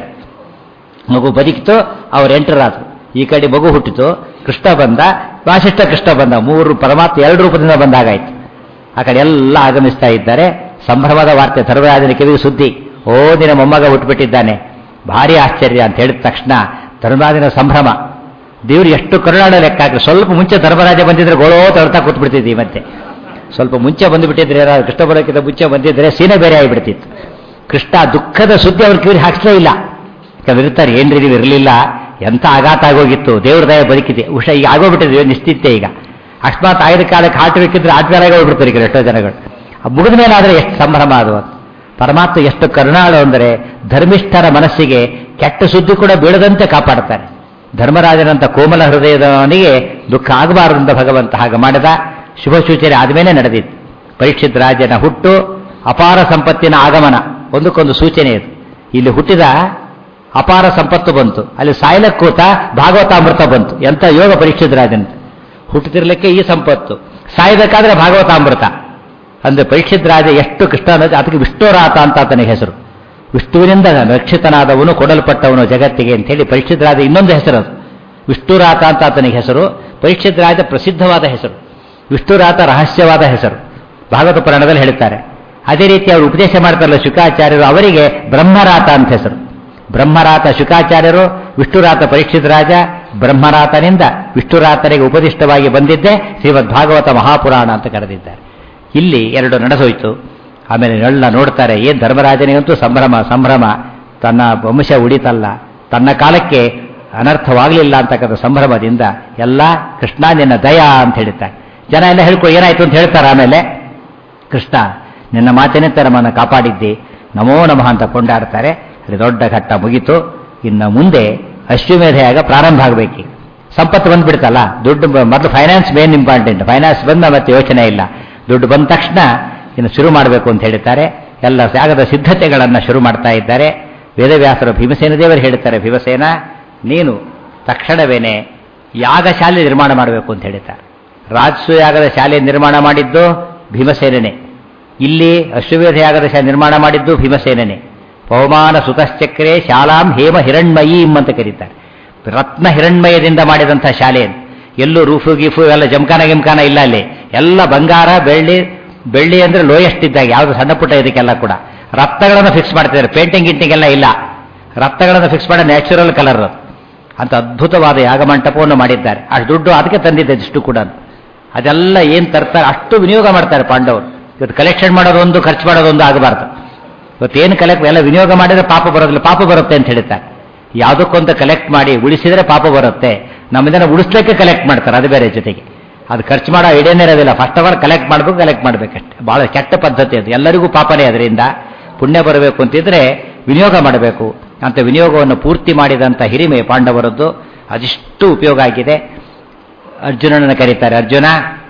ಮಗು ಬದುಕಿತು ಅವ್ರು ಎಂಟರ್ ಆದ್ರು ಈ ಕಡೆ ಮಗು ಹುಟ್ಟಿತು ಕೃಷ್ಣ ಬಂದ ವಾಸಿಷ್ಠ ಕೃಷ್ಣ ಬಂದ ಮೂರು ಪರಮಾತ್ಮ ಎರಡು ರೂಪದಿಂದ ಬಂದಾಗಾಯ್ತು ಆ ಕಡೆ ಎಲ್ಲ ಆಗಮಿಸ್ತಾ ಇದ್ದಾರೆ ಸಂಭ್ರಮದ ವಾರ್ತೆ ಧರ್ಮರಾಜನ ಕಿವಿಗೆ ಸುದ್ದಿ ಓ ದಿನ ಮೊಮ್ಮಗ ಹುಟ್ಟುಬಿಟ್ಟಿದ್ದಾನೆ ಭಾರಿ ಆಶ್ಚರ್ಯ ಅಂತ ಹೇಳಿದ ತಕ್ಷಣ ಧರ್ಮರಾಜನ ಸಂಭ್ರಮ ದೇವ್ರು ಎಷ್ಟು ಕರುಣಾಡ ಲೆಕ್ಕ ಹಾಕಿ ಸ್ವಲ್ಪ ಮುಂಚೆ ಧರ್ಮರಾಜ ಬಂದಿದ್ರೆ ಗೋಳೋ ತಳ್ತಾ ಕೂತ್ಬಿಡ್ತಿದ್ವಿ ಮತ್ತೆ ಸ್ವಲ್ಪ ಮುಂಚೆ ಬಂದುಬಿಟ್ಟಿದ್ರೆ ಯಾರಾದ್ರು ಕೃಷ್ಣ ಬರೋಕ್ಕಿಂತ ಮುಂಚೆ ಬಂದಿದ್ರೆ ಸೀನೆ ಬೇರೆ ಆಗಿಬಿಡ್ತಿತ್ತು ಕೃಷ್ಣ ದುಃಖದ ಸುದ್ದಿ ಅವ್ರ ಕಿವಿಗೆ ಹಾಕ್ಸಲೇ ಇಲ್ಲ ಯಾಕಂದ್ರೆ ಇರ್ತಾರೆ ಏನ್ರಿ ನೀವು ಇರಲಿಲ್ಲ ಎಂತ ಆಘಾತ ಆಗೋಗಿತ್ತು ದೇವ್ರ ದಯ ಬದುಕಿದೆ ಉಷ ಈಗ ಆಗೋಗ್ಬಿಟ್ಟಿದ್ವಿ ನಿಶ್ಚಿತ್ತೆ ಈಗ ಅಕಸ್ಮಾತ್ ಆಯ್ದ ಕಾಲಕ್ಕೆ ಹಾಟು ಬೇಕಿದ್ರೆ ಆಟಗಾರಾಗ ಹೋಗ್ಬಿಡ್ತಾರೆ ಈಗ ಎಷ್ಟೋ ಜನಗಳು ಆ ಮುಗಿದ ಮೇಲೆ ಆದರೆ ಎಷ್ಟು ಸಂಭ್ರಮ ಅದು ಅಂತ. ಪರಮಾತ್ಮ ಎಷ್ಟು ಕರುಣಾಳು ಅಂದರೆ ಧರ್ಮಿಷ್ಠರ ಮನಸ್ಸಿಗೆ ಕೆಟ್ಟ ಸುದ್ದಿ ಕೂಡ ಬೀಳದಂತೆ ಕಾಪಾಡ್ತಾನೆ ಧರ್ಮರಾಜನಂತ ಕೋಮಲ ಹೃದಯದವನಿಗೆ ದುಃಖ ಆಗಬಾರದು ಅಂತ ಭಗವಂತ ಹಾಗೆ ಮಾಡಿದ ಶುಭ ಸೂಚನೆ ಆದಮೇಲೆ ನಡೆದಿತ್ತು ಪರೀಕ್ಷಿತ್ ರಾಜನ ಹುಟ್ಟು ಅಪಾರ ಸಂಪತ್ತಿನ ಆಗಮನ ಒಂದಕ್ಕೊಂದು ಸೂಚನೆ ಇದು ಇಲ್ಲಿ ಹುಟ್ಟಿದ ಅಪಾರ ಸಂಪತ್ತು ಬಂತು ಅಲ್ಲಿ ಸಾಯಲಕ್ಕೆ ಕೂತ ಭಾಗವತಾಮೃತ ಬಂತು ಎಂತ ಯೋಗ ಪರೀಕ್ಷಿತ್ ರಾಜನ್ ಹುಟ್ಟುತ್ತಿರ್ಲಿಕ್ಕೆ ಈ ಸಂಪತ್ತು ಸಾಯಬೇಕಾದ್ರೆ ಭಾಗವತಾಮೃತ ಅಂದ್ರೆ ಪರೀಕ್ಷಿತ್ ರಾಜ ಎಷ್ಟು ಕೃಷ್ಣ ಅನ್ನೋದು ಅದಕ್ಕೆ ವಿಷ್ಣುರಾತ ಅಂತ ಆತನಿಗೆ ಹೆಸರು ವಿಷ್ಣುವಿನಿಂದ ರಕ್ಷಿತನಾದವನು ಕೊಡಲ್ಪಟ್ಟವನು ಜಗತ್ತಿಗೆ ಅಂತ ಹೇಳಿ ಪರೀಕ್ಷಿತ್ ರಾಜ ಇನ್ನೊಂದು ಹೆಸರು ಅದು ವಿಷ್ಣುರಾತ ಅಂತ ಆತನಿಗೆ ಹೆಸರು ಪರೀಕ್ಷಿತ್ ರಾಜ ಪ್ರಸಿದ್ಧವಾದ ಹೆಸರು ವಿಷ್ಣುರಾತ ರಹಸ್ಯವಾದ ಹೆಸರು ಭಾಗವತ ಪುರಾಣದಲ್ಲಿ ಹೇಳ್ತಾರೆ ಅದೇ ರೀತಿ ಅವರು ಉಪದೇಶ ಮಾಡ್ತಾರಲ್ಲ ಶುಕಾಚಾರ್ಯರು ಅವರಿಗೆ ಬ್ರಹ್ಮರಾತ ಅಂತ ಹೆಸರು ಬ್ರಹ್ಮರಾತ ಶುಕಾಚಾರ್ಯರು ವಿಷ್ಣುರಾತ ಪರೀಕ್ಷಿತ ರಾಜ ಬ್ರಹ್ಮರಾತನಿಂದ ವಿಷ್ಣುರಾತನಿಗೆ ಉಪದಿಷ್ಟವಾಗಿ ಬಂದಿದ್ದೇ ಶ್ರೀಮದ್ ಭಾಗವತ ಮಹಾಪುರಾಣ ಅಂತ ಕರೆದಿದ್ದಾರೆ ಇಲ್ಲಿ ಎರಡು ನಡೆಸೋಯ್ತು ಆಮೇಲೆ ಎಲ್ಲ ನೋಡ್ತಾರೆ ಏನ್ ಧರ್ಮರಾಜನಿಗಂತೂ ಸಂಭ್ರಮ ಸಂಭ್ರಮ ತನ್ನ ವಂಶ ಉಡಿತಲ್ಲ ತನ್ನ ಕಾಲಕ್ಕೆ ಅನರ್ಥವಾಗಲಿಲ್ಲ ಅಂತಕ್ಕಂಥ ಸಂಭ್ರಮದಿಂದ ಎಲ್ಲ ಕೃಷ್ಣ ನಿನ್ನ ದಯ ಅಂತ ಹೇಳ್ತಾರೆ ಜನ ಎಲ್ಲ ಹೇಳ್ಕೊ ಏನಾಯ್ತು ಅಂತ ಹೇಳ್ತಾರೆ ಆಮೇಲೆ ಕೃಷ್ಣ ನಿನ್ನ ಮಾತಿನಂತೆ ನಮ್ಮನ್ನು ಕಾಪಾಡಿದ್ದಿ ನಮೋ ನಮಃ ಅಂತ ಕೊಂಡಾಡ್ತಾರೆ ಅಲ್ಲಿ ದೊಡ್ಡ ಘಟ್ಟ ಮುಗೀತು ಇನ್ನು ಮುಂದೆ ಅಶ್ವಮೇಧ ಯಾಗ ಪ್ರಾರಂಭ ಆಗಬೇಕು ಸಂಪತ್ತು ಬಂದ್ಬಿಡ್ತಲ್ಲ ದುಡ್ಡು ಬ- ಮೊದಲು ಫೈನಾನ್ಸ್ ಮೇನ್ ಇಂಪಾರ್ಟೆಂಟ್ ಫೈನಾನ್ಸ್ ಬಂದ ಮತ್ತೆ ಯೋಚನೆ ಇಲ್ಲ ದುಡ್ಡು ಬಂದ ತಕ್ಷಣ ಇನ್ನು ಶುರು ಮಾಡಬೇಕು ಅಂತ ಹೇಳ್ತಾರೆ ಎಲ್ಲ ಯಾಗದ ಸಿದ್ಧತೆಗಳನ್ನು ಶುರು ಮಾಡ್ತಾ ಇದ್ದಾರೆ ವೇದವ್ಯಾಸರು ಭೀಮಸೇನ ದೇವರು ಹೇಳ್ತಾರೆ ಭೀಮಸೇನ ನೀನು ತಕ್ಷಣವೇನೆ ಯಾಗಶಾಲೆ ನಿರ್ಮಾಣ ಮಾಡಬೇಕು ಅಂತ ಹೇಳ್ತಾರೆ ರಾಜಸು ಯಾಗದ ಶಾಲೆ ನಿರ್ಮಾಣ ಮಾಡಿದ್ದು ಭೀಮಸೇನನೇ ಇಲ್ಲಿ ಅಶ್ವಮೇಧ ಯಾಗದ ಶಾಲೆ ನಿರ್ಮಾಣ ಮಾಡಿದ್ದು ಭೀಮಸೇನನೇ ಪವಮಾನ ಸುತಶ್ಚಕ್ರೆ ಶಾಲಾಂ ಹೇಮ ಹಿರಣ್ಮಯೀಂ ಅಂತ ಕರೀತಾರೆ ರತ್ನ ಹಿರಣ್ಮಯದಿಂದ ಮಾಡಿದಂಥ ಶಾಲೆ ಅದು. ಎಲ್ಲೂ ರೂಫು ಗೀಫು ಎಲ್ಲ ಜಮಖಾನ ಗಿಮ್ಖಾನ ಇಲ್ಲ ಅಲ್ಲಿ ಎಲ್ಲ ಬಂಗಾರ ಬೆಳ್ಳಿ ಬೆಳ್ಳಿ ಅಂದ್ರೆ ಲೋಯೆಸ್ಟ್ ಇದ್ದಾಗ ಯಾವುದು ಸಣ್ಣ ಪುಟ್ಟ ಇದಕ್ಕೆಲ್ಲ ಕೂಡ ರತ್ನಗಳನ್ನು ಫಿಕ್ಸ್ ಮಾಡ್ತಿದ್ದಾರೆ ಪೇಂಟಿಂಗ್ ಗಿಂಟಿಂಗ್ ಎಲ್ಲ ಇಲ್ಲ ರತ್ನಗಳನ್ನು ಫಿಕ್ಸ್ ಮಾಡೋ ನ್ಯಾಚುರಲ್ ಕಲರ್ ಅದು ಅಂತ ಅದ್ಭುತವಾದ ಯಾಗಮಂಟಪವನ್ನು ಮಾಡಿದ್ದಾರೆ ಅಷ್ಟು ದುಡ್ಡು ಅದಕ್ಕೆ ತಂದಿದ್ದೆ ಇಷ್ಟು ಕೂಡ ಅದೆಲ್ಲ ಏನು ತರ್ತಾರೆ ಅಷ್ಟು ವಿನಿಯೋಗ ಮಾಡ್ತಾರೆ ಪಾಂಡವರು ಇವತ್ತು ಕಲೆಕ್ಷನ್ ಮಾಡೋದೊಂದು ಖರ್ಚು ಮಾಡೋದೊಂದು ಆಗಬಾರ್ದು ಇವತ್ತೇನು ಕಲೆಕ್ಟ್ ಎಲ್ಲ ವಿನಿಯೋಗ ಮಾಡಿದ್ರೆ ಪಾಪ ಬರೋದಿಲ್ಲ ಪಾಪ ಬರುತ್ತೆ ಅಂತ ಹೇಳ್ತಾರೆ ಯಾವುದಕ್ಕೊಂದು ಕಲೆಕ್ಟ್ ಮಾಡಿ ಉಳಿಸಿದ್ರೆ ಪಾಪ ಬರುತ್ತೆ ನಮ್ಮಿಂದ ಉಳಿಸ್ಲಿಕ್ಕೆ ಕಲೆಕ್ಟ್ ಮಾಡ್ತಾರೆ ಅದು ಬೇರೆ ಜೊತೆಗೆ ಅದು ಖರ್ಚು ಮಾಡೋ ಐಡಿಯಾನೇ ಇರೋದಿಲ್ಲ ಫಸ್ಟ್ ಆಫ್ ಆಲ್ ಕಲೆಕ್ಟ್ ಮಾಡಬೇಕು ಕಲೆಕ್ಟ್ ಮಾಡಬೇಕಷ್ಟೆ ಬಹಳ ಕೆಟ್ಟ ಪದ್ಧತಿ ಅದು ಎಲ್ಲರಿಗೂ ಪಾಪನೇ ಅದರಿಂದ ಪುಣ್ಯ ಬರಬೇಕು ಅಂತಿದ್ರೆ ವಿನಿಯೋಗ ಮಾಡಬೇಕು ಅಂತ ವಿನಿಯೋಗವನ್ನು ಪೂರ್ತಿ ಮಾಡಿದಂಥ ಹಿರಿಮೆ ಪಾಂಡವರದ್ದು ಅದಿಷ್ಟು ಉಪಯೋಗ ಆಗಿದೆ ಅರ್ಜುನನನ್ನು ಕರೀತಾರೆ ಅರ್ಜುನ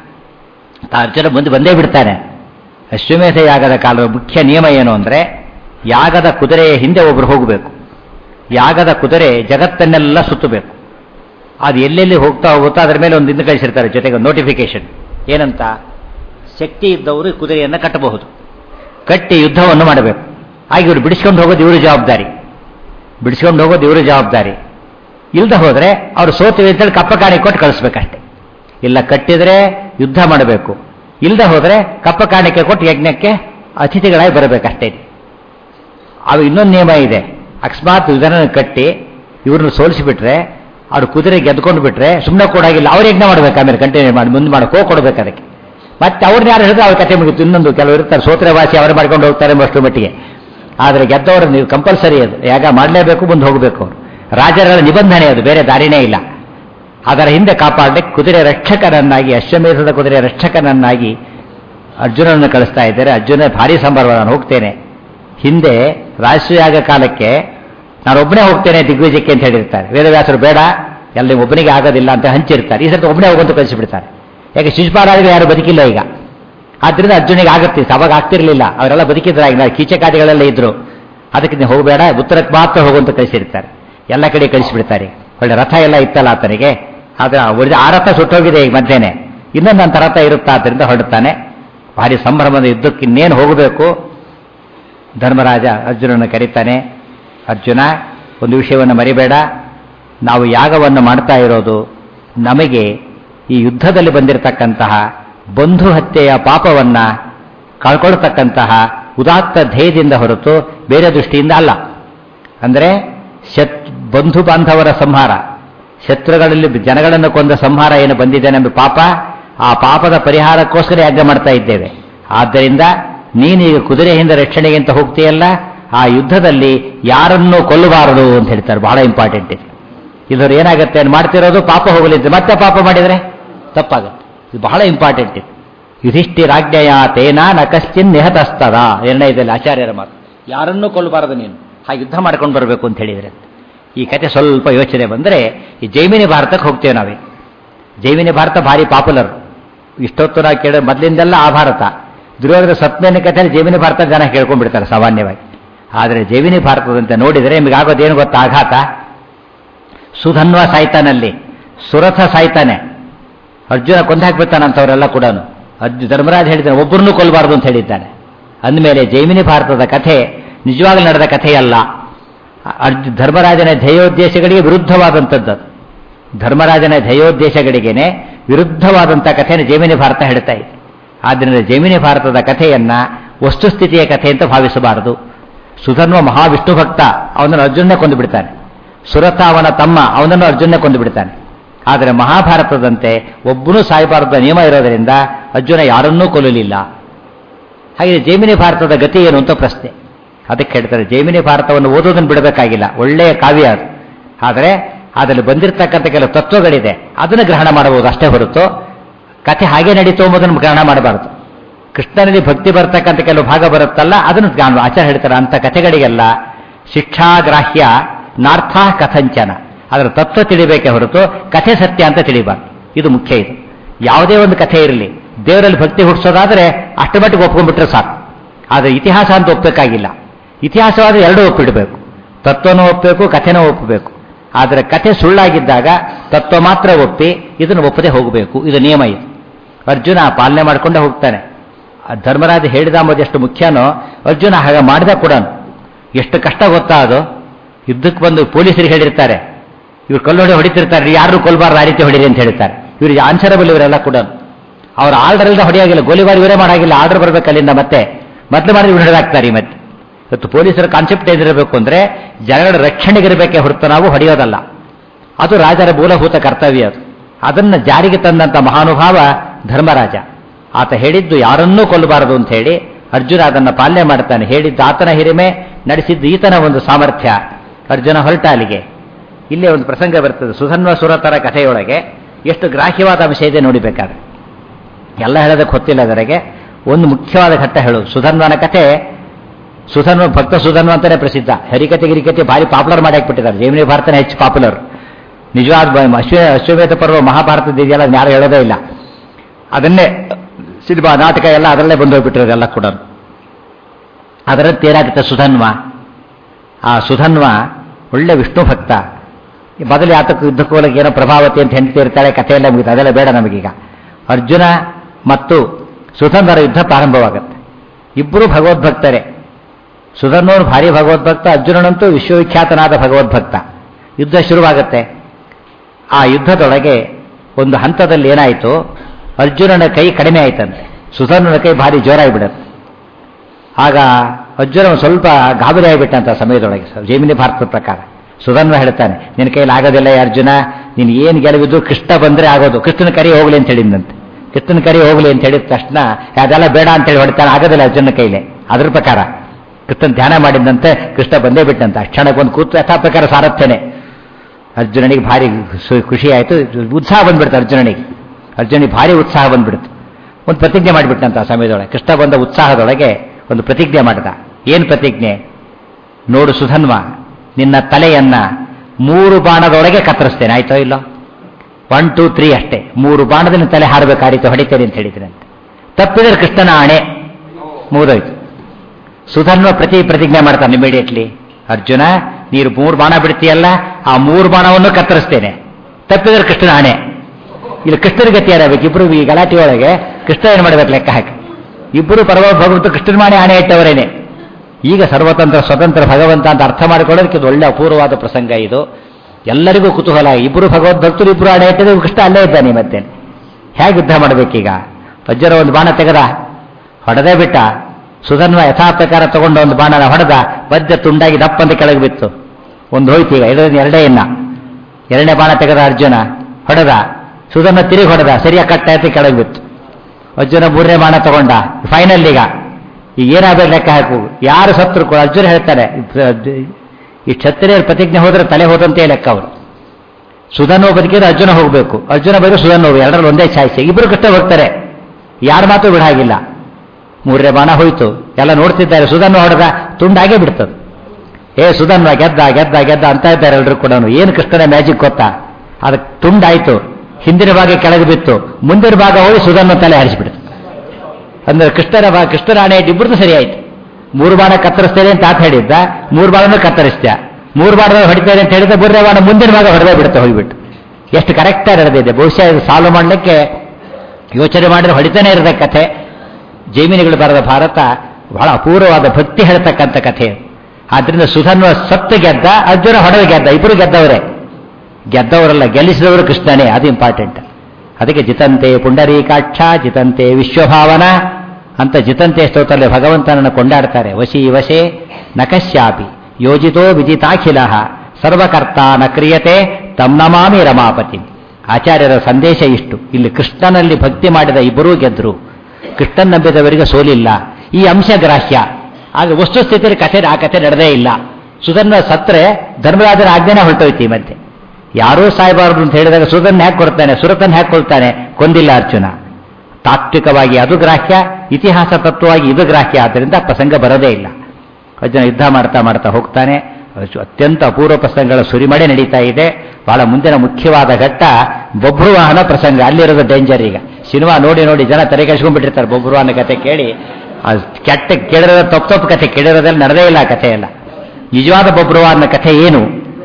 ತಾ ಅರ್ಜುನ ಮುಂದೆ ಬಂದೇ ಬಿಡ್ತಾನೆ ಅಶ್ವಮೇಧ ಯಾಗದ ಕಾಲದ ಮುಖ್ಯ ನಿಯಮ ಏನು ಅಂದರೆ ಯಾಗದ ಕುದುರೆಯ ಹಿಂದೆ ಒಬ್ಬರು ಹೋಗಬೇಕು ಯಾಗದ ಕುದುರೆ ಜಗತ್ತನ್ನೆಲ್ಲ ಸುತ್ತಬೇಕು ಅದು ಎಲ್ಲೆಲ್ಲಿ ಹೋಗ್ತಾ ಹೋಗುತ್ತಾ ಅದರ ಮೇಲೆ ಒಂದು ಇದು ಕಳಿಸಿರ್ತಾರೆ ಜೊತೆಗೆ ನೋಟಿಫಿಕೇಶನ್ ಏನಂತ ಶಕ್ತಿ ಇದ್ದವರು ಕುದುರೆಯನ್ನು ಕಟ್ಟಬಹುದು ಕಟ್ಟಿ ಯುದ್ಧವನ್ನು ಮಾಡಬೇಕು ಆಗ ಇವರು ಬಿಡಿಸ್ಕೊಂಡು ಹೋಗೋದು ಇವರು ಜವಾಬ್ದಾರಿ ಬಿಡಿಸ್ಕೊಂಡು ಹೋಗೋದು ಇವರು ಜವಾಬ್ದಾರಿ ಇಲ್ದ ಹೋದ್ರೆ ಅವರು ಸೋತಿವೆ ಅಂತೇಳಿ ಕಪ್ಪ ಕಾಣಿ ಕೊಟ್ಟು ಕಳಿಸ್ಬೇಕಷ್ಟೆ ಇಲ್ಲ ಕಟ್ಟಿದ್ರೆ ಯುದ್ಧ ಮಾಡಬೇಕು ಇಲ್ದ ಹೋದ್ರೆ ಕಪ್ಪ ಕಾಣಿಕೆ ಕೊಟ್ಟು ಯಜ್ಞಕ್ಕೆ ಅತಿಥಿಗಳಾಗಿ ಬರಬೇಕಷ್ಟೇ ಅದು ಇನ್ನೊಂದು ನಿಯಮ ಇದೆ ಅಕಸ್ಮಾತ್ ಇದನ್ನು ಕಟ್ಟಿ ಇವ್ರನ್ನ ಸೋಲಿಸಿಬಿಟ್ರೆ ಅವ್ರು ಕುದುರೆ ಗೆದ್ಕೊಂಡು ಬಿಟ್ರೆ ಸುಮ್ಮನೆ ಕೊಡಾಗಿಲ್ಲ ಅವ್ರು ಯಜ್ಞ ಮಾಡ್ಬೇಕು ಆಮೇಲೆ ಕಂಟಿನ್ಯೂ ಮಾಡಿ ಮುಂದೆ ಮಾಡಕ್ಕೆ ಹೋಗಿ ಕೊಡ್ಬೇಕು ಅದಕ್ಕೆ ಮತ್ತೆ ಅವ್ರನ್ನ ಯಾರು ಹೇಳಿದ್ರೆ ಅವ್ರ ಕತೆ ಮುಗಿತು ಇನ್ನೊಂದು ಕೆಲವರು ಇರ್ತಾರೆ ಸೋತ್ರೆ ವಾಸಿ ಅವರು ಮಾಡ್ಕೊಂಡು ಹೋಗ್ತಾರೆ ಅಷ್ಟು ಮಟ್ಟಿಗೆ ಆದರೆ ಗೆದ್ದವರು ನೀವು ಕಂಪಲ್ಸರಿ ಅದು ಯಾಗ ಮಾಡಲೇಬೇಕು ಮುಂದೆ ಹೋಗಬೇಕು ಅವರು ರಾಜರ ನಿಬಂಧನೆ ಅದು ಬೇರೆ ದಾರಿನೇ ಇಲ್ಲ ಅದರ ಹಿಂದೆ ಕಾಪಾಡಲಿಕ್ಕೆ ಕುದುರೆ ರಕ್ಷಕನನ್ನಾಗಿ ಅಶ್ವಮೇಧದ ಕುದುರೆ ರಕ್ಷಕನನ್ನಾಗಿ ಅರ್ಜುನನನ್ನು ಕಳಿಸ್ತಾ ಇದ್ದಾರೆ ಅರ್ಜುನ ಭಾರಿ ಸಂಭ್ರಮ ನಾನು ಹೋಗ್ತೇನೆ ಹಿಂದೆ ರಾಷ್ಟ್ರೀಯಾಗ ಕಾಲಕ್ಕೆ ನಾನು ಒಬ್ಬನೇ ಹೋಗ್ತೇನೆ ದಿಗ್ವಿಜಯಕ್ಕೆ ಅಂತ ಹೇಳಿರ್ತಾರೆ ವೇದವ್ಯಾಸರು ಬೇಡ ಎಲ್ಲ ಒಬ್ಬನಿಗೆ ಆಗೋದಿಲ್ಲ ಅಂತ ಹಂಚಿರ್ತಾರೆ ಈ ಸರ್ತಿ ಒಬ್ಬನೇ ಹೋಗಂತ ಕಳಿಸಿಬಿಡ್ತಾರೆ ಯಾಕೆ ಶಿಶುಪಾಲಾದಿಗಳು ಯಾರು ಬದುಕಿಲ್ಲ ಈಗ ಆದ್ರಿಂದ ಅರ್ಜುನಿಗೆ ಆಗುತ್ತೆ ಅವಾಗ ಆಗ್ತಿರ್ಲಿಲ್ಲ ಅವರೆಲ್ಲ ಬದುಕಿದ್ರಾಗ ನಾವು ಕೀಚಕಾದಿಗಳೆಲ್ಲ ಇದ್ರು ಅದಕ್ಕೆ ನೀವು ಹೋಗಬೇಡ ಉತ್ತರಕ್ಕೆ ಮಾತ್ರ ಹೋಗುವಂತ ಕಳಿಸಿರ್ತಾರೆ ಎಲ್ಲ ಕಡೆ ಕಳಿಸಿಬಿಡ್ತಾರೆ ಒಳ್ಳೆ ರಥ ಎಲ್ಲ ಇತ್ತಲ್ಲ ಆತನಿಗೆ ಆದ್ರೆ ಉಳಿದ ಆ ರಥ ಸುಟ್ಟೋಗಿದೆ ಈಗ ಮಧ್ಯೆನೆ ಇನ್ನೊಂದು ಅಂತ ರಥ ಇರುತ್ತಾ ಆದ್ದರಿಂದ ಹೊರಡ್ತಾನೆ ಭಾರಿ ಸಂಭ್ರಮದ ಯುದ್ಧಕ್ಕೆ ಇನ್ನೇನು ಹೋಗಬೇಕು ಧರ್ಮರಾಜ ಅರ್ಜುನನ ಕರೀತಾನೆ ಅರ್ಜುನ ಒಂದು ವಿಷಯವನ್ನು ಮರಿಬೇಡ ನಾವು ಯಾಗವನ್ನು ಮಾಡ್ತಾ ಇರೋದು ನಮಗೆ ಈ ಯುದ್ಧದಲ್ಲಿ ಬಂದಿರತಕ್ಕಂತಹ ಬಂಧು ಹತ್ಯೆಯ ಪಾಪವನ್ನ ಕಳ್ಕೊಳ್ತಕ್ಕಂತಹ ಉದಾತ್ತ ಧ್ಯೇಯದಿಂದ ಹೊರತು ಬೇರೆ ದೃಷ್ಟಿಯಿಂದ ಅಲ್ಲ ಅಂದರೆ ಶತ್ ಬಂಧು ಬಾಂಧವರ ಸಂಹಾರ ಶತ್ರುಗಳಲ್ಲಿ ಜನಗಳನ್ನು ಕೊಂದ ಸಂಹಾರ ಏನು ಬಂದಿದೆ ನಮ್ಮ ಪಾಪ ಆ ಪಾಪದ ಪರಿಹಾರಕ್ಕೋಸ್ಕರ ಯಾಗ ಮಾಡ್ತಾ ಇದ್ದೇವೆ ಆದ್ದರಿಂದ ನೀನೀಗ ಕುದುರೆ ಹಿಂದೆ ರಕ್ಷಣೆಗೆ ಅಂತ ಹೋಗ್ತೀಯಲ್ಲ ಆ ಯುದ್ಧದಲ್ಲಿ ಯಾರನ್ನೂ ಕೊಲ್ಲಬಾರದು ಅಂತ ಹೇಳ್ತಾರೆ ಬಹಳ ಇಂಪಾರ್ಟೆಂಟ್ ಇದೆ ಇದ್ರ ಏನಾಗುತ್ತೆ ಅಂತ ಮಾಡ್ತಿರೋದು ಪಾಪ ಹೋಗಲಿದ್ದು ಮತ್ತೆ ಪಾಪ ಮಾಡಿದರೆ ತಪ್ಪಾಗುತ್ತೆ ಇದು ಬಹಳ ಇಂಪಾರ್ಟೆಂಟ್ ಇದೆ ಯುಧಿಷ್ಠಿರಾಜ್ಞೆಯ ತೇನ ನ ಕಶ್ಚಿನ್ ನಿಹತಸ್ತದ ನಿರ್ಣಯದಲ್ಲಿ ಆಚಾರ್ಯರ ಮಾತು ಯಾರನ್ನೂ ಕೊಲ್ಲಬಾರದು ನೀನು ಹಾಗೆ ಯುದ್ಧ ಮಾಡ್ಕೊಂಡು ಬರಬೇಕು ಅಂತ ಹೇಳಿದರೆ ಈ ಕತೆ ಸ್ವಲ್ಪ ಯೋಚನೆ ಬಂದರೆ ಈ ಜೈಮಿನಿ ಭಾರತಕ್ಕೆ ಹೋಗ್ತೇವೆ ನಾವೇ ಜೈಮಿನಿ ಭಾರತ ಭಾರಿ ಪಾಪ್ಯುಲರ್ ಇಷ್ಟೊತ್ತು ನಾವು ಕೇಳ ಮೊದಲಿಂದೆಲ್ಲ ಆ ಭಾರತ ದುರ್ಯೋಧನ ಸತ್ಯನ ಕಥೆಯಲ್ಲಿ ಜೈಮಿನಿ ಭಾರತ ಜನ ಕೇಳ್ಕೊಂಡ್ಬಿಡ್ತಾರೆ ಸಾಮಾನ್ಯವಾಗಿ ಆದರೆ ಜೈಮಿನಿ ಭಾರತದಂತೆ ನೋಡಿದರೆ ನಿಮಗೆ ಆಗೋದೇನು ಗೊತ್ತಾ ಆಘಾತ ಸುಧನ್ವ ಸಾಯ್ತಾನಲ್ಲಿ ಸುರಥ ಸಾಯ್ತಾನೆ ಅರ್ಜುನ ಕೊಂದಾಕ್ಬಿಡ್ತಾನಂತವರೆಲ್ಲ ಕೂಡ ಅರ್ಜು ಧರ್ಮರಾಜ್ ಹೇಳಿದ್ದಾನೆ ಒಬ್ಬರನ್ನೂ ಕೊಲ್ಲಬಾರ್ದು ಅಂತ ಹೇಳಿದ್ದಾನೆ ಅಂದಮೇಲೆ ಜೈಮಿನಿ ಭಾರತದ ಕಥೆ ನಿಜವಾಗ್ಲೂ ನಡೆದ ಕಥೆಯಲ್ಲ ಅರ್ಜು ಧರ್ಮರಾಜನ ಧ್ಯೇಯೋದ್ದೇಶಗಳಿಗೆ ವಿರುದ್ಧವಾದಂಥದ್ದು ಅದು. ಧರ್ಮರಾಜನ ಧ್ಯೇಯೋದ್ದೇಶಗಳಿಗೇನೆ ವಿರುದ್ಧವಾದಂಥ ಕಥೆಯನ್ನು ಜೈಮಿನಿ ಭಾರತ ಹೇಳ್ತಾ ಇದೆ ಆದ್ದರಿಂದ ಜೈಮಿನಿ ಭಾರತದ ಕಥೆಯನ್ನ ವಸ್ತುಸ್ಥಿತಿಯ ಕಥೆ ಅಂತ ಭಾವಿಸಬಾರದು ಸುಧನ್ವ ಮಹಾವಿಷ್ಣು ಭಕ್ತ ಅವನನ್ನು ಅರ್ಜುನ ಕೊಂದು ಬಿಡ್ತಾನೆ ಸುರಥ ಅವನ ತಮ್ಮ ಅವನನ್ನು ಅರ್ಜುನ ಕೊಂದು ಬಿಡ್ತಾನೆ ಆದರೆ ಮಹಾಭಾರತದಂತೆ ಒಬ್ಬನೂ ಸಾಯಬಾರದ ನಿಯಮ ಇರೋದರಿಂದ ಅರ್ಜುನ ಯಾರನ್ನೂ ಕೊಲ್ಲಲಿಲ್ಲ ಹಾಗೆ ಜೈಮಿನಿ ಭಾರತದ ಗತಿ ಏನು ಅಂತ ಪ್ರಶ್ನೆ ಅದಕ್ಕೆ ಹೇಳ್ತಾರೆ ಜೈಮಿನಿ ಭಾರತವನ್ನು ಓದೋದನ್ನು ಬಿಡಬೇಕಾಗಿಲ್ಲ ಒಳ್ಳೆಯ ಕಾವ್ಯ ಅದು ಆದರೆ ಅದರಲ್ಲಿ ಬಂದಿರತಕ್ಕಂಥ ಕೆಲವು ತತ್ವಗಳಿದೆ ಅದನ್ನು ಗ್ರಹಣ ಮಾಡಬಹುದು ಅಷ್ಟೇ ಹೊರತು ಕಥೆ ಹಾಗೆ ನಡೀತು ಎಂಬುದನ್ನು ಗ್ರಹಣ ಮಾಡಬಾರದು ಕೃಷ್ಣನಲ್ಲಿ ಭಕ್ತಿ ಬರ್ತಕ್ಕಂಥ ಕೆಲವು ಭಾಗ ಬರುತ್ತಲ್ಲ ಅದನ್ನು ಜ್ಞಾನ ಆಚಾರ ಹೇಳ್ತಾರೆ ಅಂಥ ಕಥೆಗಳಿಗೆಲ್ಲ ಶಿಕ್ಷಾಗ್ರಾಹ್ಯ ನಾರ್ಥ ಕಥಂಚನ ಅದರ ತತ್ವ ತಿಳಿಬೇಕೇ ಹೊರತು ಕಥೆ ಸತ್ಯ ಅಂತ ತಿಳಿಬಾರ್ದು ಇದು ಮುಖ್ಯ ಇದು ಯಾವುದೇ ಒಂದು ಕಥೆ ಇರಲಿ ದೇವರಲ್ಲಿ ಭಕ್ತಿ ಹುಟ್ಟಿಸೋದಾದ್ರೆ ಅಷ್ಟು ಮಟ್ಟಿಗೆ ಒಪ್ಕೊಂಡ್ಬಿಟ್ರೆ ಸಾಕು ಆದರೆ ಇತಿಹಾಸ ಅಂತ ಒಪ್ಪಬೇಕಾಗಿಲ್ಲ ಇತಿಹಾಸವಾದ್ರೆ ಎರಡೂ ಒಪ್ಪಿಡಬೇಕು ತತ್ವನೂ ಒಪ್ಪಬೇಕು ಕಥೆನೂ ಒಪ್ಪಬೇಕು ಆದರೆ ಕಥೆ ಸುಳ್ಳಾಗಿದ್ದಾಗ ತತ್ವ ಮಾತ್ರ ಒಪ್ಪಿ ಇದನ್ನು ಒಪ್ಪದೆ ಹೋಗಬೇಕು ಇದು ನಿಯಮ ಇದು ಅರ್ಜುನ ಪಾಲನೆ ಮಾಡಿಕೊಂಡೇ ಹೋಗ್ತಾನೆ ಆ ಧರ್ಮರಾಜ ಹೇಳಿದ ಅಂಬುದು ಎಷ್ಟು ಮುಖ್ಯನೋ ಅರ್ಜುನ ಹಾಗೆ ಮಾಡಿದ ಕೂಡ ಎಷ್ಟು ಕಷ್ಟ ಗೊತ್ತಾ ಅದು ಯುದ್ಧಕ್ಕೆ ಬಂದು ಪೊಲೀಸರಿಗೆ ಹೇಳಿರ್ತಾರೆ ಇವ್ರು ಕಲ್ಲೊಡೆ ಹೊಡಿತಿರ್ತಾರೆ ಯಾರು ಕೊಲ್ಬಾರ್ದು ಆ ರೀತಿ ಹೊಡಿರಿ ಅಂತ ಹೇಳ್ತಾರೆ ಇವ್ರಿಗೆ ಆನ್ಸರಬಲ್ ಇವರೆಲ್ಲ ಕೂಡ ಅವ್ರ ಆರ್ಡರ್ ಇಲ್ಲದೆ ಹೊಡೆಯಾಗಿಲ್ಲ ಗೋಲಿಬಾರ್ ಇವರೇ ಮಾಡಾಗಿಲ್ಲ ಆರ್ಡರ್ ಬರ್ಬೇಕು ಅಲ್ಲಿಂದ ಮತ್ತೆ ಮೊದಲು ಮಾಡಿದ್ರೆ ಇವ್ರು ಹಿಡಿದಾಕ್ತಾರೆ ಮತ್ತೆ ಇವತ್ತು ಪೊಲೀಸರ ಕಾನ್ಸೆಪ್ಟ್ ಏನಿರಬೇಕು ಅಂದ್ರೆ ಜನಗಳ ರಕ್ಷಣೆಗಿರಬೇಕೇ ಹೊರತು ನಾವು ಹೊಡೆಯೋದಲ್ಲ ಅದು ರಾಜರ ಮೂಲಭೂತ ಕರ್ತವ್ಯ ಅದು ಅದನ್ನ ಜಾರಿಗೆ ತಂದಂತ ಮಹಾನುಭಾವ ಧರ್ಮರಾಜ ಆತ ಹೇಳಿದ್ದು ಯಾರನ್ನೂ ಕೊಲ್ಲಬಾರದು ಅಂತ ಹೇಳಿ ಅರ್ಜುನ ಅದನ್ನ ಪಾಲನೆ ಮಾಡ್ತಾನೆ ಹೇಳಿದ್ದು ಆತನ ಹಿರಿಮೆ ನಡೆಸಿದ್ದು ಈತನ ಒಂದು ಸಾಮರ್ಥ್ಯ ಅರ್ಜುನ ಹೊರಟ ಅಲ್ಲಿಗೆ ಇಲ್ಲೇ ಒಂದು ಪ್ರಸಂಗ ಬರ್ತದೆ ಸುಧನ್ವ ಸುರತರ ಕಥೆಯೊಳಗೆ ಎಷ್ಟು ಗ್ರಾಹ್ಯವಾದ ಅಂಶ ಇದೆ ನೋಡಿಬೇಕಾದ್ರೆ ಎಲ್ಲ ಹೇಳೋದಕ್ಕೆ ಗೊತ್ತಿಲ್ಲ ಅದರಿಗೆ ಒಂದು ಮುಖ್ಯವಾದ ಘಟ್ಟ ಹೇಳೋದು ಸುಧನ್ವನ ಕಥೆ ಸುಧನ್ವ ಭಕ್ತ ಸುಧನ್ವ ಅಂತಾನೆ ಪ್ರಸಿದ್ಧ ಹರಿಕತೆ ಗಿರಿಕತೆ ಭಾರಿ ಪಾಪ್ಯುಲರ್ ಮಾಡಿ ಹಾಕ್ಬಿಟ್ಟಿದ್ದಾರೆ ಜೈಮಿನಿ ಭಾರತನೇ ಹೆಚ್ಚು ಪಾಪ್ಯುಲರ್ ನಿಜವಾದ ಬ- ಅಶ್ವ ಅಶ್ವಮೇಧ ಪರ್ವ ಮಹಾಭಾರತದ ಇದೆಯಲ್ಲ ಅದ್ನ ಯಾರು ಹೇಳೋದೇ ಇಲ್ಲ ಅದನ್ನೇ ಸಿನಿಮಾ ನಾಟಕ ಎಲ್ಲ ಅದರಲ್ಲೇ ಬಂದು ಹೋಗ್ಬಿಟ್ಟಿರೋದು ಎಲ್ಲ ಕೂಡ ಅದರಲ್ಲಿ ಏನಾಗುತ್ತೆ ಸುಧನ್ವ ಆ ಸುಧನ್ವ ಒಳ್ಳೆ ವಿಷ್ಣು ಭಕ್ತ ಈ ಮೊದಲು ಯಾತಕ್ಕೆ ಯುದ್ಧಕ್ಕೆ ಹೋಗಲಿಕ್ಕೆ ಏನೋ ಪ್ರಭಾವತಿ ಅಂತ ಹೆಂಡತಿ ಇರ್ತಾಳೆ ಕಥೆಯೆಲ್ಲ ಮುಗಿತು ಅದೆಲ್ಲ ಬೇಡ ನಮಗೀಗ ಅರ್ಜುನ ಮತ್ತು ಸುಧನ್ವರ ಯುದ್ಧ ಪ್ರಾರಂಭವಾಗುತ್ತೆ ಇಬ್ಬರು ಭಗವದ್ಭಕ್ತರೇ ಸುಧನ್ವನು ಭಾರಿ ಭಗವದ್ಭಕ್ತ ಅರ್ಜುನನಂತೂ ವಿಶ್ವವಿಖ್ಯಾತನಾದ ಭಗವದ್ಭಕ್ತ ಯುದ್ಧ ಶುರುವಾಗುತ್ತೆ ಆ ಯುದ್ಧದೊಳಗೆ ಒಂದು ಹಂತದಲ್ಲಿ ಏನಾಯಿತು ಅರ್ಜುನನ ಕೈ ಕಡಿಮೆ ಆಯ್ತಂತೆ ಸುಧನ್ವನ ಕೈ ಭಾರಿ ಜೋರಾಗಿಬಿಡುತ್ತೆ ಆಗ ಅರ್ಜುನ ಒಂದ್ ಸ್ವಲ್ಪ ಗಾಬರಿ ಆಗಿಬಿಟ್ಟಂತ ಸಮಯದೊಳಗೆ ಜೈಮಿನಿ ಭಾರತದ ಪ್ರಕಾರ ಸುಧನ್ವ ಹೇಳ್ತಾನೆ ನಿನ್ನ ಕೈಲಿ ಆಗೋದಿಲ್ಲ ಈ ಅರ್ಜುನ ನೀನು ಏನು ಗೆಲುವಿದ್ದು ಕೃಷ್ಣ ಬಂದ್ರೆ ಆಗೋದು ಕೃಷ್ಣನ ಕರಿ ಹೋಗ್ಲಿ ಅಂತ ಹೇಳಿದಂತೆ ಕೃಷ್ಣನ ಕರಿ ಹೋಗ್ಲಿ ಅಂತ ಹೇಳಿದ ತಕ್ಷಣ ಅದೆಲ್ಲ ಬೇಡ ಅಂತ ಹೇಳಿ ಹೊಡ್ತಾನೆ ಆಗೋದಿಲ್ಲ ಅರ್ಜುನ ಕೈಲಿ ಅದ್ರ ಪ್ರಕಾರ ಕೃಷ್ಣನ್ ಧ್ಯಾನ ಮಾಡಿದಂತೆ ಕೃಷ್ಣ ಬಂದೇ ಬಿಟ್ಟಂತ ಕ್ಷಣಕ್ಕೆ ಒಂದು ಕೂತು ಯಥಾ ಪ್ರಕಾರ ಸಾರಥ್ಯನೆ ಅರ್ಜುನನಿಗೆ ಭಾರಿ ಸು- ಖುಷಿ ಆಯಿತು ಉತ್ಸಾಹ ಬಂದ್ಬಿಡ್ತು ಅರ್ಜುನನಿಗೆ ಅರ್ಜುನಿಗೆ ಭಾರಿ ಉತ್ಸಾಹ ಬಂದ್ಬಿಡ್ತು ಒಂದು ಪ್ರತಿಜ್ಞೆ ಮಾಡಿಬಿಟ್ಟಂತ ಆ ಸಮಯದೊಳಗೆ ಕೃಷ್ಣ ಬಂದ ಉತ್ಸಾಹದೊಳಗೆ ಒಂದು ಪ್ರತಿಜ್ಞೆ ಮಾಡಿದ ಏನು ಪ್ರತಿಜ್ಞೆ ನೋಡು ಸುಧನ್ವ ನಿನ್ನ ತಲೆಯನ್ನ ಮೂರು ಬಾಣದೊಳಗೆ ಕತ್ತರಿಸ್ತೇನೆ ಆಯ್ತೋ ಇಲ್ಲೋ ಒನ್ ಟೂ ತ್ರೀ ಅಷ್ಟೇ ಮೂರು ಬಾಣದಲ್ಲಿ ತಲೆ ಹಾರಬೇಕು ಆ ರೀತಿ ಹೊಡಿತೇನೆ ಅಂತ ಹೇಳಿದ್ದೇನೆ ಅಂತ ತಪ್ಪಿದ್ರೆ ಕೃಷ್ಣನ ಆಣೆ ಮುಗಿದೋಯ್ತು ಸುಧನ್ವ ಪ್ರತಿ ಪ್ರತಿಜ್ಞೆ ಮಾಡ್ತಾನೆ ಇಮಿಡಿಯೇಟ್ಲಿ ಅರ್ಜುನ ನೀರು ಮೂರು ಬಾಣ ಬಿಡ್ತೀಯಲ್ಲ ಆ ಮೂರು ಬಾಣವನ್ನು ಕತ್ತರಿಸ್ತೇನೆ ತಪ್ಪಿದ್ರೆ ಕೃಷ್ಣನ ಆಣೆ ಇಲ್ಲಿ ಕೃಷ್ಣನ ಗತಿ ಯಾರಾಗಬೇಕು ಇಬ್ರು ಈ ಗಲಾಟೆ ಒಳಗೆ ಕೃಷ್ಣ ಏನು ಮಾಡ್ಬೇಕು ಲೆಕ್ಕ ಹಾಕಿ ಇಬ್ಬರು ಪರಮ ಭಗವಂತ ಕೃಷ್ಣನ ಮಾಣೆ ಆಣೆ ಇಟ್ಟವರೇನೆ ಈಗ ಸರ್ವತಂತ್ರ ಸ್ವತಂತ್ರ ಭಗವಂತ ಅಂತ ಅರ್ಥ ಮಾಡಿಕೊಳ್ಳೋದಕ್ಕೆ ಇದು ಒಳ್ಳೆ ಅಪೂರ್ವವಾದ ಪ್ರಸಂಗ ಇದು ಎಲ್ಲರಿಗೂ ಕುತೂಹಲ ಇಬ್ಬರು ಭಗವದ್ ಭಕ್ತರು ಇಬ್ಬರು ಆಣೆ ಇಟ್ಟಿದ್ರೆ ಕೃಷ್ಣ ಅಲ್ಲೇ ಇದ್ದಾನೆ ಮತ್ತೆ ಹೇಗೆ ಯುದ್ಧ ಮಾಡಬೇಕೀಗ ವಜ್ರ ಒಂದು ಬಾಣ ತೆಗೆದ ಹೊಡೆದೇ ಬಿಟ್ಟ ಸುಧನ್ವ ಯಥಾ ಪ್ರಕಾರ ತಗೊಂಡ ಒಂದು ಬಾಣನ ಹೊಡೆದ ವಜ್ರ ತುಂಡಾಗಿ ದಪ್ಪಂತ ಕೆಳಗೆ ಬಿತ್ತು ಒಂದು ಹೋಯ್ತು ಈಗ ಎರಡನೇ ಎರಡೇ ಇನ್ನ ಎರಡನೇ ಬಾಣ ತೆಗೆದ ಅರ್ಜುನ ಹೊಡೆದ ಸುಧನ್ವ ತಿರುಗಿ ಹೊಡೆದ ಸರಿಯಾಗಿ ಕಟ್ಟಾಯ್ತು ಕೆಳಗೆ ಬಿತ್ತು ಅರ್ಜುನ ಮೂರನೇ ಬಾಣ ತಗೊಂಡ ಫೈನಲ್ ಈಗ ಈಗ ಏನಾಗಬೇಕು ಲೆಕ್ಕ ಹಾಕು ಯಾರು ಸತ್ರು ಕೂಡ ಅರ್ಜುನ ಹೇಳ್ತಾರೆ ಈ ಕ್ಷತ್ರಿಯರ ಪ್ರತಿಜ್ಞೆ ಹೋದ್ರೆ ತಲೆ ಹೋದಂತೆ ಲೆಕ್ಕ ಅವರು ಸುಧನ್ವ ಬದುಕಿದ್ರೆ ಅರ್ಜುನ ಹೋಗಬೇಕು ಅರ್ಜುನ ಬದುಕು ಸುಧನ್ ಹೋಗಿ ಎರಡರಲ್ಲಿ ಒಂದೇ ಚಾಯ್ಸ್ ಇಬ್ಬರು ಕಷ್ಟ ಹೋಗ್ತಾರೆ ಯಾರ ಮಾತು ಬಿಡಾಗಿಲ್ಲ ಮೂರನೇ ಬಾಣ ಹೋಯ್ತು ಎಲ್ಲ ನೋಡ್ತಿದ್ದಾರೆ ಸುಧನ್ವ ಹೊಡೆದ ತುಂಡಾಗೇ ಬಿಡ್ತದೆ ಏ ಸುಧನ್ವ ಗೆದ್ದ ಗೆದ್ದ ಗೆದ್ದ ಅಂತ ಇದ್ದಾರೆ ಎಲ್ಲರೂ ಕೂಡ ಏನು ಕೃಷ್ಣನ ಮ್ಯಾಜಿಕ್ ಗೊತ್ತಾ ಅದಕ್ಕೆ ತುಂಡಾಯ್ತು ಹಿಂದಿನ ಭಾಗ ಕೆಳಗೆ ಬಿತ್ತು ಮುಂದಿನ ಭಾಗ ಹೋಗಿ ಸುಧನ್ವ ತಲೆ ಹರಿಸಿಬಿಡ್ತು ಅಂದ್ರೆ ಕೃಷ್ಣನ ಭಾಗ ಕೃಷ್ಣನ ಆಣೆ ಇಬ್ಬರದು ಸರಿ ಆಯ್ತು ಮೂರು ಬಾಣ ಕತ್ತರಿಸ್ತೇನೆ ಅಂತ ಆತ ಹೇಳಿದ್ದ ಮೂರು ಬಾಣನೂ ಕತ್ತರಿಸ್ತ ಮೂರು ಬಾಣ ಹೊಡಿತೇನೆ ಅಂತ ಹೇಳಿದ ಮೂರನೇ ಬಾಣ ಮುಂದಿನ ಭಾಗ ಹೊಡೆದೇ ಬಿಡುತ್ತೆ ಹೋಗ್ಬಿಟ್ಟು ಎಷ್ಟು ಕರೆಕ್ಟಾಗಿ ನಡೆದಿದೆ ಬಹುಶಃ ಇದು ಸಾಲ್ವ್ ಮಾಡಲಿಕ್ಕೆ ಯೋಚನೆ ಮಾಡಿದ್ರೆ ಹೊಡಿತಾನೆ ಇರದ ಕಥೆ ಜೈಮಿನಿಗಳು ಬರೆದ ಭಾರತ ಬಹಳ ಅಪೂರ್ವವಾದ ಭಕ್ತಿ ಹೇಳ್ತಕ್ಕಂಥ ಕಥೆ ಆದ್ರಿಂದ ಸುಧನ್ವ ಸತ್ತು ಗೆದ್ದ ಅರ್ಜುನ ಹೊಡೆದು ಗೆದ್ದ ಇಬ್ಬರು ಗೆದ್ದವರೇ ಗೆದ್ದವರಲ್ಲ ಗೆಲ್ಲಿಸಿದವರು ಕೃಷ್ಣನೇ ಅದು ಇಂಪಾರ್ಟೆಂಟ್ ಅದಕ್ಕೆ ಜಿತಂತೆ ಪುಂಡರೀಕಾಕ್ಷ ಜಿತಂತೆ ವಿಶ್ವಭಾವನ ಅಂತ ಜಿತಂತೆ ಸ್ತೋತ್ರದಲ್ಲಿ ಭಗವಂತನನ್ನು ಕೊಂಡಾಡ್ತಾರೆ ವಶಿ ವಶೆ ನಕಶ್ಯಾಪಿ ಯೋಜಿತೋ ವಿಜಿತಾಖಿಲ ಸರ್ವಕರ್ತ ನ ಕ್ರಿಯತೆ ತಮ್ನಮಾಮಿ ರಮಾಪತಿ ಆಚಾರ್ಯರ ಸಂದೇಶ ಇಷ್ಟು ಇಲ್ಲಿ ಕೃಷ್ಣನಲ್ಲಿ ಭಕ್ತಿ ಮಾಡಿದ ಇಬ್ಬರೂ ಗೆದ್ರು ಕೃಷ್ಣನ್ ನಂಬಿದವರಿಗೆ ಸೋಲಿಲ್ಲ ಈ ಅಂಶ ಗ್ರಾಹ್ಯ ಆಗ ವಸ್ತುಸ್ಥಿತಿಯಲ್ಲಿ ಕಥೆ ಆ ಕಥೆ ನಡೆದೇ ಇಲ್ಲ ಸುಧನ್ವ ಸತ್ರೆ ಧರ್ಮರಾಜನ ಆಜ್ಞೆನೇ ಹೊರಟೋಯ್ತಿ ಮತ್ತೆ ಯಾರೂ ಸಾಯಬಾರದು ಅಂತ ಹೇಳಿದಾಗ ಸುಧನ್ ಹ್ಯಾಕ್ ಕೊಡ್ತಾನೆ ಸುರತನ್ ಹ್ಯಾಕ್ ಕೊಡ್ತಾನೆ ಕೊಂದಿಲ್ಲ ಅರ್ಜುನ ತಾತ್ವಿಕವಾಗಿ ಅದು ಗ್ರಾಹ್ಯ ಇತಿಹಾಸ ತತ್ವವಾಗಿ ಇದು ಗ್ರಾಹ್ಯ ಆದ್ದರಿಂದ ಪ್ರಸಂಗ ಬರೋದೇ ಇಲ್ಲ ಅರ್ಜುನ ಯುದ್ಧ ಮಾಡ್ತಾ ಮಾಡ್ತಾ ಹೋಗ್ತಾನೆ ಅತ್ಯಂತ ಅಪೂರ್ವ ಪ್ರಸಂಗಗಳ ಸುರಿಮಳೆ ನಡೀತಾ ಇದೆ ಬಹಳ ಮುಂದಿನ ಮುಖ್ಯವಾದ ಘಟ್ಟ ಬೊಬ್ರುವಾಹನ ಪ್ರಸಂಗ ಅಲ್ಲಿರೋದು ಡೇಂಜರ್ ಈಗ ಸಿನಿಮಾ ನೋಡಿ ನೋಡಿ ಜನ ತಲೆ ಕೆಡ್ಸ್ಕೊಂಡ್ಬಿಟ್ಟಿರ್ತಾರೆ ಬೊಬ್ರುವಾಹನ ಕತೆ ಕೇಳಿ ಆ ಕೆಟ್ಟ ಕೇಳಿರೋದ ತಪ್ಪು ತಪ್ಪು ಕಥೆ ಕೇಳಿರೋದ್ರಲ್ಲಿ ನಡೆದೇ ಇಲ್ಲ ಆ ಕಥೆ ಎಲ್ಲ ನಿಜವಾದ ಬೊಬ್ರುವಾಹನ ಕಥೆ ಏನು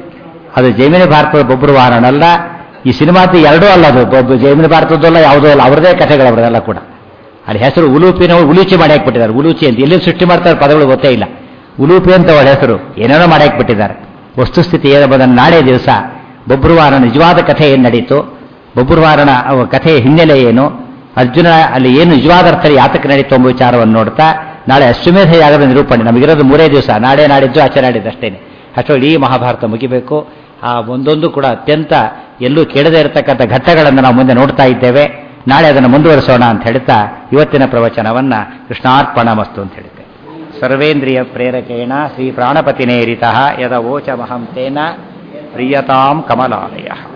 ಅದು ಜೈಮಿನಿ ಭಾರತದ ಬೊಬ್ರುವಾಹನಲ್ಲ ಈ ಸಿನಿಮಾದ ಎರಡೂ ಅಲ್ಲ ಅದು ಜೈಮಿನಿ ಭಾರತದ್ದಲ್ಲ ಯಾವುದೂ ಅಲ್ಲ ಅವರದೇ ಕಥೆಗಳು ಅವರದೆಲ್ಲ ಕೂಡ ಅಲ್ಲಿ ಹೆಸರು ಉಲೂಪಿನ ಉಲೂಚಿ ಮಾಡಿ ಹಾಕ್ಬಿಟ್ಟಿದ್ದಾರೆ ಉಲೂಚಿ ಅಂತ ಎಲ್ಲಿ ಸೃಷ್ಟಿ ಮಾಡ್ತಾರೆ ಪದಗಳು ಗೊತ್ತೇ ಇಲ್ಲ ಉಲೂಪಿ ಅಂತ ಅವಳ ಹೆಸರು ಏನೇನೋ ಮಾಡಿ ಹಾಕ್ಬಿಟ್ಟಿದ್ದಾರೆ ವಸ್ತುಸ್ಥಿತಿ ಏನಬೋದನ್ನು ನಾಳೆ ದಿವಸ ಬೊಬ್ರುವಾರನ ನಿಜವಾದ ಕಥೆ ಏನು ನಡೀತು ಬೊಬ್ರುವಾರನ ಕಥೆಯ ಹಿನ್ನೆಲೆ ಏನು ಅರ್ಜುನ ಅಲ್ಲಿ ಏನು ನಿಜವಾದ ಅರ್ಥ ಯಾತಕ್ಕೆ ನಡೀತು ಎಂಬ ವಿಚಾರವನ್ನು ನೋಡ್ತಾ ನಾಳೆ ಅಶ್ವಮೇಧ ಯಾಗದ ನಿರೂಪಣೆ ನಮಗಿರೋದು ಮೂರೇ ದಿವಸ ನಾಳೆ ನಾಡಿದ್ದು ಆಚೆ ನಾಡಿದ್ದು ಅಷ್ಟೇನೆ ಅಷ್ಟೋ ಇಡೀ ಮಹಾಭಾರತ ಮುಗಿಬೇಕು ಆ ಒಂದೊಂದು ಕೂಡ ಅತ್ಯಂತ ಎಲ್ಲೂ ಕೇಳದೇ ಇರತಕ್ಕಂಥ ಘಟ್ಟಗಳನ್ನು ನಾವು ಮುಂದೆ ನೋಡ್ತಾ ಇದ್ದೇವೆ ನಾಳೆ ಅದನ್ನು ಮುಂದುವರಿಸೋಣ ಅಂತ ಹೇಳ್ತಾ ಇವತ್ತಿನ ಪ್ರವಚನವನ್ನ ಕೃಷ್ಣಾರ್ಪಣ ಮಸ್ತು ಅಂತ ಹೇಳುತ್ತೆ ಸರ್ವೇಂದ್ರಿಯ ಪ್ರೇರಕೇಣ ಶ್ರೀ ಪ್ರಾಣಪತಿನೇರಿತ ಯದ ವೋಚಮಹಂ ತೇನ ಪ್ರಿಯತಾಂ ಕಮಲಾಲಯ